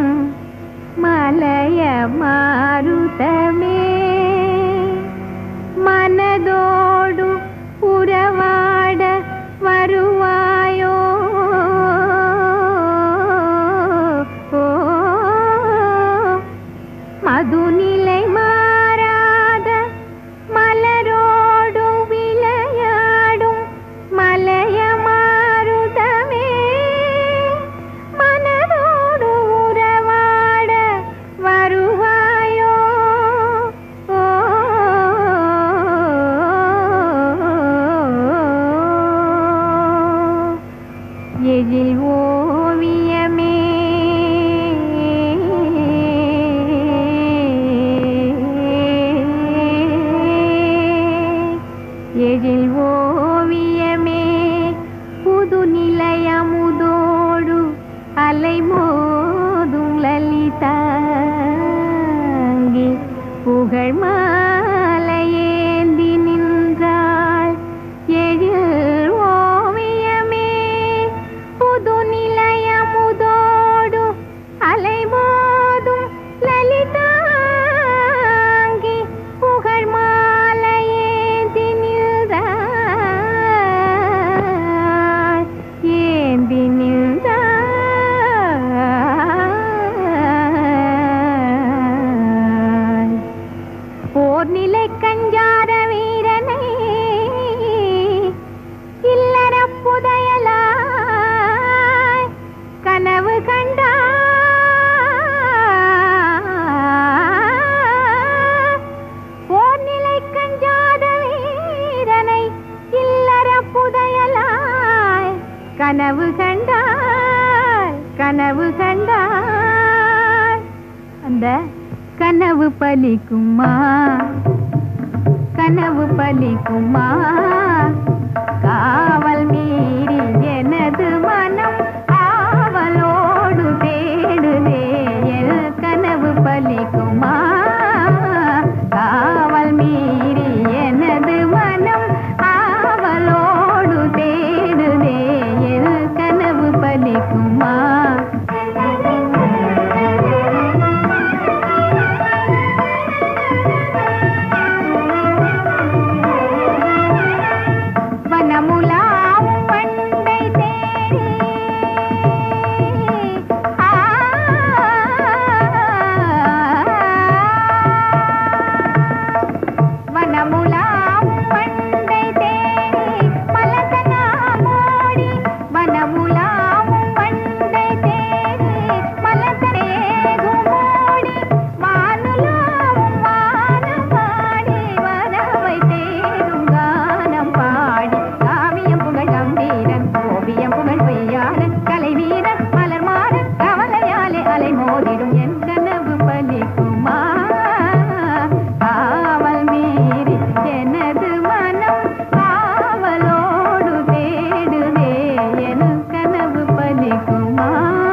மலைய மாருதமே மனதோடு உறவாட வருவாயோ மதுநிலை மாறாத மலரோடு விளையாடும் மலைய மாருதமே மனதோடு உறவாட வருவாயோ ஓ, எழில் ஓவியமே எழில் ஓவியமே புது நிலையமுதோடு அலை மோதும் லலிதாங்கி புகழ் மாலையேந்தி நின்றாள் எழில் ஓவியமே புது நிலையமுதோடு அலை மோதும் லலிதாங்கி புகழ் மாலையேந்தி நின்றாள் ஏந்தி நின்றாள் போர் நிலை கஞ்சார வீரனை இல்லற புதையலாய் கனவு கண்டார் போர் நிலை கஞ்சாத வீரனை இல்லற புதையலாய் கனவு கண்டார் கனவு கண்டார் அந்த கனவு பலிக்குமா கனவு பலிக்குமா காவல் மீறி எனது மனம் ஆவலோடு தேடுதே என் கனவு பலிக்குமா காவல் மீறி எனது மனம் ஆவலோடு தேடுதே என் கனவு பலிக்குமா வனமுலாம் பண்டை தேடி ஆ வனமுலாம் பண்டை தேடி மலசனாமோடி வனமுலாம் பண்டை தேடி மலசரேகுமோடி வானுலாம் வானம் பாடி வரவை தேடும் கானம் பாடி காவியம் புகழ் கம்பீரன் ஓவியம் புகழ் பெய்யாளன் கலை வீரன் மலர் மாறன் கவலையாலே அலை மோதிடும் என் கனவு பலிக்குமா காவல் மீறி எனது மனம் காவலோடு தேடுதே என் கனவு பலிக்குமா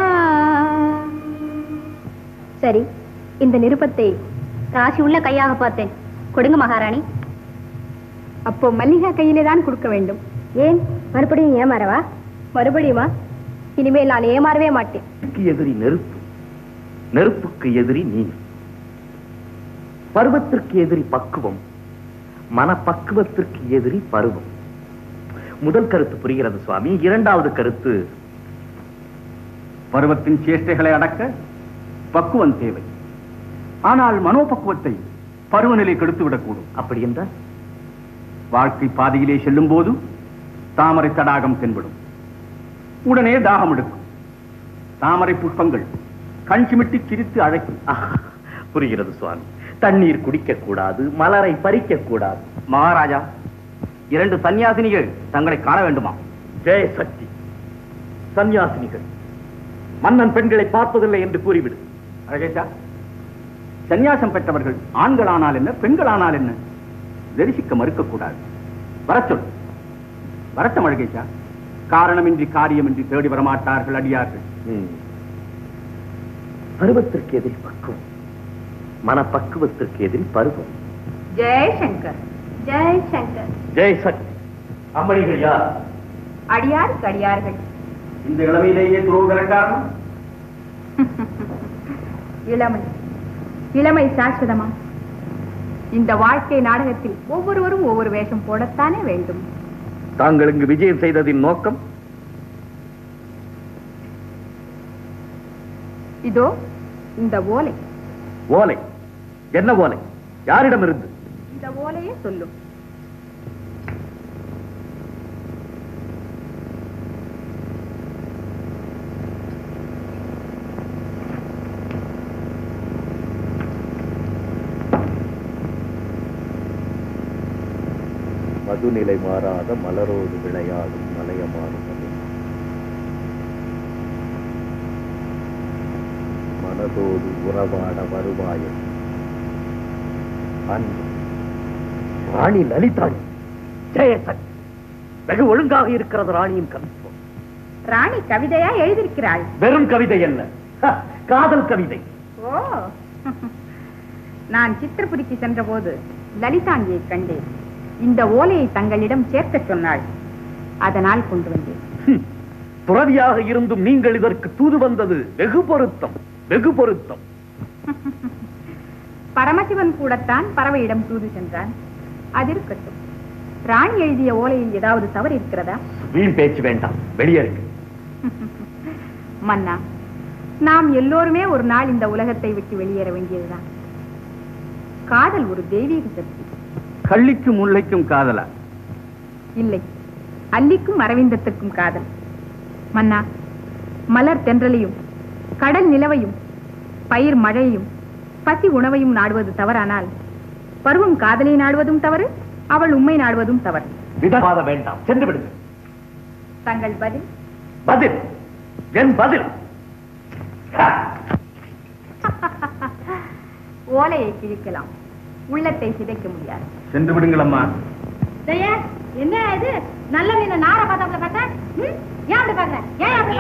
சரி இந்த நிருபத்தை ராசி உள்ள கையாக பார்த்தேன் கொடுங்க மகாராணி அப்போ மல்லிகா கையிலே தான் கொடுக்க வேண்டும் ஏன் மறுபடியும் ஏமாறவா மறுபடியுமா இனிமேல் நான் ஏமாறவே மாட்டேன் நெருப்புக்கு எதிரி நெருப்பு நெருப்புக்கு எதிரி நீர் பருவத்திற்கு எதிரி பக்குவம் மனப்பக்குவத்திற்கு எதிரி பருவம் முதல் கருத்து புரிகிறது சுவாமி இரண்டாவது கருத்து பருவத்தின் சேஷ்டைகளை அடக்க பக்குவம் தேவை ஆனால் மனோபக்குவத்தை பருவநிலை கெடுத்து விடக்கூடும் அப்படி என்றால் வாழ்க்கை பாதையிலே செல்லும் போது தாமரை தடாகம் தென்படும் உடனே தாகம் எடுக்கும் தாமரை புஷ்பங்கள் கண் சிமிட்டி சிரித்து அழைக்கும் புரிகிறது சுவாமி தண்ணீர் குடிக்க கூடாது மலரை பறிக்க கூடாது மகாராஜா இரண்டு சன்னியாசினிகள் தங்களை காண வேண்டுமா ஜெய சக்தி சந்நியாசினிகள் மன்னன் பெண்களை பார்ப்பதில்லை என்று கூறிவிடு அழகேஷா சந்நியாசம் பெற்றவர்கள் ஆண்களானால் என்ன பெண்களானால் என்ன தரிசிக்க மறுக்கக்கூடாது வரச் சொல் வரட்டும் அழகேஷா காரணமின்றி காரியமின்றி தேடி வரமாட்டார்கள் அடியார்கள் பருவத்திற்கு எதில் பக்குவம் மனப்பக்குவத்திற்கு எதில் பருவம் ஜெய்சங்கர் ஜெய்சங்கர் ஜெய் சக்தி அம்மணிகள் யார் அடியாருக்கு அடியார்கள் இந்த இளமையிலேயே துரோகர காரணம் இளமை இளமை சாஸ்வதமா இந்த வாழ்க்கை நாடகத்தில் ஒவ்வொருவரும் ஒவ்வொரு வேஷம் போடத்தானே வேண்டும் தாங்கள் இங்கு விஜயம் செய்ததின் நோக்கம் இதோ இந்த ஓலை ஓலை என்ன ஓலை யாரிடமிருந்து இந்த ஓலையே சொல்லும் மதுநிலை மாறாத மலரோடு விளையாடும் மலையமான மலை மனதோடு உறவாட வருவாயம் அன்பு ராணி லலிதாணி ஜெயசக்தி வெகு ஒழுங்காக இருக்கிறது ராணியின் கவித்துவம் ராணி கவிதையா எழுதியிருக்கிறாள் வெறும் கவிதை அல்ல ஹ, காதல் கவிதை ஓ நான் சித்திரபுரிக்கு சென்றபோது லலிதாங்கியை கண்டேன் இந்த ஓலையை தங்களிடம் சேர்க்கச் சொன்னாள் அதனால் கொண்டு வந்தேன் ஹம், துறவியாக இருந்தும் நீங்கள் இதற்கு தூது வந்தது வெகு பொருத்தம் வெகு பொருத்தம் பரமசிவன் கூடத்தான் பறவையிடம் தூது சென்றான் அது இருக்கட்டும் ராணி எழுதிய ஓலையில் ஏதாவது தவறு இருக்கிறதா வீண் பேச்சு வேண்டாம் வெளியேறுங்க மன்னா நாம் எல்லோருமே ஒரு நாள் இந்த உலகத்தை விட்டு வெளியேற வேண்டியதுதான் காதல் ஒரு தெய்வீக சக்தி கள்ளிக்கும் முல்லைக்கும் காதலா இல்லை அல்லிக்கும் அரவிந்தத்துக்கும் காதல் மன்னா மலர் தென்றலையும் கடல் நிலவையும் பயிர் மழையையும் பசி உணவையும் நாடுவது தவறானால் பருவம் காதலை நாடுவதும் தவறு அவள் உண்மை நாடுவதும் தவறு விதவாத வேண்டாம் சென்று விடுங்க தங்கள் பதில் பதில் என் பதில் ஓலையை கிழிக்கலாம் உள்ளத்தை சிதைக்க முடியாது சென்று விடுங்கள் அம்மா ஜெயா என்ன இது நல்ல மீன நார பார்த்தாப்ல பார்த்தா ம்? ஏன் அப்படி பாக்குற ஏன் அப்படி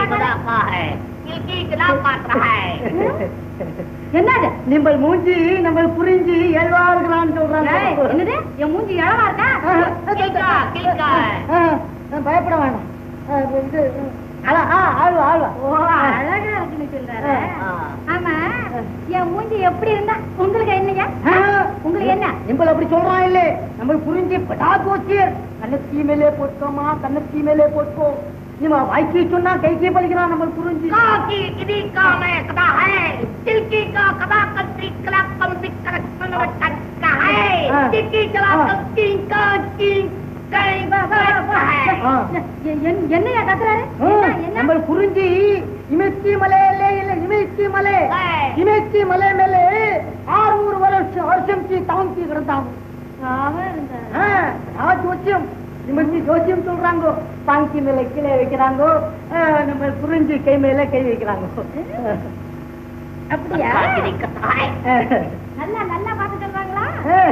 பாக்குற என்னது நிம்பல் மூஞ்சி நம்ம புரிஞ்சு எல்வா இருக்கிறான்னு ஏய், சொல்றாங்க என்னது என் மூஞ்சி இளவா இருக்கா கில்கா, கில்கா. ஆ, ஆ, பயப்பட வேண்டாம் ஆ, இது ஆளா ஆ ஆழ்வா ஆழ்வா ஓ அழகா இருக்குன்னு சொல்றாரு ஆ. ஆமா என் மூஞ்சி எப்படி இருந்தா உங்களுக்கு என்னையா உங்களுக்கு என்ன நிம்பல் அப்படி சொல்றான் இல்லே நம்ம புரிஞ்சு படா போச்சு கண்ணத்தீ மேலே போட்டுக்கோமா கண்ணத்தீ மேலே போட்டுக்கோ நீமா வாய்க்கு சொன்னா கைக்கே பலிக்கிறான் நம்ம புரிஞ்சு காக்கி கிதி காமே கதா ஹை தில்கி கா கதா கத்ரி கலா கம்பி கலக் மனவட்ட கா ஹை ஆ. திக்கி கலா ஆ. கக்கி கா கி கை பா ஹை ஆ. எ- என்- என்னையா கத்துறாரு ஆ, என்ன, என்ன நம்ம புரிஞ்சு இமைச்சி மலையிலே இல்ல இமைச்சி மலை ஏய். இமைச்சி மலை மேலே ஆறுநூறு வருஷம் வருஷம் தாங்கி கிடந்தாங்க அவன் இருந்தாரு. ஆ, ஆ, ஜோசியம் நிமிர்ச்சி ஜோசியம் சொல்றாங்க பாங்கி மேல கீழே வைக்கிறாங்க ஆ, நம்ம புரிஞ்சு கை மேல கை வைக்கிறாங்க அப்படியா கிதி கதா ஹை நல்லா நல்லா பாத்து சொல்றாங்களா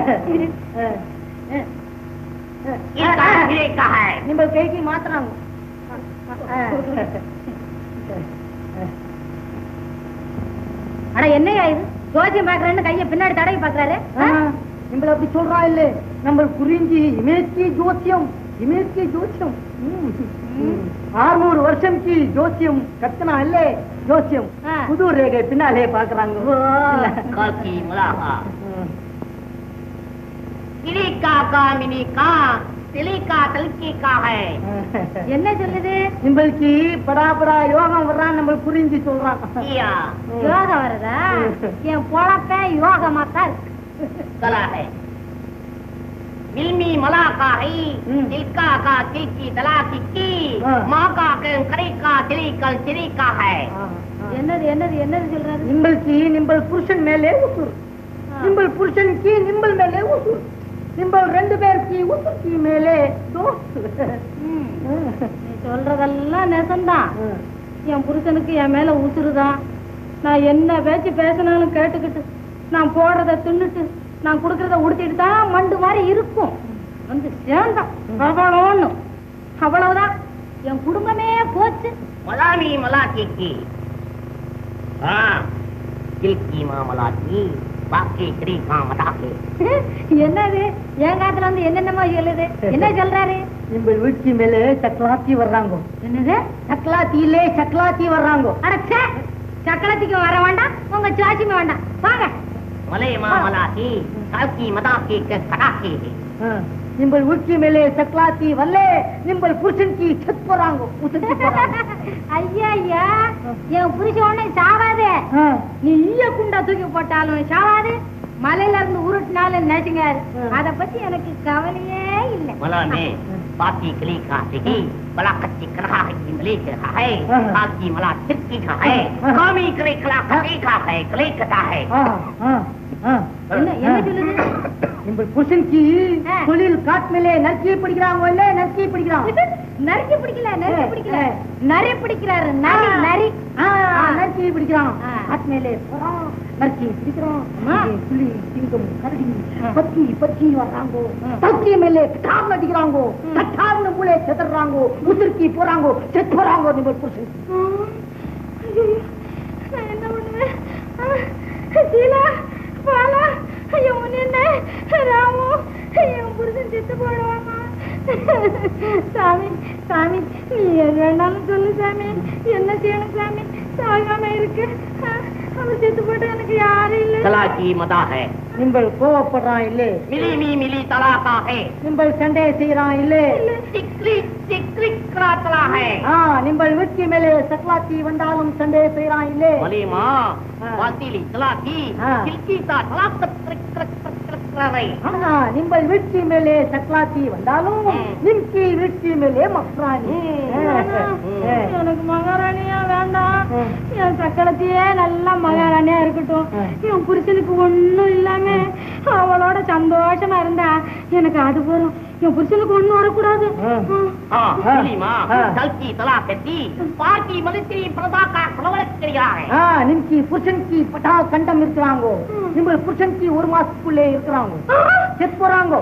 இக்கா கிதி கா ஹை நம்ம கைக்கு மாத்துறாங்க அட என்னையா இது ஜோசியம் பாக்குறேன்னு கைய பின்னாடி தடவி பாக்குறாரு ஆ, நம்மள அப்படி சொல்றா இல்ல நம்ம புரிஞ்சு இமேச்சி ஜோசியம் இமேச்சி ஜோசியம் ஆறுநூறு வருஷம்க்கு ஜோசியம் கத்தனா இல்ல ஜோசியம் ஆ. புது ரேகை பின்னாலே பாக்குறாங்க காக்கி மலாஹா கிதி கா கா மினி கா திலி கா தல்கி கா ஹை என்ன சொல்லுது நம்மளுக்கு படா படா யோகம் வர்றான் நம்ம புரிஞ்சு சொல்றான் கியா யோகா வருதா என் பொழப்ப யோகமா தான் இருக்கு कला है मिलमी मला का है तिलका का तिलकी दला की की हाँ। माँ का कं करे का तिली कल तिली का है என்னது என்னது என்னது சொல்றாரு நிம்பளுக்கு நிம்பள் புருஷன் மேலே உசுறு நிம்பள் புருஷனுக்கு நிம்பள் மேலே உசுறு நிம்பள் ரெண்டு பேருக்கு உசுருக்கு மேலே தோசு நீ சொல்றதெல்லாம் நெசம்தான் என் புருஷனுக்கு என் மேல உசுறுதான் நான் என்ன பேச்சு பேசினாலும் கேட்டுக்கிட்டு நான் போடுறத தின்னுட்டு நான் கொடுக்கறத உடுத்திட்டு தான் மண்டு மாதிரி இருக்கும் வந்து சேர்ந்தான் அவ்வளோன்னு அவ்வளவுதான் என் குடும்பமே போச்சு மலானி மலாக்கிக்கு ஆ கில்கி மாமலாக்கி பாக்கி கிரி மாமலாக்கி என்னது என் காத்துல வந்து என்னென்னமோ சொல்லுது என்ன சொல்றாரு நிம்பள் வீட்டு மேலே சக்கலாத்தி வர்றாங்க என்னது சக்கலாத்தியிலே சக்கலாத்தி வர்றாங்க அடச்சே சக்கலத்துக்கு வர வேண்டாம் உங்க சாட்சிமே வேண்டாம் வாங்க மலை மாமலாக்கி காக்கி மதாக்கி கடாக்கி நிம்பள் வீட்டு மேலே சக்கலாத்தி வல்லே நிம்பள் புருஷனுக்கு செத் போறாங்க உசுருக்கு போறாங்க ஐயா ஐயா என் புருஷன் உடனே சாவாதே நீ ஈய குண்டா தூக்கி போட்டாலும் சாவாது மலையில இருந்து உருட்டினாலும் நினைச்சுங்காரு அத பத்தி எனக்கு கவலையே இல்லை மலானே பாக்கி கிளி காசிகி பலா கச்சி கடாக்கி மலே கா है काकी मला तिरकी का है कामी करे कला कटी का है कले कटा है என்ன என்ன சொல்லுது நிம்பள் புருஷனுக்கு தொழில் காட்டு மேலே நறுக்கி பிடிக்கிறாங்க இல்ல நறுக்கி பிடிக்கிறாங்க நறுக்கி பிடிக்கல நறுக்கி பிடிக்கல நரி பிடிக்கிறாரு நரி நரி நறுக்கி பிடிக்கிறான் காட்டு மேலே போறான் நறுக்கி பிடிக்கிறான் இங்கே புலி சிங்கம் கரடி பத்தி பத்தி வர்றாங்க தத்தி மேலே டாப் அடிக்கிறாங்க தட்டார்னு மூளை செதறாங்க உதிர்க்கி போறாங்க செத்து போறாங்க நிம்பள் புருஷன் நான் என்ன பண்ணுவேன் சீலா பாலா ஐயோ என்ன ராமு என் புருஷன் செத்து போடுவாமா சாமி சாமி நீ எது வேணாலும் சொல்லு சாமி என்ன செய்யணும் சாமி சாகாம இருக்கு அவர் செத்து போட்டு எனக்கு யாரும் இல்ல कला की मदा है நிம்பள் கோவப்படுறான் இல்லே मिली मी मिली तला का है நிம்பள் சண்டை செய்யறான் இல்லே टिकरी टिकरी कला तला है ஆ நிம்பள் வீட்டு மேலே சக்கலாத்தி வந்தாலும் சண்டை செய்யறான் இல்லே मले माँ वातीली तला की किलकी ता तला तक तक तक तक तक रहे ஆ, நிம்பள் வீட்டு மேலே சக்கலாத்தி வந்தாலும் நிம்கி வீட்டு மேலே மக்ராணி எனக்கு மகாராணியா வேண்டாம் என் சக்கரத்தையே நல்லா மகாராணியா இருக்கட்டும் என் புருஷனுக்கு ஒண்ணும் இல்லாம அவளோட சந்தோஷமா இருந்தா எனக்கு அது போதும் என் புருஷனுக்கு ஒண்ணும் வரக்கூடாது हाँ मिली माँ कल की तला कटी पार्टी मलित्री प्रदा का प्रवलक करिया है ஆ, நிம்கி புருஷனுக்கு பட்டா கண்டம் இருக்கிறாங்க நிம்பள் புருஷனுக்கு ஒரு மாசத்துக்குள்ளே இருக்கிறாங்க செத்து போறாங்க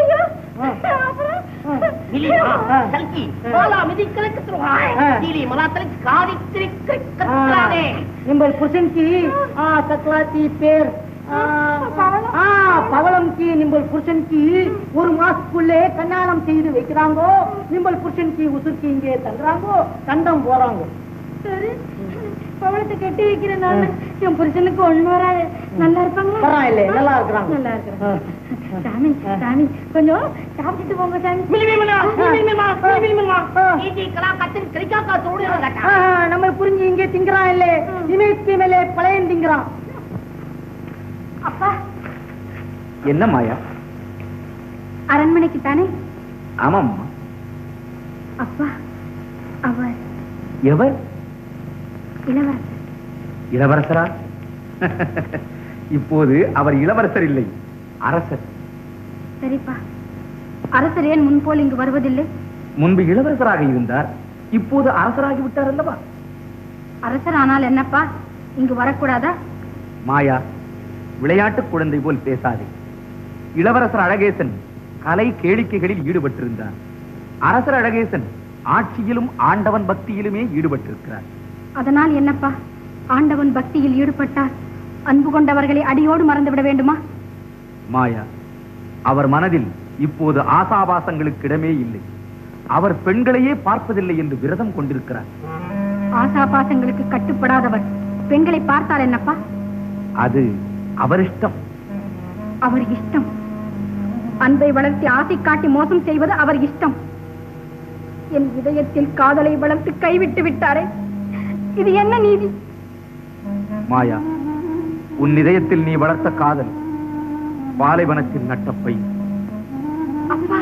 मिली माँ कल की बाला मिदी कलक तुरहा है नीली मला तलक कारी क्रिक क्रिक करता है நிம்பள் புருஷனுக்கு ஆ சக்கலாத்தி பேர் ஆ, ஆ, பவளம்க்கு நிம்பள் புருஷனுக்கு ஒரு மாசத்துக்குள்ளே கல்யாணம் செய்து வைக்கிறாங்கோ நிம்பள் புருஷனுக்கு உசுருக்கு இங்கே தங்குறாங்கோ கண்டம் போறாங்க சரி பவளத்தை கட்டி வைக்கிறேன் நான் என் புருஷனுக்கு ஒண்ணு வராது நல்லா இருப்பாங்களா பரவாயில்லை, நல்லா இருக்கிறாங்க. நல்லா இருக்கிறாங்க சாமி சாமி கொஞ்சம் சாப்பிட்டுட்டு போங்க சாமி मिली मिली मिला मिली मिली माँ मिली मिली माँ ये कला कतन कलिका का तोड़े ஆ, लगा ஆ, நம்ம புரிஞ்சு இங்கே திங்கிறான் இல்லே இமயத்து மேலே பழையன் திங்கிறான் அப்பா என்ன மாயா அரண்மனைக்கு தானே ஆமாம்மா அப்பா அவர் எவர் இளவரசர் இளவரசரா இப்போது அவர் இளவரசர் இல்லை அரசர் சரிப்பா அரசர் ஏன் முன்போல் இங்கு வருவதில்லை முன்பு இளவரசராக இருந்தார் இப்போது அரசராகி விட்டார் அல்லவா அரசர் ஆனால் என்னப்பா இங்கு வரக்கூடாதா மாயா விளையாட்டு குழந்தை போல் பேசாதே இளவரசர் அழகேசன் கலை கேளிக்கைகளில் ஈடுபட்டிருந்தார் அரசர் அழகேசன் ஆட்சியிலும் ஆண்டவன் பக்தியிலுமே ஈடுபட்டிருக்கிறார் அதனால் என்னப்பா ஆண்டவன் பக்தியில் ஈடுபட்டார் அன்பு கொண்டவர்களை அடியோடு மறந்துவிட வேண்டுமா மாயா அவர் மனதில் இப்போது ஆசாபாசங்களுக்கு இடமே இல்லை அவர் பெண்களையே பார்ப்பதில்லை என்று விரதம் கொண்டிருக்கிறார் ஆசாபாசங்களுக்கு கட்டுப்படாதவர் பெண்களை பார்த்தால் என்னப்பா அது அவர் இஷ்டம் அவர் இஷ்டம் அன்பை வளர்த்து ஆசை காட்டி மோசம் செய்வது அவர் இஷ்டம் என் இதயத்தில் காதலை வளர்த்து கைவிட்டு விட்டாரே இது என்ன நீதி மாயா உன் இதயத்தில் நீ வளர்த்த காதல் பாலைவனத்தில் நட்டப்பை அப்பா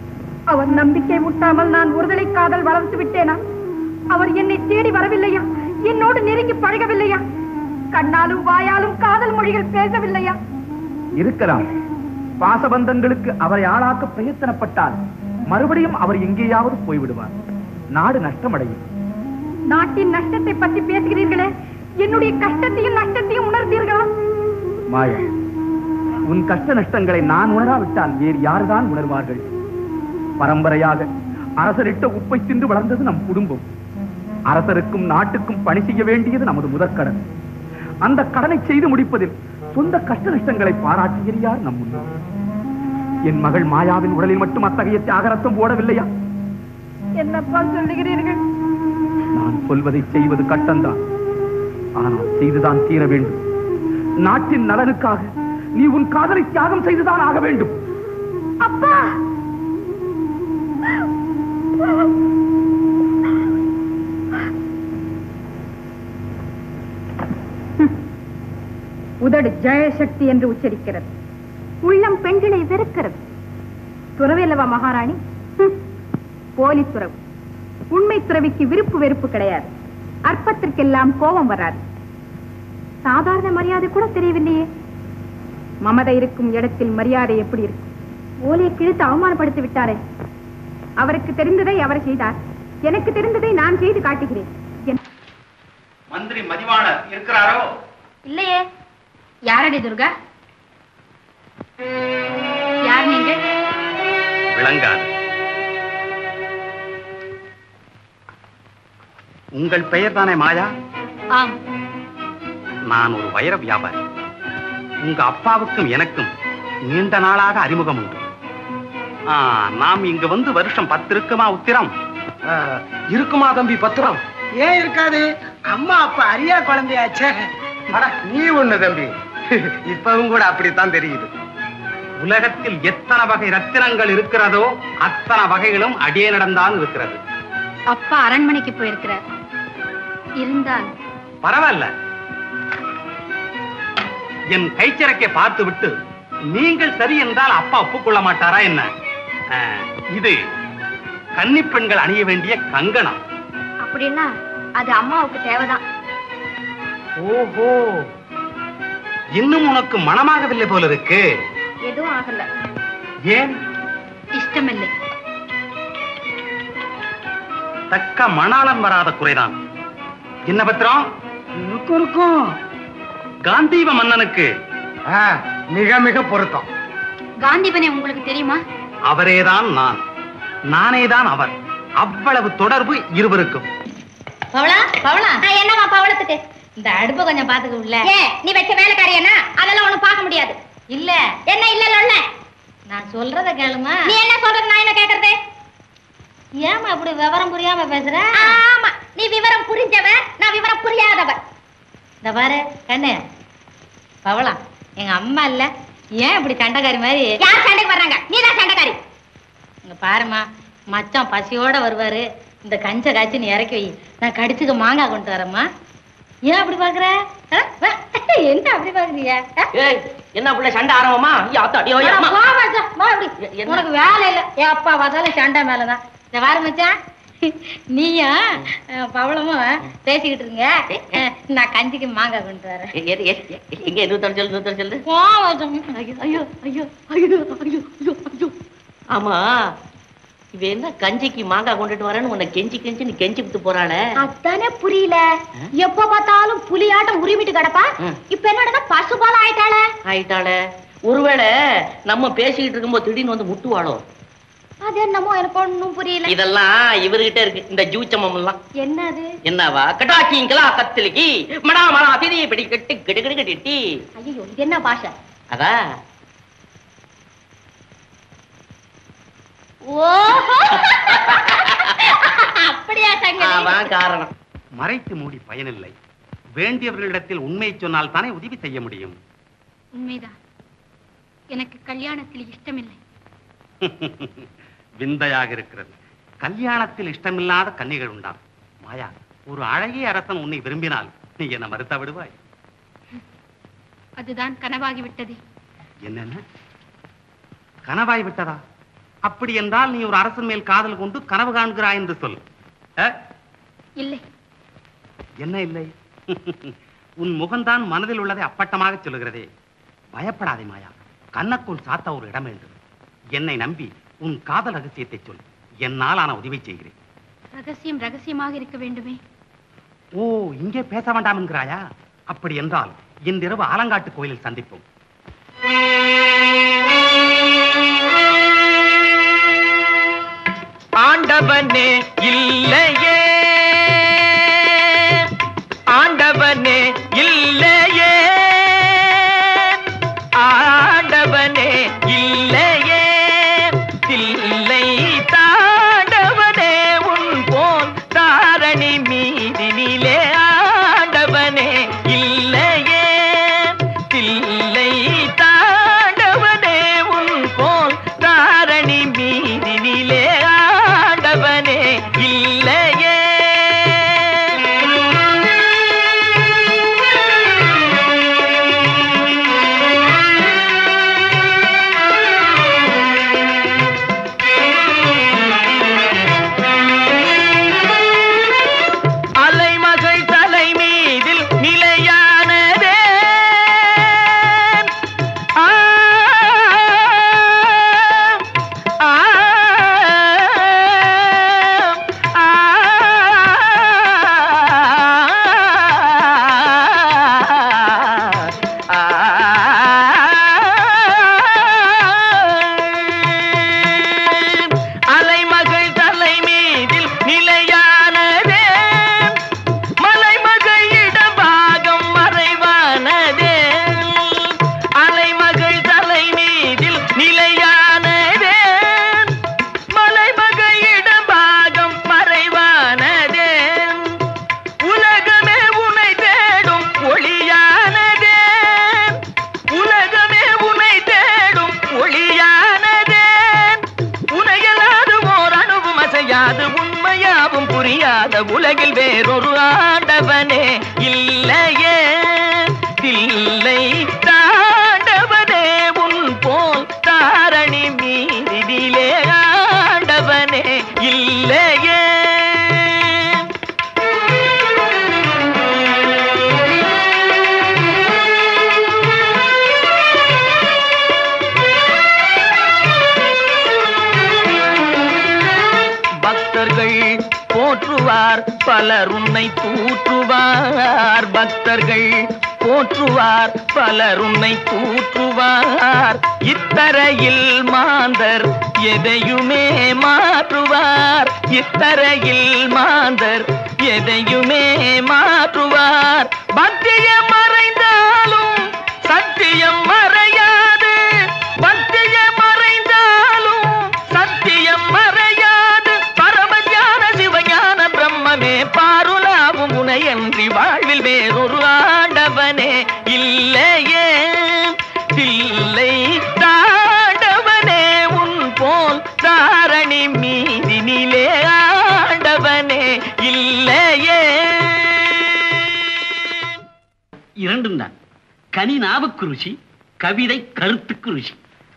அவர் நம்பிக்கை முட்டாமல் நான் ஒருதலை காதல் வளர்த்து விட்டேனா அவர் என்னை தேடி வரவில்லையா என்னோடு நெருங்கி பழகவில்லையா கண்ணாலும் வாயாலும் காதல் மொழிகள் பேசவில்லையா இருக்கலாம் பாசபந்தங்களுக்கு அவரை ஆளாக்க பிரயத்தனப்பட்டால் மறுபடியும் அவர் எங்கேயாவது போய்விடுவார் நாடு நஷ்டமடையும் நாட்டின் நஷ்டத்தை பற்றி பேசுகிறீர்களே என்னுடைய கஷ்டத்தையும் நஷ்டத்தையும் உணர்ந்தீர்களா மாயா உன் கஷ்ட நஷ்டங்களை நான் உணராவிட்டால் வேறு யாருதான் உணர்வார்கள் பரம்பரையாக அரசரிட்ட உப்பை தின்று வளர்ந்தது நம் குடும்பம் அரசருக்கும் நாட்டுக்கும் பணி செய்ய வேண்டியது நமது முதற்கடன் அந்த கடனை செய்து முடிப்பதில் சொந்த கஷ்ட நஷ்டங்களை பாராட்டுகிற யார் நம் முன்னோர் என் மகள் மாயாவின் உடலில் மட்டும் அத்தகைய தியாகரத்தம் போடவில்லையா என்னப்பா சொல்லுகிறீர்கள் நான் சொல்வதை செய்வது கட்டம்தான் ஆனால் செய்துதான் தீர வேண்டும் நாட்டின் நலனுக்காக நீ உன் காதலை தியாகம் செய்துதான் ஆக வேண்டும் அப்பா உதடு ஜெயசக்தி என்று உச்சரிக்கிறது உள்ளம் பெண்களை வெறுக்கிறது துறவில்லவா மகாராணி ஹம். போலி துறவு உண்மை துறவிக்கு விருப்பு வெறுப்பு கிடையாது அற்பத்திற்கெல்லாம் கோபம் வராது சாதாரண மரியாதை கூட தெரியவில்லையே மமதை இருக்கும் இடத்தில் மரியாதை எப்படி இருக்கும் ஓலையை கிழித்து அவமானப்படுத்தி விட்டாரே அவருக்கு தெரிந்ததை அவர் செய்தார் எனக்கு தெரிந்ததை நான் செய்து காட்டுகிறேன் என்- மந்திரி மதிவாணர் இருக்கிறாரோ இல்லையே யாரடி துர்கா யார் நீங்க விளங்காது உங்கள் பெயர் தானே மாயா ஆம் நான் ஒரு வைர வியாபாரி உங்க அப்பாவுக்கும் எனக்கும் நீண்ட நாளாக அறிமுகம் உண்டு ஆ, நாம் இங்கு வந்து வருஷம் பத்து இருக்குமா உத்திரம் இருக்குமா தம்பி பத்திரம் ஏன் இருக்காது அம்மா அப்ப அரியா குழந்தையாச்சே அட, நீ ஒண்ணு தம்பி இப்பவும் கூட அப்படித்தான் தெரியுது உலகத்தில் எத்தனை வகை ரத்தினங்கள் இருக்கிறதோ அத்தனை வகைகளும் அடியே நடந்தான் இருக்கிறது அப்பா அரண்மனைக்கு போயிருக்கிறார் இருந்தால் பரவாயில்ல என் கைச்சரக்கை பார்த்து விட்டு நீங்கள் சரி என்றால் அப்பா ஒப்புக்கொள்ள மாட்டாரா என்ன ஆ, இது கன்னி பெண்கள் அணிய வேண்டிய கங்கணம் அப்படின்னா அது அம்மாவுக்கு தேவைதான் ஓஹோ இன்னும் உனக்கு மனமாகவில்லை போல இருக்கு எதுவும் ஆகல ஏன் இஷ்டமில்லை தக்க மணாளன் வராத குறைதான் என்ன பத்திரம் இருக்கும் இருக்கும் காந்தீவ மன்னனுக்கு மிக மிக பொருத்தம் காந்திபனை உங்களுக்கு தெரியுமா அவரேதான் நான் நானேதான் அவர் அவ்வளவு தொடர்பு இருவருக்கும் பவளா பவளா என்னவா பவளத்துக்கு இந்த அடுப்பை கொஞ்சம் பாத்துக்க உள்ள ஏ நீ வச்ச வேலைக்காரியனா அதெல்லாம் ஒண்ணும் பார்க்க முடியாது இல்ல என்ன இல்ல இல்ல நான் சொல்றத கேளுமா நீ என்ன சொல்றது நான் என்ன கேக்குறது ஏமா அப்படி விவரம் புரியாம பேசுற ஆமா நீ விவரம் புரிஞ்சவ நான் விவரம் புரியாதவ இந்த பாரு கண்ணு பவளம் எங்க அம்மா இல்ல ஏன் இப்படி சண்டைக்காரி மாதிரி யார் சண்டைக்கு வர்றாங்க நீ தான் சண்டைக்காரி இங்க பாருமா மச்சான் பசியோட வருவாரு இந்த கஞ்ச காய்ச்சி நீ இறக்கி வை நான் கடிச்சுக்க மாங்காய் கொண்டு வரேம்மா ஏன் அப்படி பாக்குற ஆ? வா. என்ன அப்படி பாக்குறீங்க ஆ? ஏய் என்ன புள்ள சண்டை ஆரம்பமா அடியோ அட, அம்மா வா மச்சான், வா அப்படி. என்ன? உனக்கு வேலை இல்ல என் அப்பா பார்த்தாலும் சண்டை மேலதான் இந்த வார மச்சான் நீயும் அஹ், பவளமும் பேசிக்கிட்டு இருங்க அஹ், நான் கஞ்சிக்கு மாங்காய் கொண்டு வரேன் எ- எ- எ- எ- எங்க நூத்தம் சொல்லு நூத்தம் சொல்லு வா மச்சான். ஐயோ ஐயோ ஐயோ ஐயோ ஐயோ ஐயோ ஐயோ ஆமா இவ என்ன கஞ்சிக்கு மாங்காய் கொண்டுட்டு வரேன்னு உன்னை கெஞ்சி கெஞ்சி நீ கெஞ்சி விட்டு போறாளே அதானே புரியல எப்ப பார்த்தாலும் புலியாட்டம் உரிமிட்டு கிடப்பா ம். இப்ப என்னடா பசு போல ஆயிட்டாளே ஆயிட்டாளே ஒருவேளை நம்ம பேசிக்கிட்டு இருக்கும்போது திடீர்னு வந்து முட்டுவாளோ அது என்னமோ எனக்கு ஒண்ணும் புரியல இதெல்லாம் இவர்கிட்ட இருக்கு இந்த ஜூச்சமம் எல்லாம் என்னது என்னவா கட்டாக்கிங்களா கத்திலிக்கி மடா மடா திரி பிடி கட்டு கிடு கிடு கட்டி ஐயோ இது என்ன பாஷை அதா ஓஹோ அப்படியா ஆமா சங்கதி காரணம் மறைத்து மூடி பயனில்லை வேண்டியவர்களிடத்தில் உண்மை சொன்னால் தானே உதவி செய்ய முடியும் உண்மைதான் எனக்கு கல்யாணத்தில் இஷ்டமில்லை விந்தையாக இருக்கிறது கல்யாணத்தில் இஷ்டமில்லாத கன்னிகள் உண்டாம் மாயா ஒரு அழகிய அரசன் உன்னை விரும்பினால் நீ என்ன மறுத்த விடுவாய் அதுதான் கனவாகி விட்டது என்னென்ன கனவாய் விட்டதா அப்படி என்றால் நீ ஒரு அரசன் மேல் காதல் கொண்டு கனவு காண்கிறாய் என்று சொல் அ? இல்லை என்ன இல்லை உன் முகம்தான் மனதில் உள்ளதை அப்பட்டமாக சொல்லுகிறதே பயப்படாதே மாயா கண்ணக்குள் சாத்த ஒரு இடம் வேண்டும் என்னை நம்பி உன் காதல் ரகசியத்தை சொல் என்னால் ஆன உதவி செய்கிறேன் ரகசியம் ரகசியமாக இருக்க வேண்டுமே ஓ இங்கே பேச வேண்டாம் என்கிறாயா அப்படி என்றால் இன்றிரவு ஆலங்காட்டு கோயிலில் சந்திப்போம் ஆண்டவனே இல்லையே ஆண்டவனே இல்லையே ஆண்டவனே இல்லையே இல்லை தாண்டவனே உன் போல் தாரணி மீதினிலே ஆண்டவனே இல்லையே இல்லை தாண்டவனே உன் போல் தாரணி மீதினிலே ஆண்டவனே இல்லையே அலைமகள் தலை மீதில் நிலையானதே ஆ, ஆ, ஆ, அலைமகள் தலை மீதில் நிலையானதே மலைமகள் இடபாகம் மறைவானதே அலைமகள் தலை மீதில் நிலையானதே மலைமகள் இடபாகம் மறைவானதே உலகமே உனை தேடும் ஒளியானதே உலகமே உனை தேடும் ஒளியானதே உனையலாது ஓர் அணுவும் அசையாது உண்மையாவும் புரியாத உலகில் வேறொரு ஆண்டவனே இல்லையே இல்லை தாண்டவனே உன் போல் தாரணி மீதிலே ஆண்டவனே இல்லையே பக்தர்கள் போற்றுவார் பலர் உன்னை தூற்றுவார் பக்தர்கள் போற்றுவார் பலர் உன்னை தூற்றுவார் இத்தரையில் மாந்தர் எதையுமே மாற்றுவார் இத்தரையில் மாந்தர் எதையுமே மாற்றுவார் பக்தியம் மறைந்தாலும் சத்தியம் மறையாது பக்தியம் மறைந்தாலும் சத்தியம் மறையாது பரமஞான சிவஞான பிரம்மமே பாருலாவும் உனையன்றி வாழ்வில் வேறொரு ஆண்டவனே இல்லையே இல்லை தாண்டவனே உன் போல் தாரணி மீதினிலே ஆண்டவனே இல்லையே இரண்டும் தான் கனி நாவுக்கு ருசி கவிதை கருத்துக்கு ருசி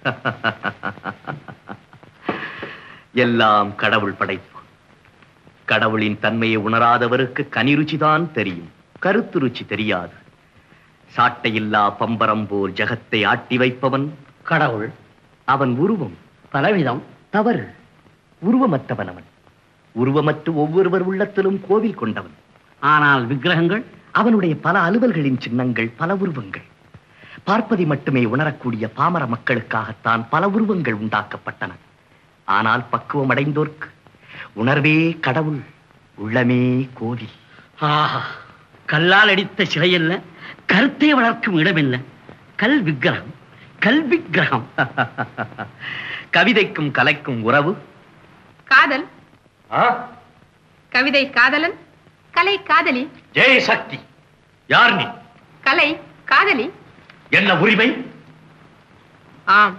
எல்லாம் கடவுள் படைப்பு கடவுளின் தன்மையை உணராதவருக்கு கனி ருச்சிதான் தெரியும் கருத்து ருச்சி தெரியாது சாட்டையில்லா பம்பரம் போல் ஜகத்தை ஆட்டி வைப்பவன் கடவுள் அவன் உருவம் பலவிதம் தவறு உருவமற்றவன் அவன் உருவமற்ற ஒவ்வொருவர் உள்ளத்திலும் கோவில் கொண்டவன் ஆனால் விக்கிரகங்கள் அவனுடைய பல அலுவல்களின் சின்னங்கள் பல உருவங்கள் பார்ப்பதை மட்டுமே உணரக்கூடிய பாமர மக்களுக்காகத்தான் பல உருவங்கள் உண்டாக்கப்பட்டன ஆனால் பக்குவம் அடைந்தோர்க்கு உணர்வே கடவுள் உள்ளமே கோவில் ஆஹா கல்லால் அடித்த சிலையல்ல கருத்தை வளர்க்கும் இடமில்ல கல் விக்கிரகம் கல் விக்கிரகம் கவிதைக்கும் கலைக்கும் உறவு காதல் கவிதை காதலன் கலை காதலி ஜெய சக்தி யார் நீ கலை காதலி என்ன உரிமை ஆம்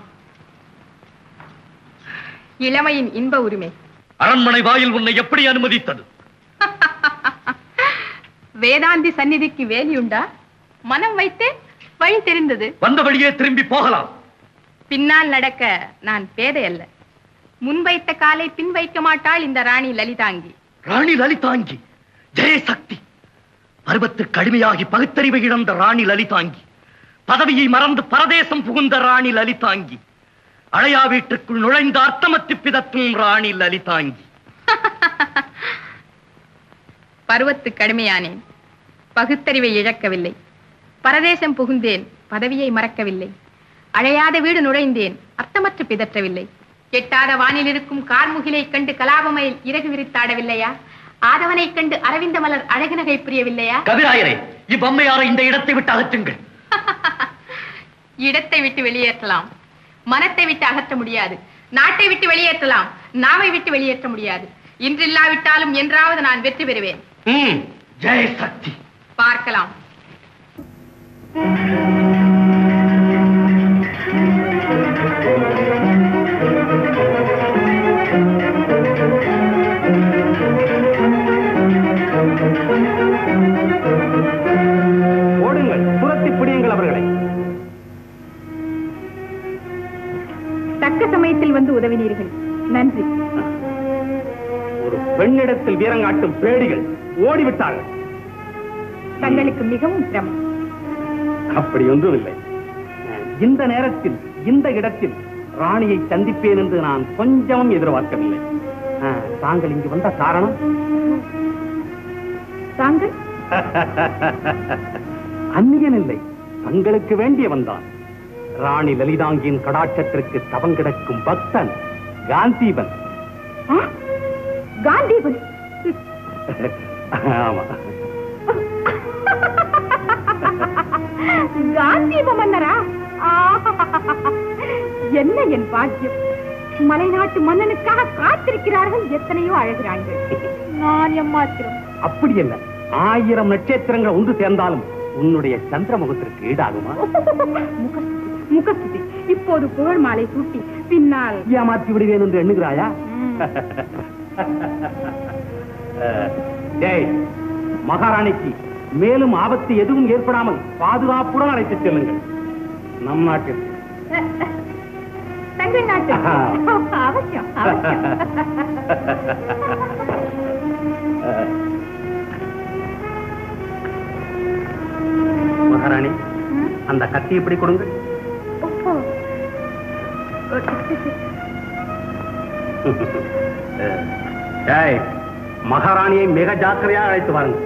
இளமையின் இன்ப உரிமை அரண்மனை வாயில் உன்னை எப்படி அனுமதித்தது வேதாந்தி சந்நிதிக்கு வேலியுண்டா மனம் வைத்து வழி தெரிந்தது வந்த வழியே திரும்பி போகலாம் பின்னால் நடக்க நான் பேதை அல்ல முன் வைத்த காலை பின் வைக்க மாட்டாள் இந்த ராணி லலிதாங்கி ராணி லலிதாங்கி ஜெய சக்தி பருவத்திற்கு அடிமையாகி பகுத்தறிவை இழந்த ராணி லலிதாங்கி பதவியை மறந்து பரதேசம் புகுந்த ராணி லலிதாங்கி அழையா வீட்டுக்குள் நுழைந்த அர்த்தமத்து பிதற்றும் ராணி லலிதாங்கி பருவத்து கடுமையானேன் பகுத்தறிவை இழக்கவில்லை பரதேசம் புகுந்தேன் பதவியை மறக்கவில்லை அழையாத வீடு நுழைந்தேன் அர்த்தமற்று பிதற்றவில்லை எட்டாத வானில் இருக்கும் கார்முகிலை கண்டு கலாபமயில் இறகு விரித்தாடவில்லையா ஆதவனை கண்டு அரவிந்த மலர் அழகுநகை புரியவில்லையா கவிராயரே இவ்வம்மையாரை இந்த இடத்தை விட்டு அகற்றுங்கள் இடத்தை விட்டு வெளியேற்றலாம் மனத்தை விட்டு அகற்ற முடியாது நாட்டை விட்டு வெளியேற்றலாம் நாவை விட்டு வெளியேற்ற முடியாது இன்றில்லாவிட்டாலும் என்றாவது நான் வெற்றி பெறுவேன் ம், ஜெய சக்தி பார்க்கலாம் ஓடுங்கள் துரத்தி பிடியுங்கள் அவர்களை தக்க சமயத்தில் வந்து உதவினீர்கள் நன்றி ஒரு பெண்ணிடத்தில் வீரங்காட்டும் பேடிகள் ஓடிவிட்டார்கள் தங்களுக்கு மிகவும் சிரமம் அப்படி ஒன்றும் இல்லை இந்த நேரத்தில் இந்த இடத்தில் ராணியை சந்திப்பேன் என்று நான் கொஞ்சமும் எதிர்பார்க்கவில்லை ஆ, தாங்கள் இங்கு வந்த காரணம் தாங்கள் அந்நியன் இல்லை தங்களுக்கு வேண்டிய வந்தான் ராணி லலிதாங்கியின் கடாட்சத்திற்கு தவம் கிடக்கும் பக்தன் காந்தீபன் ஆ? காந்தீபன் ஆமா காந்தீப மன்னரா ஆ! என்ன என் பாக்கியம் மலைநாட்டு மன்னனுக்காக காத்திருக்கிறார்கள் எத்தனையோ அழகிறார்கள் நான் எம்மாத்திரம் அப்படி என்ன ஆயிரம் நட்சத்திரங்கள் ஒன்று சேர்ந்தாலும் உன்னுடைய சந்திர முகத்திற்கு ஈடாகுமா முகஸ்துதி இப்போது புகழ் மாலை சூட்டி பின்னால் ஏமாற்றி விடுவேன் என்று எண்ணுகிறாயா டேய் மகாராணிக்கு மேலும் ஆபத்து எதுவும் ஏற்படாமல் பாதுகாப்புடன் அழைத்துச் செல்லுங்கள் நம் நாட்டிற்கு தங்கள் நாட்டு ஆஹா. அவசியம் அவசியம் மகாராணி அந்த கத்தி எப்படி கொடுங்க டேய் மகாராணியை மிக ஜாக்கிரதையாக அழைத்து வாருங்கள்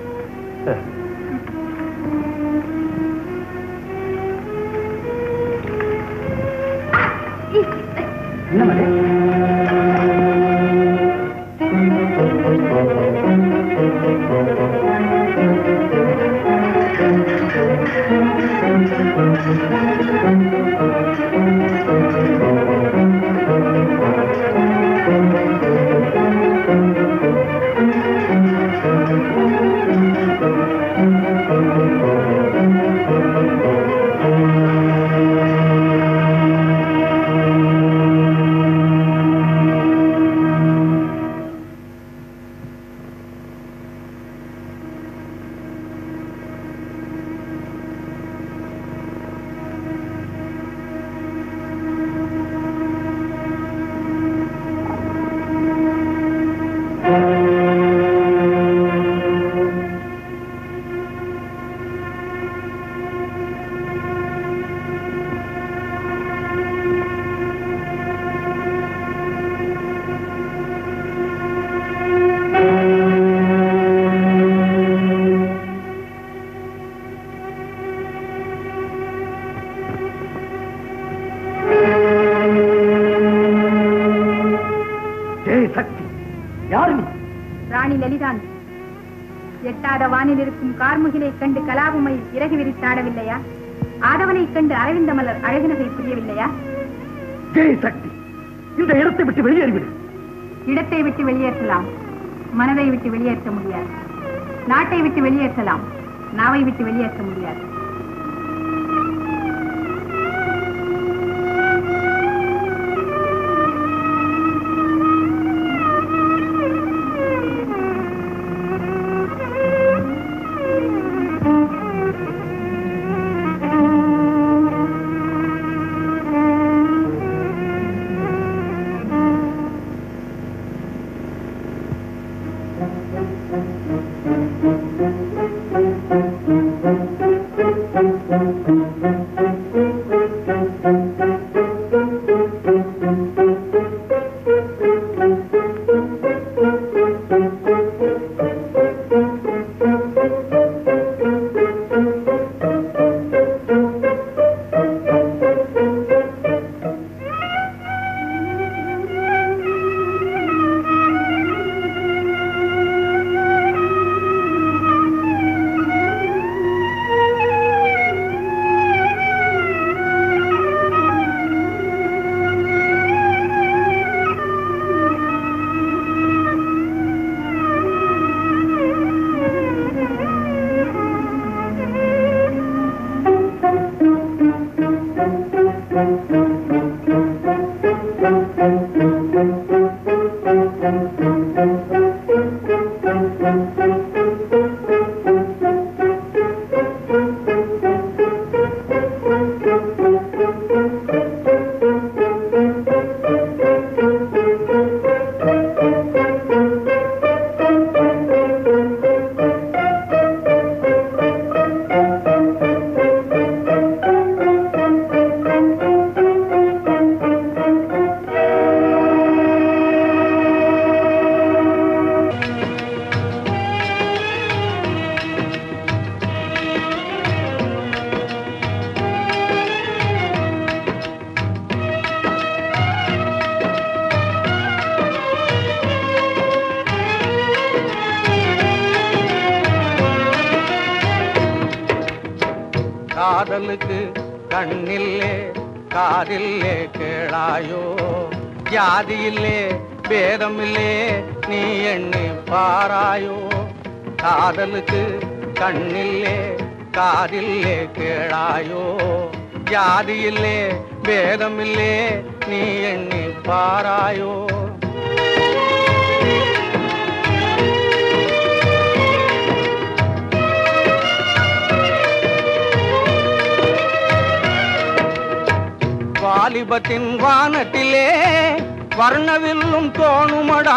என்ன மதி? ஜெய் சக்தி யாரு நீ ராணி லலிதான் எட்டாத வானில் இருக்கும் கார்முகிலை கண்டு கலாபமை இறகு விரித்தாடவில்லையா ஆதவனை கண்டு அரவிந்த மலர் அழகுநகை புரியவில்லையா ஜெய் சக்தி இந்த இடத்தை விட்டு வெளியேறிவிடு இடத்தை விட்டு வெளியேற்றலாம் மனதை விட்டு வெளியேற்ற முடியாது நாட்டை விட்டு வெளியேற்றலாம் நாவை விட்டு வெளியேற்ற முடியாது Thank you. காதலுக்கு கண்ணில்லே காதில்லே கேளாயோ ஜாதியில்லே பேதமில்லே நீ எண்ணி பாராயோ காதலுக்கு கண்ணில்லே காதில்லே கேளாயோ ஜாதியில்லே பேதமில்லே நீ எண்ணி பாராயோ வாலிபத்தின் வானத்திலே வர்ணவில்லும் தோணுமடா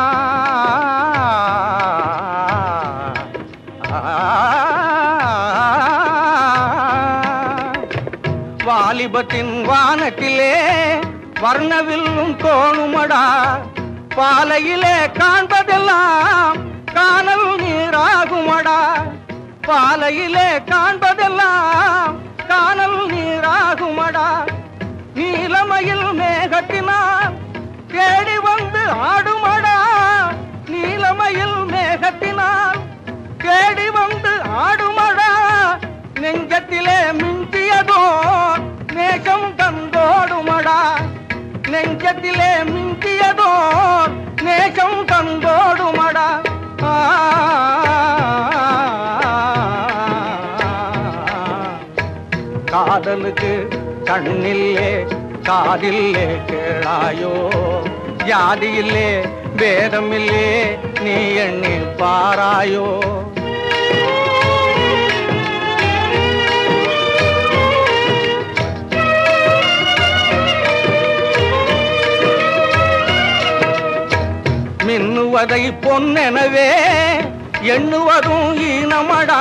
வாலிபத்தின் வானத்திலே வர்ணவில்லும் தோணுமடா பாலையிலே காண்பதெல்லாம் காணல் நீராகுமடா பாலையிலே காண்பதெல்லாம் காணல் நீராகுமடா நீலமயில் மேகத்தினால் தேடி வந்து ஆடுமடா நீலமயில் மேகத்தினால் தேடி வந்து ஆடுமடா நெஞ்சத்திலே மிஞ்சியதோ நேசம் தந்தோடுமடா நெஞ்சத்திலே மிஞ்சியதோ நேசம் தந்தோடுமடா ஆ காதலுக்கு கண்ணில்லே காதில்லே கேளாயோ ஜாதியில்லே பேதமில்லே நீ எண்ணி பாராயோ மின்னுவதை பொன்னெனவே எண்ணுவதும் ஈனமடா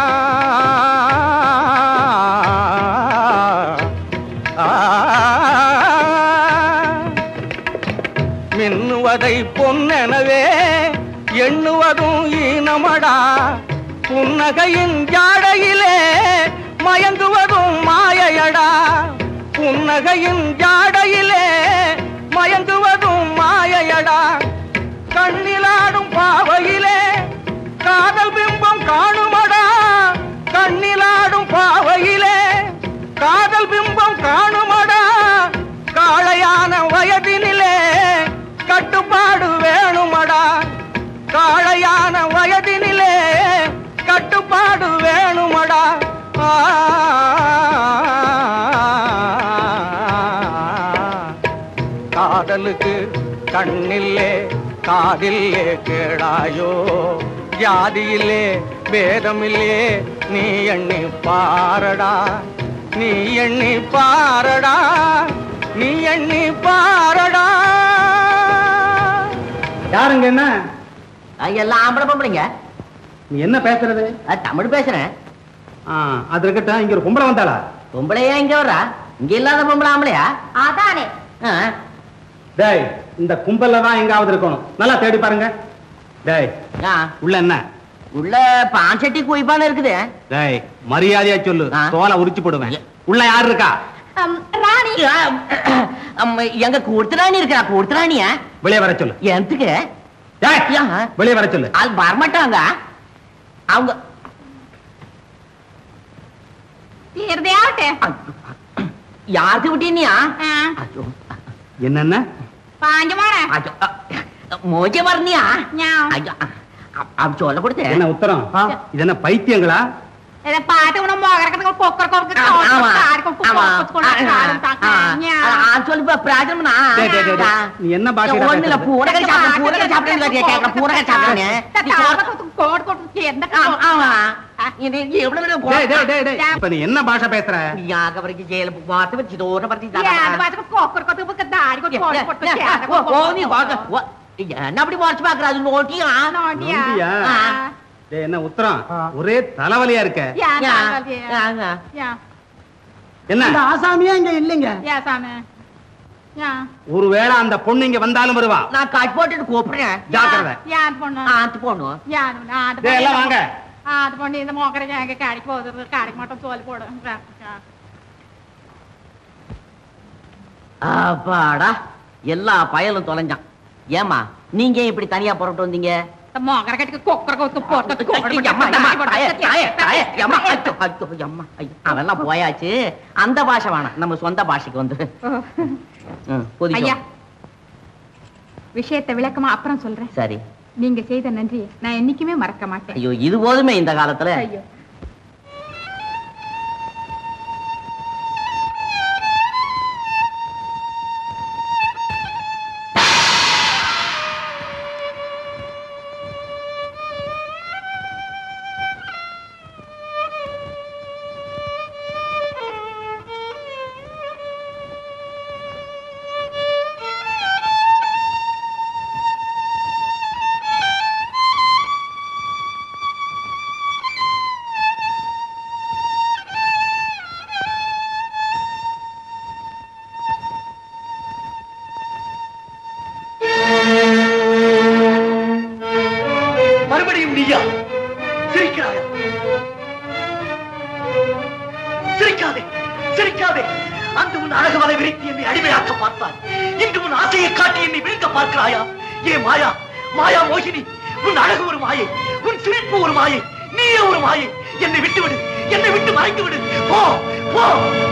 மின்னுவதை பொன்னெனவே எண்ணுவதும் ஈனமடா புன்னகையின் ஜாடையிலே மயங்குவதும் மாயையடா புன்னகையின் ஜாடையிலே மயங்குவதும் மாயையடா கண்ணிலாடும் பாவையிலே காதல் பிம்பம் காணுமடா கண்ணிலாடும் பாவையிலே காதல் பிம்பம் காணுமடா காளையான வயதினிலே கட்டுப்பாடு வேணுமடா காளையான வயதினிலே கட்டுப்பாடு வேணுமடா ஆ காதலுக்கு கண்ணில்லே காதில்லே கேளாயோ ஜாதியிலே பேதமில்லே நீ எண்ணி பாரடா நீ எண்ணி பாரடா நீ எண்ணி பாரடா யாருங்க என்ன எல்லாம் ஆம்பளை பொம்பளைங்க நீ என்ன பேசுறது தமிழ் பேசுறேன் ஆ, அது இருக்கட்டும் இங்க ஒரு பொம்பளை வந்தாளா பொம்பளையா இங்க வர்றா இங்க இல்லாத பொம்பளை ஆம்பளையா அதானே டேய் இந்த கும்பல்ல தான் எங்காவது இருக்கணும் நல்லா தேடி பாருங்க டேய் உள்ள என்ன உள்ள பான் சட்டி குயிப்பான இருக்குது டேய் மரியாதையா சொல்லு தோலை உரிச்சு போடுவேன் உள்ள யார் இருக்கா ராணி எங்க கூடுத்துறாணி இருக்கிறா கூடுத்துறாணியா வெளியே வர சொல்லு எதுக்கு வெளியே வர சொல்லு அது வரமாட்டாங்க அவங்க தீர்தையாவட்டே யாருக்கு விட்டீனியா என்னென்ன பாஞ்சு மாற மோஜ வரணியா ஞாம். அவ சொல்ல கொடுத்து என்ன உத்தரம் இது என்ன பைத்தியங்களா പാട്ട് ഉണ മോകരക്കണ കൊക്കർ കൊക്കർ சொல்லுப்பா பிராஜம்னா டேய், டேய், டேய், டேய். நீ என்ன பாஷை ஒண்ணுல பூரகை சாப்பிட பூரகை சாப்பிடுன்னு கேட்கற பூரகை சாப்பிடுன்னு கோட் கொட்டு எந்த ஆமா இது எவ்வளவு நேரம் டேய், டேய், டேய், டேய். இப்ப நீ என்ன பாஷை பேசுற யாகவரைக்கு ஜெயில பார்த்து வச்சு தோற பத்தி കൊക്കർ കൊട്ട് ദാടി കൊട്ട് என்ன அப்படி முறைச்சு பாக்குற அது நோட்டியா நொண்டியா? டேய், என்ன உத்தரம் ஒரே தலைவலியா இருக்க என்ன இந்த ஆசாமியே இங்க இல்லைங்க ஒருவேளை அந்த பொண்ணு இங்க வந்தாலும் வருவா நான் கட் போட்டுட்டு கூப்பிடுறேன் ஜாக்கிரதை ஆத்து போணும் டேய், எல்லாம் வாங்க அது பண்ணி இந்த மோக்கரை எங்க கடைக்கு போகுது கடைக்கு மட்டும் தோல் போடும் அப்பாடா எல்லா பயலும் தொலைஞ்சான் ஏமா நீங்க ஏன் இப்படி தனியா புறப்பட்டு வந்தீங்க மோக்கரை கட்டிக்கு கொக்கரை கொத்து போட்டு அம்மா, அம்மா, தாயே, தாயே, தாயே, அம்மா, ஐயோ, ஐயோ, அம்மா, ஐயோ. அதெல்லாம் போயாச்சு அந்த பாஷை வேணாம் நம்ம சொந்த பாஷைக்கு வந்து ம், பொதிக்கோ. ஐயா விஷயத்தை விளக்கமா அப்புறம் சொல்றேன் சரி நீங்க செய்த நன்றி நான் என்னைக்குமே மறக்க மாட்டேன் ஐயோ இது போதுமே இந்த காலத்துல ஐயோ மறுபடியும் நீயா சிரிக்கிறாயா சிரிக்காதே சிரிக்காதே அந்த உன் அழகு வலை விரித்து என்னை அடிமையாக்க பார்த்தாய் இன்று உன் ஆசையை காட்டி என்னை வீழ்த்த பார்க்கிறாயா ஏ மாயா மாயா மோகினி உன் அழகு ஒரு மாயை உன் சிரிப்பு ஒரு மாயை நீயே ஒரு மாயை என்னை விட்டு விடு என்னை விட்டு மறைத்து விடு போ போ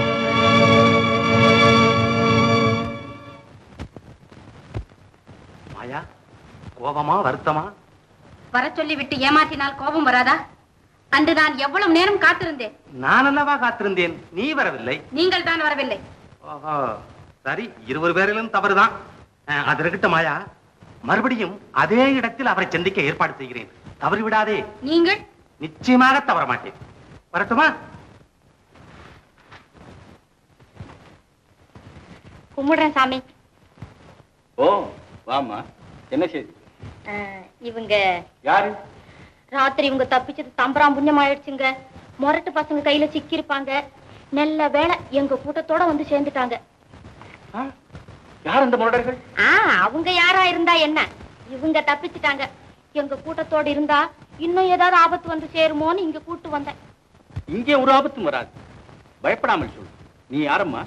மாயா கோபமா வருத்தமா வர சொல்லி விட்டு ஏமாற்றினால் கோபம் வராதா அன்று நான் எவ்வளவு நேரம் காத்திருந்தேன் நான் அல்லவா காத்திருந்தேன் நீ வரவில்லை நீங்கள் தான் வரவில்லை ஓஹோ சரி இருவர் பேரிலும் தவறுதான் அஹ், அது இருக்கட்டும் மாயா மறுபடியும் அதே இடத்தில் அவரை சந்திக்க ஏற்பாடு செய்கிறேன் தவறு விடாதே நீங்கள் நிச்சயமாக தவற மாட்டேன் வரட்டுமா கும்பிடுறேன் சாமி ஓ வாமா என்ன செய்தி அஹ், இவங்க யாரு ராத்திரி இவங்க தப்பிச்சது தம்பராம் புண்ணியம் ஆயிடுச்சுங்க முரட்டு பசங்க கையில சிக்கியிருப்பாங்க நல்ல வேளை எங்க கூட்டத்தோட வந்து சேர்ந்துட்டாங்க யார் அந்த முரடர்கள் ஆ அவங்க யாரா இருந்தா என்ன இவங்க தப்பிச்சிட்டாங்க எங்க கூட்டத்தோட இருந்தா இன்னும் ஏதாவது ஆபத்து வந்து சேருமோன்னு இங்க கூட்டு வந்தேன் இங்கே ஒரு ஆபத்தும் வராது பயப்படாமல் சொல் நீ யாரம்மா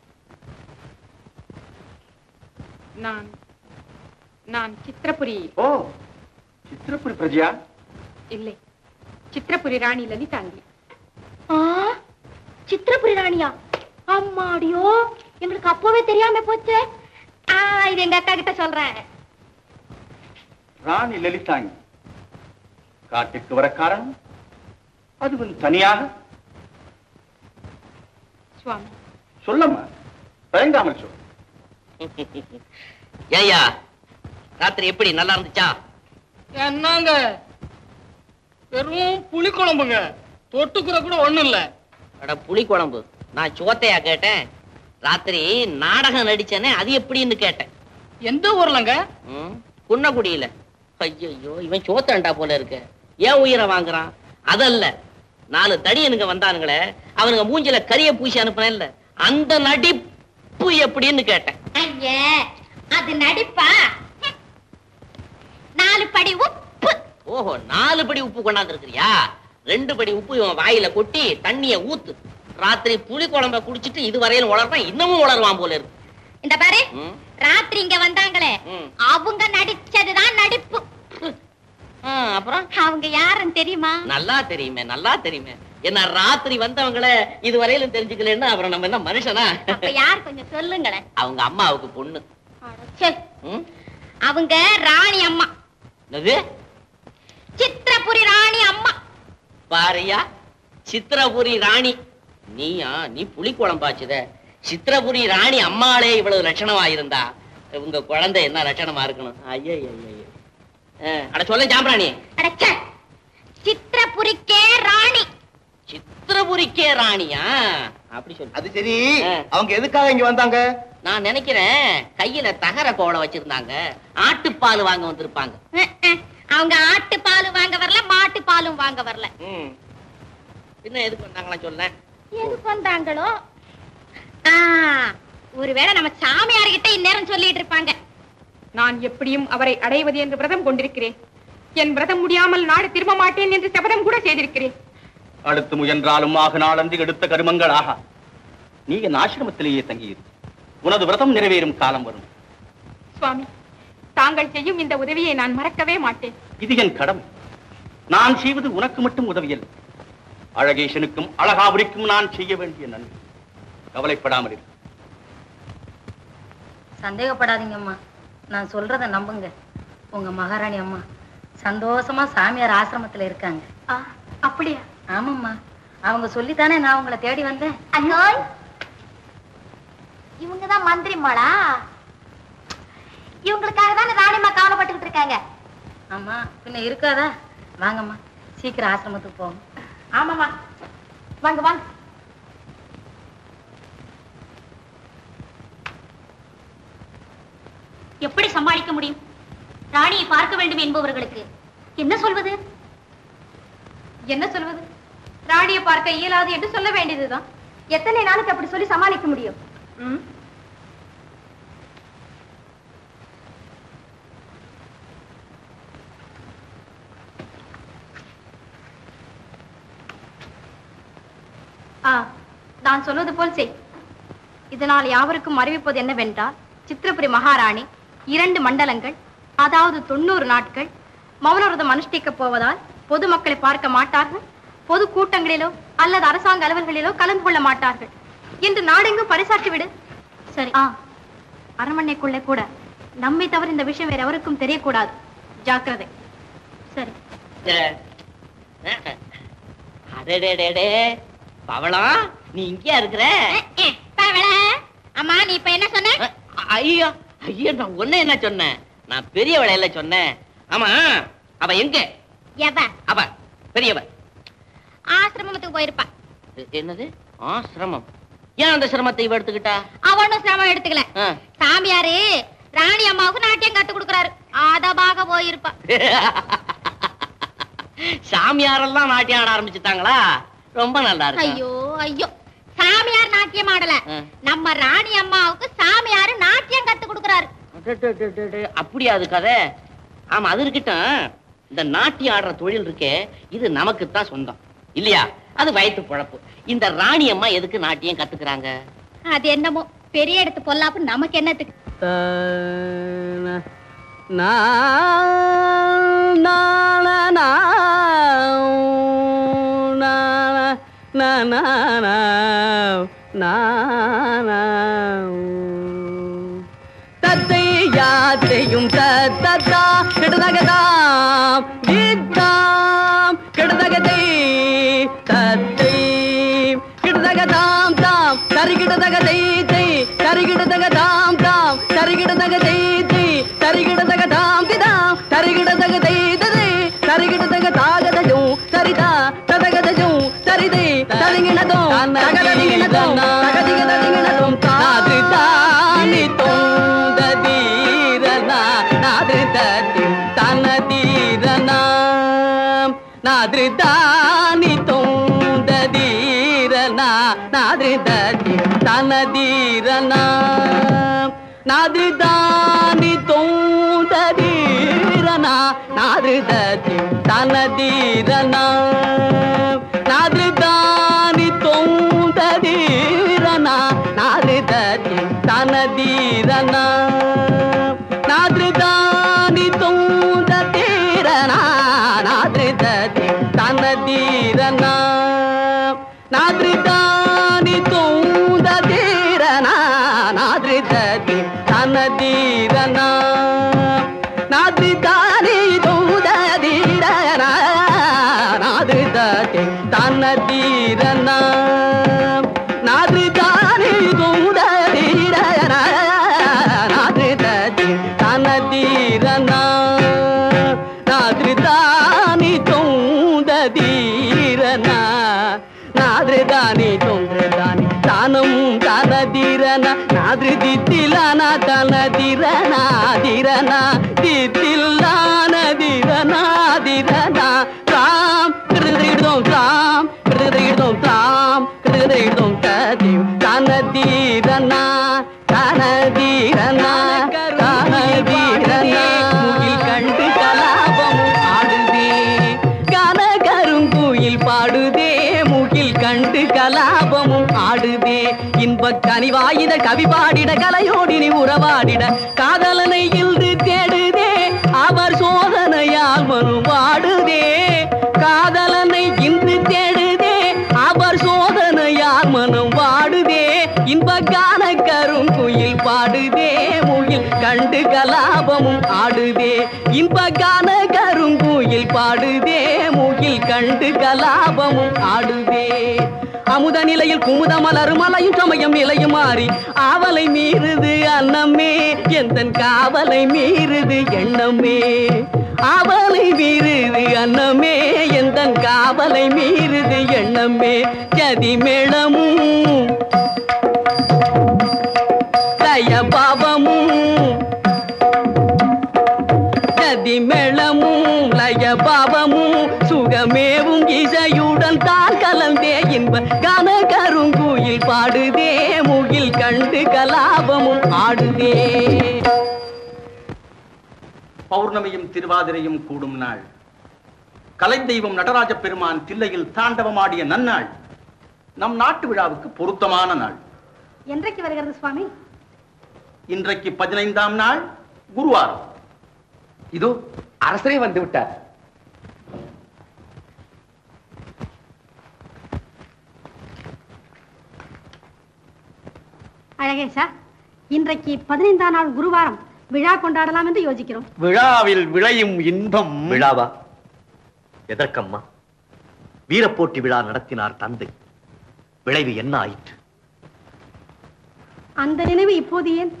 நான் நான் சித்திரபுரி ஓ சித்திரபுரி பிரஜா இல்லை சித்திரபுரி ராணி லலிதாங்கி ஆ சித்திரபுரி ராணியா அம்மாடியோ எங்களுக்கு அப்பவே தெரியாம போச்சே ஆ இது எங்க அக்கா கிட்ட சொல்றேன் ராணி லலிதாங்கி காட்டுக்கு வர காரணம் அதுவும் தனியாக சுவாமி சொல்லம்மா தயங்காமல் சொல் ஏய்யா ராத்திரி எப்படி நல்லா இருந்துச்சா என்னங்க வெறும் புளி குழம்புங்க தொட்டுக்கிற கூட ஒண்ணும் இல்ல அட புளி குழம்பு நான் சோத்தையா கேட்டேன் ராத்திரி நாடகம் நடிச்சேனே அது எப்படின்னு கேட்டேன் எந்த ஊர்லங்க ம், குன்னக்குடியில ஐயோ இவன் சோத்தண்டா போல இருக்கு ஏன் உயிரை வாங்குறான் அதல்ல நாலு தடியனுங்க வந்தானுங்களே அவனுங்க மூஞ்சில கரிய பூசி அனுப்புனேன்ல அந்த நடிப்பு எப்படின்னு கேட்டேன் ஐயே அது நடிப்பா நாலு படி உப்பு ஓஹோ நாலு படி உப்பு கொண்டாந்து இருக்கிறியா ரெண்டு படி உப்பு இவன் வாயில கொட்டி தண்ணிய ஊத்து ராத்திரி புளி குழம்ப குடிச்சிட்டு இது வரையிலும் உளறான் இன்னமும் உளருவான் போல இருக்கு இந்த பாரு ம், ராத்திரி இங்க வந்தாங்களே ம். அவங்க நடிச்சதுதான் நடிப்பு ஆ, அப்புறம் அவங்க யாருன்னு தெரியுமா நல்லா தெரியுமே நல்லா தெரியுமே என்ன ராத்திரி வந்தவங்கள இது வரையிலும் தெரிஞ்சுக்கலன்னா அப்புறம் நம்ம என்ன மனுஷனா அப்ப யார் கொஞ்சம் சொல்லுங்களேன் அவங்க அம்மாவுக்கு பொண்ணு ச்சே, ம்? அவங்க ராணி அம்மா என்னது சித்திரபுரி ராணி அம்மா பாரியா சித்திரபுரி ராணி நீயா நீ புலி குழம்பாச்சுத சித்திரபுரி ராணி அம்மாளே இவ்வளவு லட்சணமா இருந்தா உங்க குழந்தை என்ன லட்சணமா இருக்கணும் ஐயா அட சொல்ல ஜாம்பராணி அடச்ச சித்திரபுரிக்கே ராணி சித்திரபுரிக்கே ராணியா அப்படி சொல்லு அது சரி அவங்க எதுக்காக இங்க வந்தாங்க நான் நினைக்கிறேன் கையில தகர கோலம் வச்சிருந்தாங்க ஆட்டுப்பால் வாங்க வந்திருப்பாங்க அஹ், அஹ். அவங்க ஆட்டு பால் வாங்க வரல மாட்டு பாலும் வாங்க வரல ம். பின்ன எதுக்கு வந்தாங்களா சொல்ல எதுக்கு வந்தாங்களோ ஆ, ஒருவேளை நம்ம சாமியார்கிட்ட இந்நேரம் சொல்லிட்டு இருப்பாங்க நான் எப்படியும் அவரை அடைவது என்று விரதம் கொண்டிருக்கிறேன் என் விரதம் முடியாமல் நாடு திரும்ப மாட்டேன் என்று சபதம் கூட செய்திருக்கிறேன் அடுத்து முயன்றாலும் ஆக நாளன்றி எடுத்த கருமங்கள் ஆகா நீ என் ஆசிரமத்திலேயே தங்கியிரு உனது விரதம் நிறைவேறும் காலம் வரும் சுவாமி தாங்கள் செய்யும் இந்த உதவியை நான் மறக்கவே மாட்டேன் இது என் கடமை நான் செய்வது உனக்கு மட்டும் உதவியல்ல அழகேசனுக்கும் அழகாபுரிக்கும் நான் செய்ய வேண்டிய நன்மை கவலைப்படாமல் இரு சந்தேகப்படாதீங்கம்மா நான் சொல்றத நம்புங்க உங்க மகாராணி அம்மா சந்தோஷமா சாமியார் ஆசிரமத்துல இருக்காங்க அப்படியா ஆமாம்மா அவங்க சொல்லித்தானே நான் உங்களை தேடி வந்தேன் அண்ணோய் இவங்க தான் மந்திரிமாளா இவங்களுக்காக தானே ராணிமா கவலைப்பட்டுக்கிட்டு இருக்காங்க ஆமா பின்ன இருக்காதா வாங்கம்மா சீக்கிரம் ஆசிரமத்துக்கு போங்க ஆமாமா வாங்க வாங்க எப்படி சமாளிக்க முடியும் ராணியை பார்க்க வேண்டும் என்பவர்களுக்கு என்ன சொல்வது என்ன சொல்வது ராணியை பார்க்க இயலாது என்று சொல்ல வேண்டியதுதான் எத்தனை நாளுக்கு அப்படி சொல்லி சமாளிக்க முடியும் ம்? ஆ நான் சொல்வது போல் செய் இதனால் யாவருக்கும் அறிவிப்பது என்னவென்றால் சித்திரபுரி மகாராணி இரண்டு மண்டலங்கள் அதாவது தொண்ணூறு நாட்கள் மௌனவிரதம் அனுஷ்டிக்கப் போவதால் பொதுமக்களை பார்க்க மாட்டார்கள் பொது கூட்டங்களிலோ அல்லது அரசாங்க அலுவல்களிலோ கலந்து கொள்ள மாட்டார்கள் என்று நாடெங்கும் பறைசாற்றி விடு சரி ஆ அரண்மனைக்குள்ளே கூட நம்மை தவிர இந்த விஷயம் வேற எவருக்கும் தெரியக்கூடாது ஜாக்கிரதை சரி அடடே பவளம் நீ இங்கேயா இருக்கிற அம்மா நீ இப்ப என்ன சொன்ன ஐயோ ஐயோ நான் ஒண்ணு என்ன சொன்னேன் நான் பெரிய வளையல சொன்னேன் ஆமா அவ எங்க எவ அவ பெரியவ ஆசிரமத்துக்கு போயிருப்பா எ- என்னது ஆசிரமம் ஏன் அந்த சிரமத்தை இவ எடுத்துக்கிட்டா அவனும் சிரமம் எடுத்துக்கல ஆ. சாமியாரு ராணி அம்மாவுக்கு நாட்டியம் கத்து கொடுக்கறாரு அதபாக போயிருப்பா சாமியாரெல்லாம் நாட்டியம் ஆட ஆரம்பிச்சுட்டாங்களா ரொம்ப நல்லா இருக்கு ஐயோ ஐயோ சாமியார் நாட்டியம் ஆடல ஆ. நம்ம ராணி அம்மாவுக்கு சாமியாரு நாட்டியம் கத்து கொடுக்கறாரு அடடடடடட, அப்படியா அது கதை ஆமா அது இருக்கட்டும் இந்த நாட்டியம் ஆடுற தொழில் இருக்கே இது நமக்கு தான் சொந்தம் இல்லையா அது வயிற்று பொழப்பு இந்த ராணி அம்மா எதுக்கு நாட்டியம் கத்துக்கிறாங்க அது என்னமோ பெரிய இடத்து பொல்லாப்பு நமக்கு என்னத்துக்கு தத்தை யாத்தையும் தத்தா கிடதகதாம் கீதாம் கிடதகதை தத்தை கிடதகதாம் தாம் தரிகிடதகதை தை தரிகிடதகதாம் தாம் தரிகிடதகதை தை தரிகிடதகதாம் திதாம் தரிகிடதகதை ததை தரிகிடதகதாகதஜும் சரிதா ததகதஜும் சரிதை தரிங்கிணதும் தகதரிங்கிணதும் தகதிகதரிங்கிணதும் தாது தானி தோந்ததீரனா நாதிருதத்தி தனதீரனா நாதிருதானி தோந்ததீரனா நாதிருதத்தி தனதீரனா நாதிருதானி தோந்ததீரனா நாதிருதத்தி தனதீரனா நாதிருதானி தோந்ததீரனா நாதிருதத்தி தனதீரனா நாதிருதானி தோந்ததீரனா நாதிருதத்தி தனதீரனா நாதிருதானி தோந்ததீரனா நாதிருதத்தி தனதீரனா நாதிருதானி தோந்ததீரனா நாதிருதத்தி தனதீரனா தனதிரனா திரனா தித்தில்லானதிரனா திரனா தாம் கிருதிரிதோம் தாம் கிருதிரிதோம் தாம் கிருதிரிதோம் ததி தனதீரனா தனதீரனா தனதீரனா முகில் கண்டு கலாபமும் ஆடுதே கன கருங்குயில் பாடுதே முகில் கண்டு கலாபமும் ஆடுதே இன்பக் கனிவாயிட கவி பாடிட கலையோடினி உறவாடிட காதலனை இன்று தேடுதே அவர் சோதனையால் மனு வாடுதே காதலனை இன்று தேடுதே அவர் சோதனையால் மனம் வாடுதே இன்பக்கான கருங்குயில் பாடுதே முகில் கண்டு கலாபமும் ஆடுதே இன்பக்கான கருங்குயில் பாடுதே முகில் கண்டு கலாபமும் ஆடுதே அமுத நிலையில் குமுத மலரும் மலையும் சமயம் நிலையும் மாறி ஆவலை மீறுது அன்னமே எந்தன் காவலை மீறுது எண்ணமே ஆவலை மீறுது அன்னமே எந்தன் காவலை மீறுது எண்ணமே ஜதி மேளமும் தய பாவமும் ஜதி மேளமும் லய பாவமும் சுகமேவும் இசையுடன் தான் கலந்தே இன்ப கன கருங்குயில் பாடுதே முகில் கண்டு கலாபமும் ஆடுதே பௌர்ணமியும் திருவாதிரையும் கூடும் நாள் கலைந்தெய்வம் நடராஜ பெருமான் தில்லையில் தாண்டவமாடிய நன்னாள் நம் நாட்டு விழாவுக்கு பொருத்தமான நாள் என்றைக்கு வருகிறது சுவாமி இன்றைக்கு பதினைந்தாம் நாள் குருவாரம் இதோ அரசரே வந்து விட்டார் அழகேஷா இன்றைக்கு பதினைந்தாம் நாள் குருவாரம் விழா கொண்டாடலாம் என்று யோசிக்கிறோம் விழாவில் விளையும் இன்பம் விழாவா எதற்கம்மா வீரப்போட்டி விழா நடத்தினார் தந்தை விளைவு என்ன ஆயிற்று அந்த நினைவு இப்போது ஏன்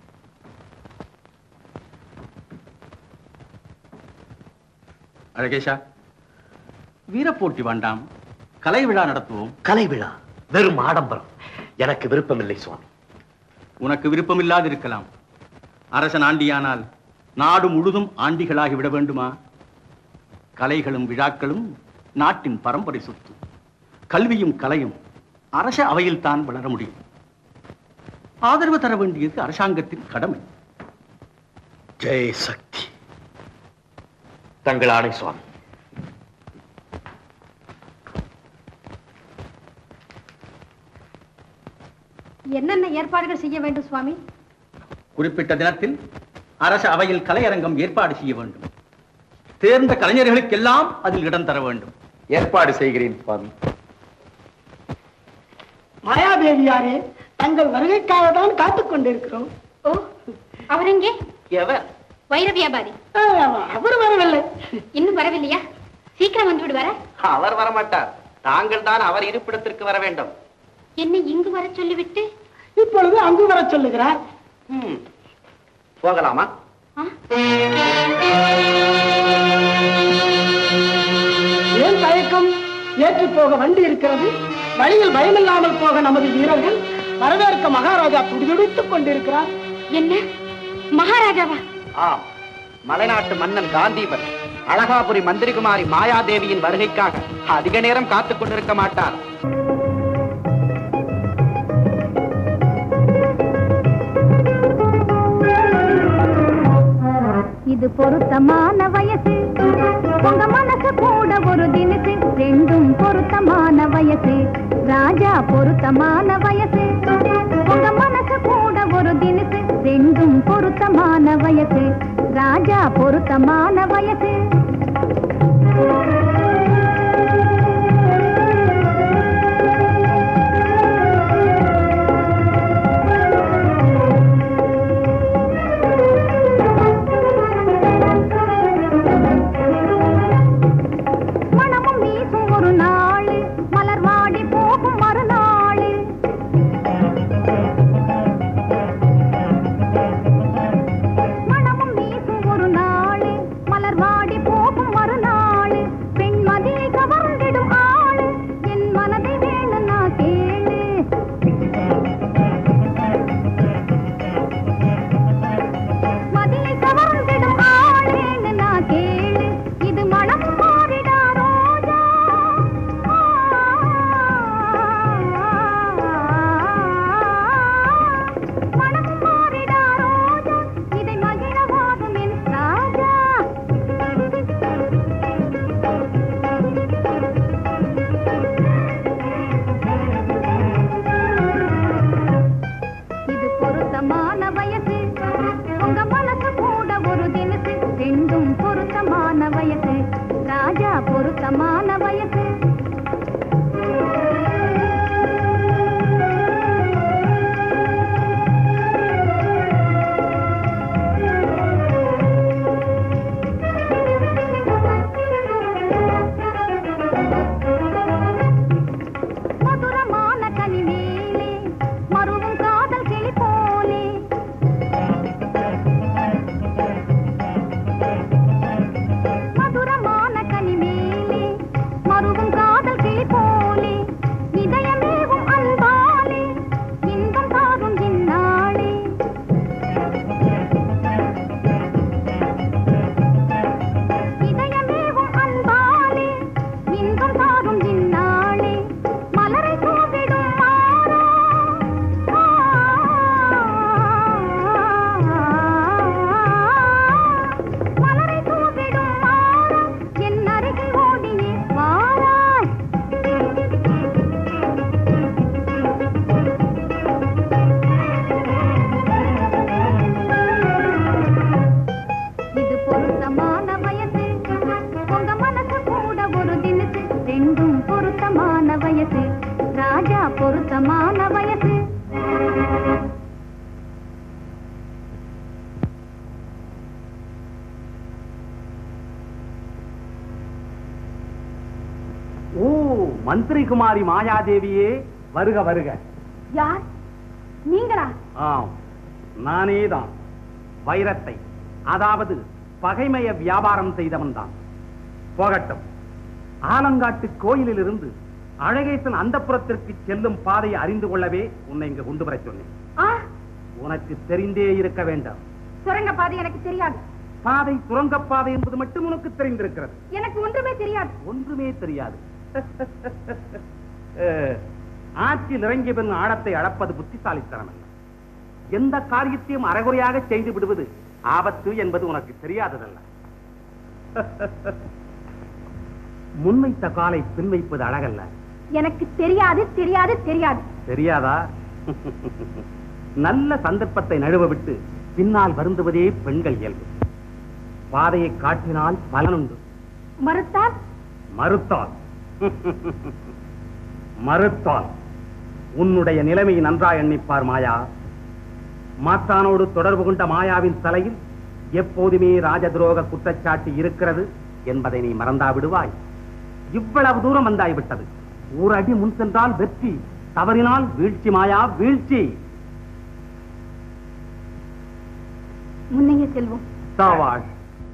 அழகேஷா வீரப்போட்டி வேண்டாம் கலை விழா நடத்துவோம் கலை விழா வெறும் ஆடம்பரம் எனக்கு விருப்பமில்லை சுவாமி உனக்கு விருப்பமில்லாது இருக்கலாம் அரசன் ஆண்டியானால் நாடு முழுதும் ஆண்டிகளாகி விட வேண்டுமா கலைகளும் விழாக்களும் நாட்டின் பரம்பரை சொத்து கல்வியும் கலையும் அரச அவையில் தான் வளர முடியும் ஆதரவு தர வேண்டியது அரசாங்கத்தின் கடமை ஜெய் சக்தி தங்கள் ஆணை சுவாமி என்னென்ன ஏற்பாடுகள் செய்ய வேண்டும் சுவாமி குறிப்பிட்ட தினத்தில் அரச அவையில் கலையரங்கம் ஏற்பாடு செய்ய வேண்டும் தேர்ந்த கலைஞர்களுக்கெல்லாம் அதில் இடம் தர வேண்டும் ஏற்பாடு செய்கிறேன் சுவாமி மாயாதேவியாரே தங்கள் வருகைக்காக தான் காத்துக் கொண்டிருக்கிறோம் ஓ அவர் எங்கே எவர் வைர வியாபாரி அவர் வரவில்லை இன்னும் வரவில்லையா சீக்கிரம் வந்து விடுவாரா அவர் வரமாட்டார் தாங்கள் தான் அவர் இருப்பிடத்திற்கு வர வேண்டும் என்னை இங்கு வர சொல்லிவிட்டு இப்பொழுது அங்கு வர சொல்லுகிறார் ம். போகலாமா ஏன் தயக்கம் ஏற்றி போக வண்டி இருக்கிறது வழியில் பயமில்லாமல் போக நமது வீரர்கள் வரவேற்க மகாராஜா துடிதுடித்துக் கொண்டிருக்கிறார் என்ன மகாராஜாவா ஆம் மலைநாட்டு மன்னன் காந்தீபன் அழகாபுரி மந்திரிகுமாரி மாயாதேவியின் வருகைக்காக அதிக நேரம் காத்துக் கொண்டிருக்க மாட்டார் இது பொருத்தமான வயசு உங்க மனசு கூட ஒரு தினசு ரெண்டும் பொருத்தமான வயசு ராஜா பொருத்தமான வயசு உங்க மனசு கூட ஒரு தினசு ரெண்டும் பொருத்தமான வயசு ராஜா பொருத்தமான வயசு மனமும் வீசும் ஒரு நாள் மலர் வாடி போகும் மறுநாள் மனமும் வீசும் ஒரு நாள் மலர் வாடி போகும் மறுநாள் பெண் மந்திரி குமாரி மாயாதேவியே வருக வருக யார் நீங்களா ஆம் நானே தான் வைரத்தை அதாவது பகைமைய வியாபாரம் செய்தவன் தான் போகட்டும் ஆலங்காட்டு கோயிலிலிருந்து அழகேசன் அந்தப்புறத்திற்கு செல்லும் பாதையை அறிந்து கொள்ளவே உன்னை இங்கு கொண்டு வரச் சொன்னேன் ஆ உனக்கு தெரிந்தே இருக்க வேண்டாம் சுரங்க பாதை எனக்கு தெரியாது பாதை சுரங்கப்பாதை என்பது மட்டும் உனக்கு தெரிந்திருக்கிறது எனக்கு ஒன்றுமே தெரியாது ஒன்றுமே தெரியாது அஹ், ஆற்றில் இறங்கிய பின் ஆழத்தை அளப்பது புத்திசாலித்தனம் அல்ல எந்த காரியத்தையும் அரைகுறையாக செய்து விடுவது ஆபத்து என்பது உனக்கு தெரியாததல்ல முன்வைத்த காலை பின் வைப்பது அழகல்ல எனக்கு தெரியாது தெரியாது தெரியாது தெரியாதா நல்ல சந்தர்ப்பத்தை நழுவ விட்டு பின்னால் வருந்துவதே பெண்கள் இயல்பு பாதையை காட்டினால் பலனுண்டு மறுத்தால் மறுத்தால் மறுத்தால் உன்னுடைய நிலைமை நன்றாய் எண்ணிப்பார் மாயா மாத்தானோடு தொடர்பு கொண்ட மாயாவின் தலையில் எப்போதுமே ராஜதுரோக குற்றச்சாட்டு இருக்கிறது என்பதை நீ மறந்தா விடுவாய் இவ்வளவு தூரம் வந்தாய் விட்டது ஒரு அடி முன் சென்றால் வெற்றி தவறினால் வீழ்ச்சி மாயா வீழ்ச்சி முன்னையே செல்வோம் சாவாள்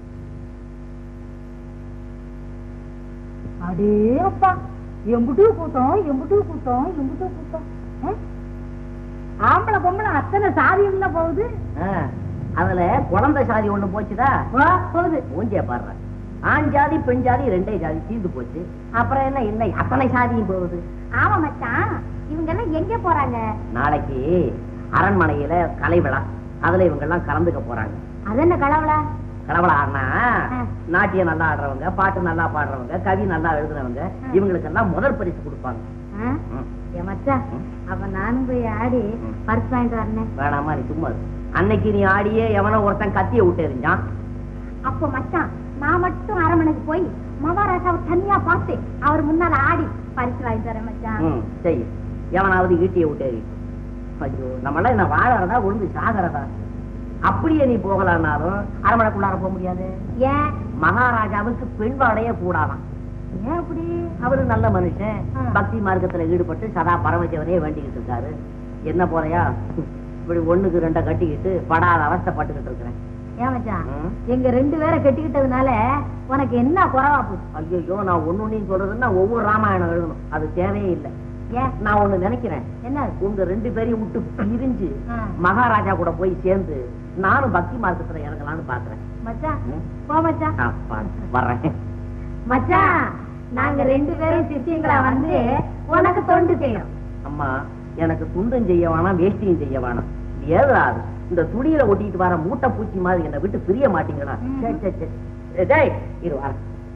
அடே அப்பா எம்புட்டு கூட்டம் எம்புட்டு கூட்டம் எம்புட்டு கூட்டம் ஆ? ஆம்பளை பொம்பளை அத்தனை சாதியம் தான் போகுது அதுல குழந்தை சாதி ஒண்ணு போச்சுதா போகுது மூஞ்சிய பாடுற ஆண் ஜாதி பெண் ஜாதி ரெண்டே ஜாதி தீர்ந்து போச்சு அப்புறம் என்ன இல்லை அத்தனை சாதியும் போகுது ஆமா மச்சான் இவங்க எல்லாம் எங்க போறாங்க நாளைக்கு அரண்மனையில கலை விழா அதுல இவங்க எல்லாம் கலந்துக்க போறாங்க அது என்ன கலவலா கலவலான்னா நாட்டியம் நல்லா ஆடுறவங்க பாட்டு நல்லா பாடுறவங்க கவி நல்லா எழுதுறவங்க இவங்களுக்கு எல்லாம் முதல் பரிசு கொடுப்பாங்க ஏ மச்சான் அப்ப நானும் போய் ஆடி பரிசு வாங்கிட்டு வரேன் வேணாமா நீ சும்மா இரு. அன்னைக்கு நீ ஆடியே எவனோ ஒருத்தன் கத்திய விட்டு எறிஞ்சான் அப்போ மச்சான் நான் மட்டும் அரமனைக்கு போய் மகாராஜாவை தனியா பார்த்து அவர் முன்னால ஆடி பரிசு வாங்கிட்டு வரேன் மச்சான் ம், சரி எவனாவது ஈட்டிய விட்டு எறி ஐயோ நம்மளாம் என்ன வாழறதா விழுந்து சாகிறதா அப்படியே நீ போகலான்னாலும் அரமனைக்குள்ளார போக முடியாது ஏன் மகாராஜாவுக்கு பெண் வாடையே கூடாதான் ஏன் அப்படி அவரு நல்ல மனுஷன் பக்தி மார்க்கத்துல ஈடுபட்டு சதா பரமசிவனே வேண்டிக்கிட்டு இருக்காரு என்ன போறையா இப்படி ஒண்ணுக்கு ரெண்ட கட்டிக்கிட்டு படாத அவஸ்தைப்பட்டுக்கிட்டு இருக்கிறேன் ஏன் மச்சான் எங்க ரெண்டு பேரை கட்டிக்கிட்டதுனால உனக்கு என்ன குறவா போச்சு ஐயோ நான் ஒண்ணு ஒன்னையும் சொல்றதுன்னா ஒவ்வொரு ராமாயணம் எழுதணும் அது தேவையே இல்லை ஏன் நான் ஒண்ணு நினைக்கிறேன் என்ன உங்க ரெண்டு பேரையும் விட்டு பிரிஞ்சு மகாராஜா கூட போய் சேர்ந்து நானும் பக்தி மார்க்கத்துல இறங்கலாம்னு பாக்குறேன் மச்சான் போ மச்சான் அப்பா, வர்றேன் மச்சான் நாங்க ரெண்டு பேரும் சித்தியங்களா வந்து உனக்கு தொண்டு செய்யறோம் அம்மா எனக்கு துண்டும் செய்ய வேணாம் வேஷ்டியும் செய்ய வேணாம் இது ஏதாவது இந்த துணியில ஒட்டிட்டு வர மூட்டை பூச்சி மாதிரி என்னை விட்டு பிரிய மாட்டீங்களா சே, சே, சே. ஏ, டேய் இரு வர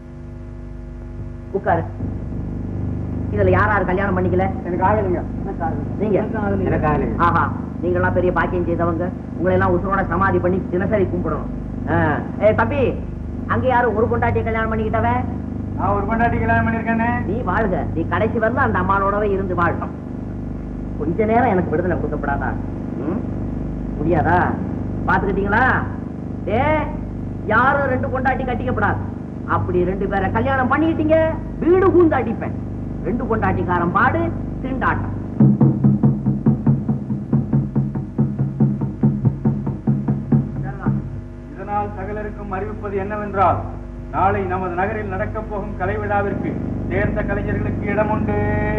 உட்காரு இதுல யார் யார் கல்யாணம் பண்ணிக்கல எனக்கு ஆகலைங்க நீங்க எனக்கு ஆகலைங்க. ஆஹா நீங்களாம் பெரிய பாக்கியம் செய்தவங்க உங்களை எல்லாம் உசுரோட சமாதி பண்ணி தினசரி கும்பிடணும் ஆ. ஏய் தம்பி அங்க யாரும் ஒரு பொண்டாட்டிய கல்யாணம் பண்ணிக்கிட்டவ நான் ஒரு பொண்டாட்டி கல்யாணம் பண்ணிருக்கேனே நீ வாழ்க நீ கடைசி வந்து அந்த அம்மாளோடவே இருந்து வாழட்டும் கொஞ்ச நேரம் எனக்கு விடுதலை கொடுக்கப்படாதா ம்? முடியாதா பாத்துக்கிட்டீங்களா டே யாரும் ரெண்டு பொண்டாட்டி கட்டிக்கப்படாது அப்படி ரெண்டு பேரை கல்யாணம் பண்ணிக்கிட்டீங்க வீடு கூந்து அடிப்பேன் ரெண்டு பொண்டாட்டிக்காரன் பாடு திண்டாட்டம் இதனால் சகலருக்கும் அறிவிப்பது என்னவென்றால் நாளை நமது நகரில் நடக்கப் போகும் கலை விழாவிற்கு தேர்ந்த கலைஞர்களுக்கு இடம் உண்டு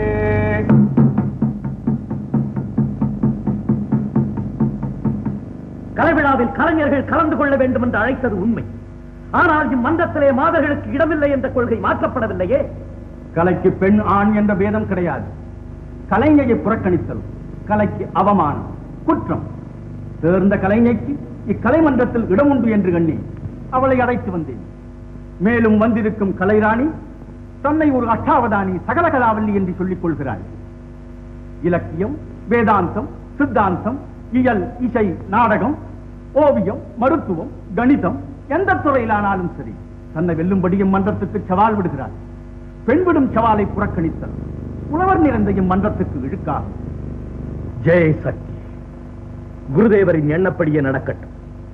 கலைவிழாவில் கலைஞர்கள் கலந்து கொள்ள வேண்டும் என்று அழைத்தது உண்மை ஆனால் இம்மன்றத்திலே மாதர்களுக்கு இடமில்லை என்ற கொள்கை மாற்றப்படவில்லையே கலைக்கு பெண் ஆண் என்ற பேதம் கிடையாது கலைஞரை புறக்கணித்தல் கலைக்கு அவமானம் குற்றம் தேர்ந்த கலைஞைக்கு இக்கலை மன்றத்தில் இடம் உண்டு என்று எண்ணி அவளை அழைத்து வந்தேன் மேலும் வந்திருக்கும் கலைராணி தன்னை ஒரு அஷ்டாவதானி சகலகலாவல்லி என்று சொல்லிக் கொள்கிறாள் இலக்கியம் வேதாந்தம் சித்தாந்தம் இயல் இசை நாடகம் ஓவியம் மருத்துவம் கணிதம் எந்த துறையிலானாலும் சரி தன்னை வெல்லும்படியும் மன்றத்துக்கு சவால் விடுகிறாள் பெண் விடும் சவாலை புறக்கணித்தல் உழவர் நிறைந்த இம்மன்றத்துக்கு இழுக்காகும் ஜெய் சக்தி குருதேவரின் எண்ணப்படியே நடக்கட்டும்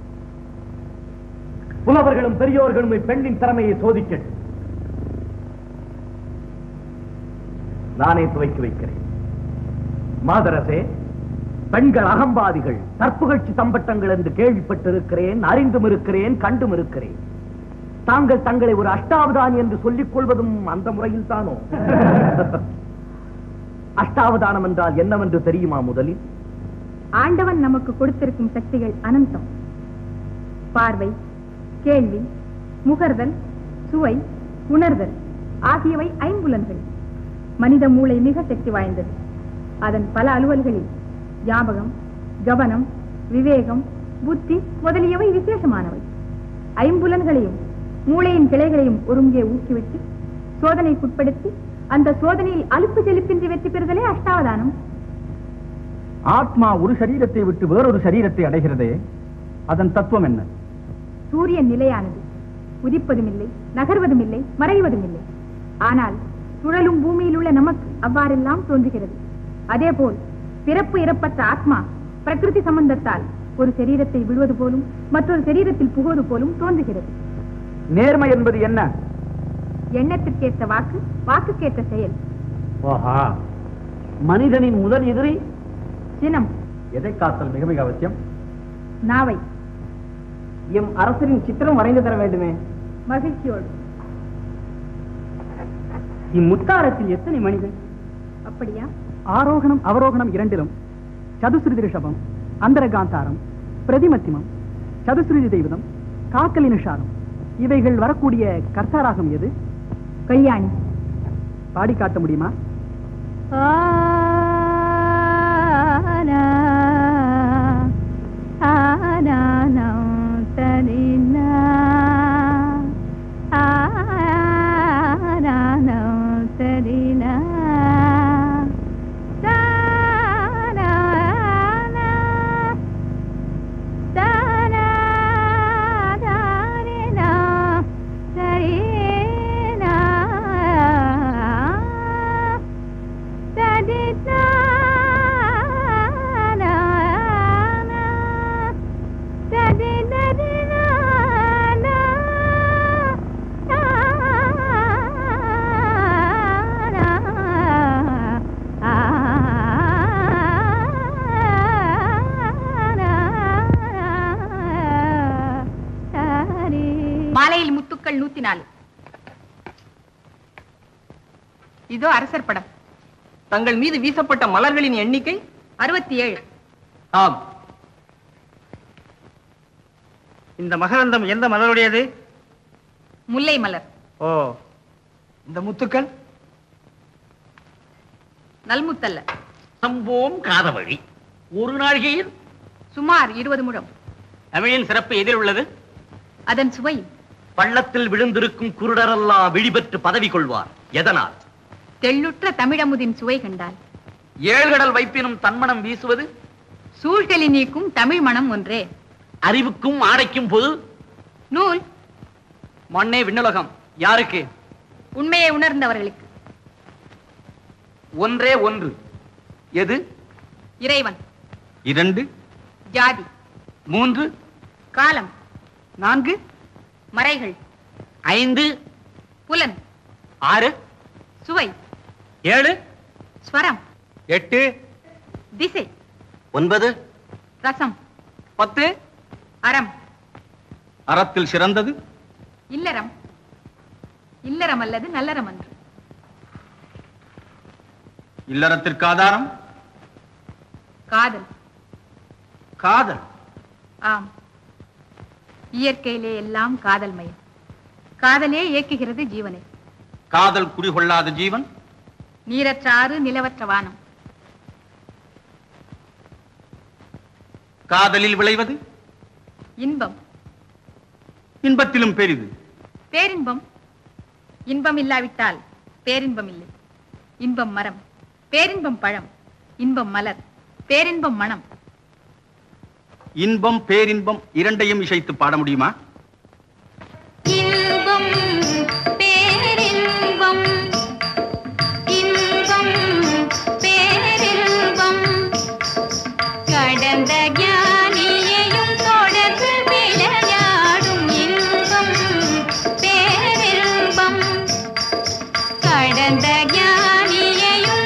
புலவர்களும் பெரியோர்களும் இப்பெண்ணின் திறமையை சோதிக்கட்டும் நானே துவக்கி வைக்கிறேன் மாதரசே பெண்கள் அகம்பாதிகள் தற்புகழ்ச்சி தம்பட்டங்கள் என்று கேள்விப்பட்டிருக்கிறேன் அறிந்தும் இருக்கிறேன் கண்டும் இருக்கிறேன் தாங்கள் தங்களை ஒரு அஷ்டாவதானி என்று சொல்லிக் கொள்வதும் அந்த முறையில் தானோ அஷ்டாவதானம் என்றால் என்னவென்று தெரியுமா முதலில் ஆண்டவன் நமக்கு கொடுத்திருக்கும் சக்திகள் அனந்தம் பார்வை கேள்வி முகர்தல் சுவை உணர்தல் ஆகியவை ஐம்புலன்கள் மனித மூளை மிக சக்தி வாய்ந்தது அதன் பல அலுவல்களில் ஞாபகம் கவனம் விவேகம் புத்தி முதலியவை விசேஷமானவை ஐம்புலன்களையும் மூளையின் கிளைகளையும் ஒருங்கே ஊக்கிவிட்டு சோதனைக்குட்படுத்தி அந்த சோதனையில் அலுப்பு செலுப்பின்றி வெற்றி பெறுதலே அஷ்டாவதானம் ஆத்மா ஒரு சரீரத்தை விட்டு வேறொரு சரீரத்தை அடைகிறதே அதன் தத்துவம் என்ன சூரியன் நிலையானது உதிப்பதும் இல்லை நகர்வதும் இல்லை மறைவதும் இல்லை ஆனால் சுழலும் பூமியில் உள்ள நமக்கு அவ்வாறெல்லாம் தோன்றுகிறது அதேபோல் பிறப்பு இறப்பற்ற ஆத்மா பிரகிருதி சம்பந்தத்தால் ஒரு சரீரத்தை விடுவது போலும் மற்றொரு சரீரத்தில் புகுவது போலும் தோன்றுகிறது நேர்மை என்பது என்ன எண்ணத்திற்கேற்ற வாக்கு வாக்குக்கேற்ற செயல் ஓஹா மனிதனின் முதல் எதிரி சினம் எதை காத்தல் மிக மிக அவசியம் நாவை எம் அரசரின் சித்திரம் வரைந்து தர வேண்டுமே மகிழ்ச்சியோடு இம்முத்தாரத்தில் எத்தனை மனிதன் அப்படியா ஆரோகணம் அவரோகணம் இரண்டிலும் சதுஸ்ருதி ரிஷபம் அந்தரகாந்தாரம் பிரதிமத்திமம் சதுஸ்ருதி தெய்வதம் காக்கலி நிஷாரம் இவைகள் வரக்கூடிய கர்த்தாராகம் எது கல்யாணி பாடி காட்ட முடியுமா ஆனா ஆனா தனினா ஆனா தனினா மாலையில் முத்துக்கள் நூத்தி நாலு இதோ அரசர் படம் தங்கள் மீது வீசப்பட்ட மலர்களின் எண்ணிக்கை அறுபத்தி ஏழு ஆம் இந்த மகரந்தம் எந்த மலருடையது முல்லை மலர் ஓ இந்த முத்துக்கள் நல்முத்தல்ல சம்போம் காதவழி ஒரு நாழிகையில் சுமார் இருபது முழம் தமிழின் சிறப்பு எதில் உள்ளது அதன் சுவை பள்ளத்தில் விழுந்திருக்கும் குருடரெல்லாம் விழிபெற்று பதவி கொள்வார் எதனால் தெள்ளுற்ற தமிழமுதின் சுவை கண்டால் ஏழ்கடல் வைப்பினும் தன்மனம் வீசுவது சூழ்களி நீக்கும் தமிழ் மனம் ஒன்றே அறிவுக்கும் ஆடைக்கும் பொது நூல் மண்ணே விண்ணுலகம் யாருக்கு உண்மையை உணர்ந்தவர்களுக்கு ஒன்றே ஒன்று எது இறைவன் இரண்டு ஜாதி மூன்று காலம் நான்கு மறைகள் ஐந்து புலன் ஆறு சுவை ஏழு ஸ்வரம் எட்டு திசை ஒன்பது ரசம் பத்து அறம் அறத்தில் சிறந்தது இல்லறம் இல்லறம் அல்லது நல்லறம் அன்று இல்லறத்திற்கு ஆதாரம் காதல் காதல் ஆம் இயற்கையிலே எல்லாம் காதல் மயம் காதலே இயக்குகிறது ஜீவனை காதல் குடிகொள்ளாத ஜீவன் நீரற்ற ஆறு நிலவற்ற வானம் காதலில் விளைவது இன்பம் இன்பத்திலும் பெரிது பேரின்பம் இன்பம் இல்லாவிட்டால் பேரின்பம் இல்லை இன்பம் மரம் பேரின்பம் பழம் இன்பம் மலர் பேரின்பம் மனம் இன்பம் பேரின்பம் இரண்டையும் இசைத்து பாட முடியுமா இன்பம் பேரின்பம் இன்பம் பேரின்பம் கடந்த ஞானியையும் தொடர்ந்து விளையாடும் இன்பம் பேரின்பம் கடந்த ஞானியையும்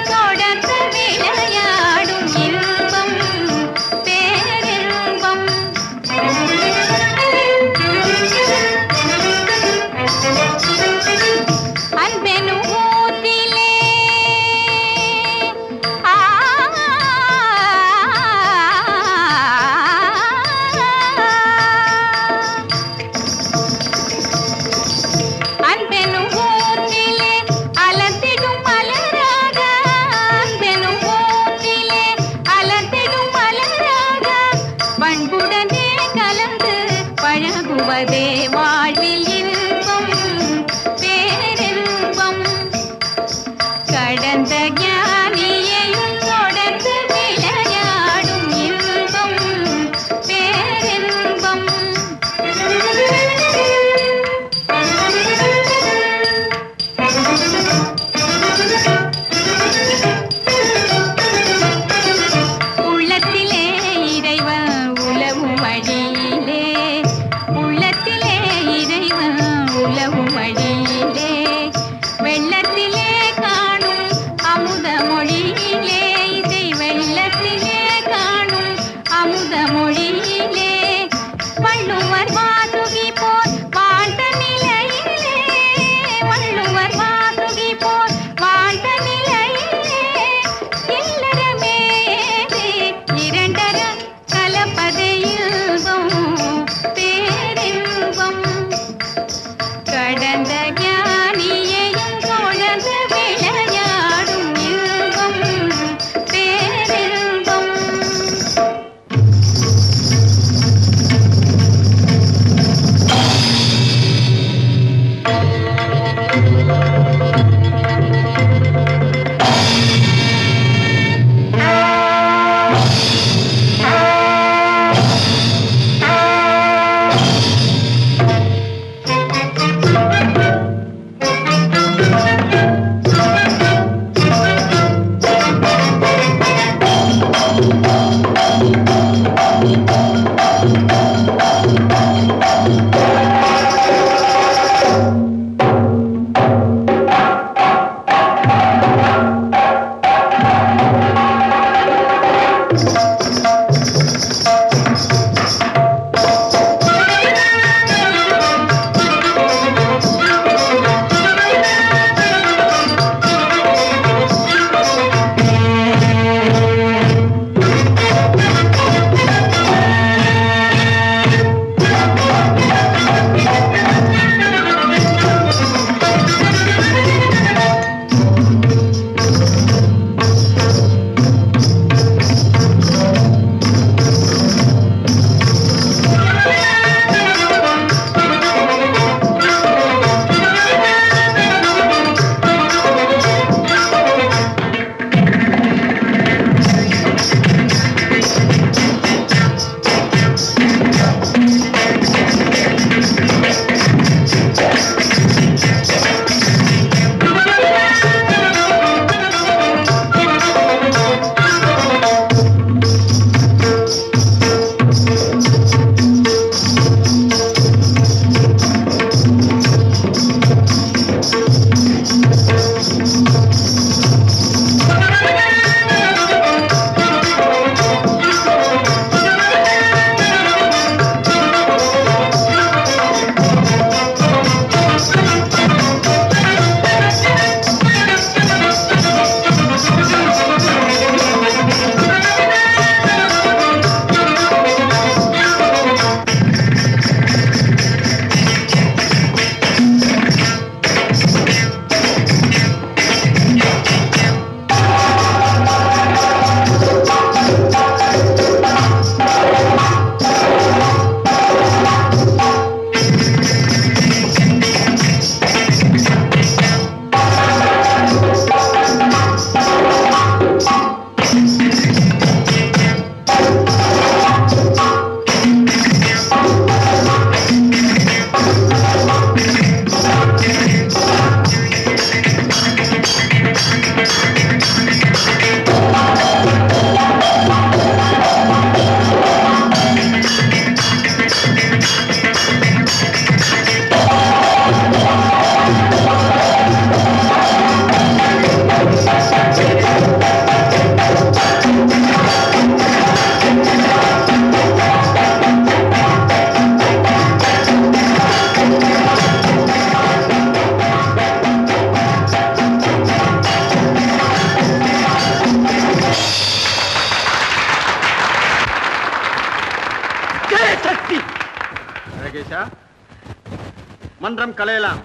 மன்றம் கலையலாம்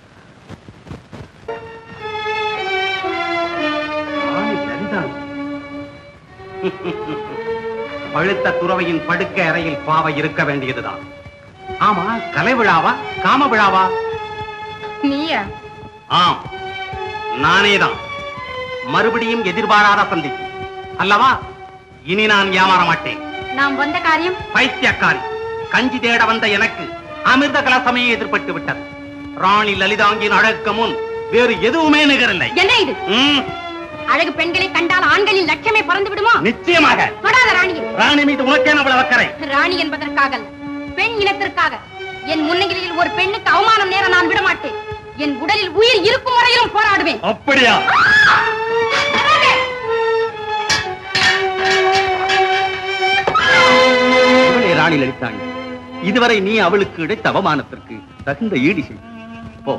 பழுத்த துறவையின் படுக்கை அறையில் பாவை இருக்க வேண்டியதுதான் ஆமா கலை விழாவா காம விழாவா நீயா ஆம் நானேதான் மறுபடியும் எதிர்பாராத சந்திப்பு அல்லவா இனி நான் ஏமாற மாட்டேன் நாம் வந்த காரியம் பைத்தியக்காரி கஞ்சி தேட வந்த எனக்கு அமிர்த கலசமே எதிர்பட்டு விட்டது ராணி லலிதாங்கின் அழகுக்கு முன் வேறு எதுவுமே நிகரில்லை என்ன இது ம், அழகு பெண்களை கண்டால் ஆண்களின் லட்சமே பறந்து விடுமோ நிச்சயமாக தொடாத ராணியை ராணி மீது உனக்கே அவ்வளவு அக்கறை ராணி என்பதற்காக அல்ல பெண் இனத்திற்காக என் முன்னகிரியில் ஒரு பெண்ணுக்கு அவமானம் நேர நான் விட மாட்டேன் என் உடலில் உயிர் இருக்கும் வரையிலும் போராடுவேன் அப்படியா இவளே ராணி லலிதாங்கி இதுவரை நீ அவளுக்கு இடைத்த அவமானத்திற்கு தகுந்த ஈடு செய் போ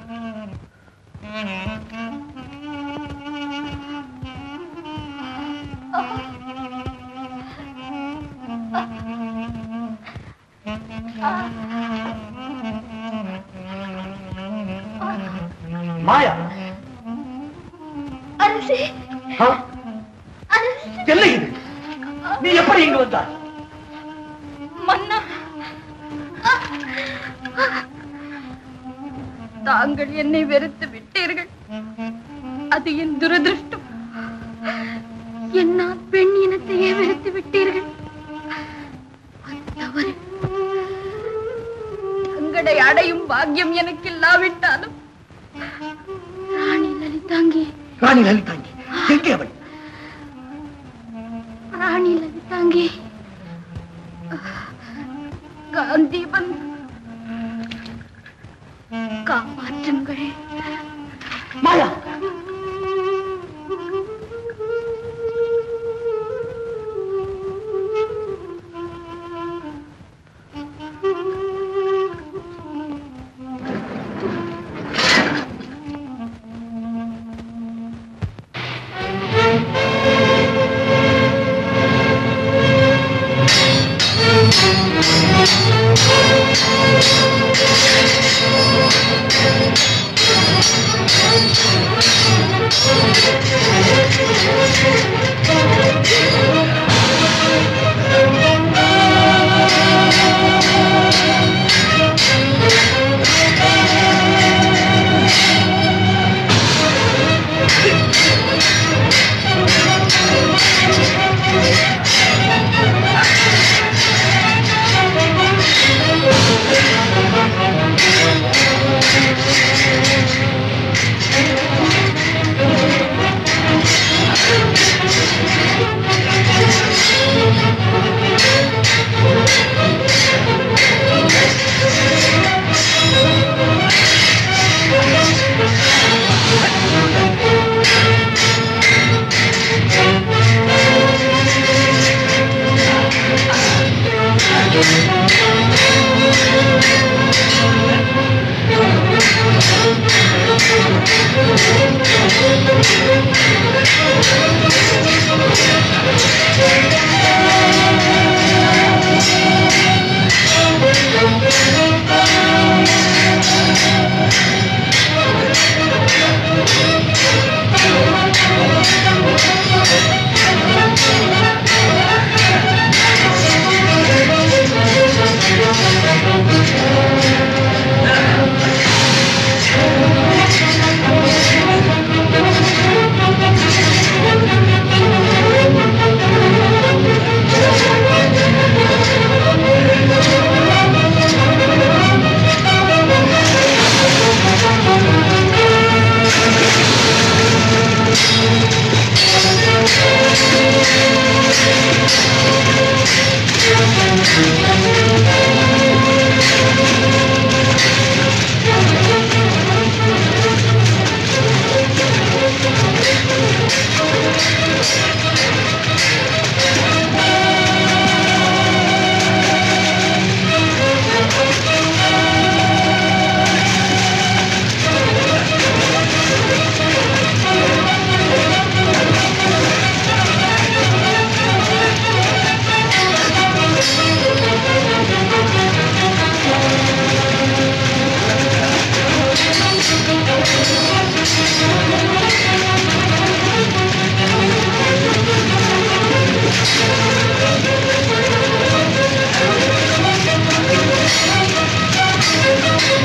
மாயா அரசே ஆ? என்ன இது நீ எப்படி இங்கு வந்தாய் மன்னா தாங்கள் என்னை வெறுத்து விட்டீர்கள் அது என் துரதிருஷ்டம் என்னால் பெண் இனத்தையே வெறுத்து விட்டீர்கள் அது தவறு தங்களை அடையும் பாக்கியம் எனக்கு இல்லாவிட்டாலும் ராணி லலிதாங்கி ராணி லலிதாங்கி எங்கே அவள் ராணி லலிதாங்கி காந்தீபன் காப்பாற்றுங்கள் மாயா Thank you.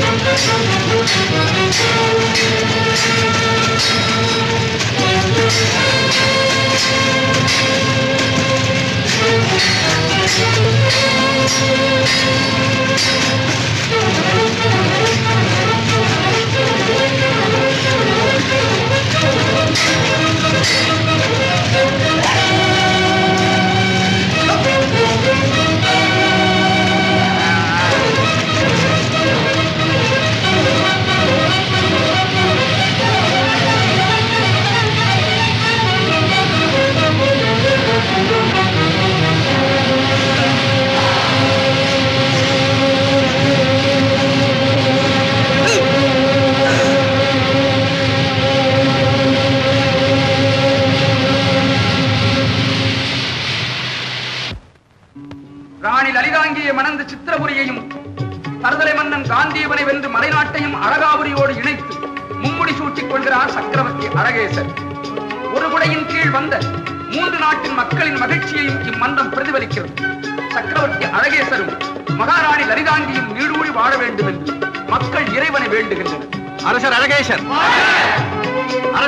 ராணி லலிதாங்கியை மணந்து சித்திரபுரியையும் தருதலை மன்னன் காந்தியவனை வென்று மலைநாட்டையும் அழகாபுரியோடு இணைத்து மும்முடி சூட்டிக் கொள்கிறார் சக்கரவர்த்தி அழகேசர் ஒரு குடையின் கீழ் வந்த மூன்று நாட்டின் மக்களின் மகிழ்ச்சியையும் இம்மன்றம் பிரதிபலிக்கிறது சக்கரவர்த்தி அழகேசரும் மகாராணி லலிதாங்கியும் நீடூழி வாழ வேண்டும் என்று மக்கள் இறைவனை வேண்டுகின்றனர் அரசர் அழகேசர்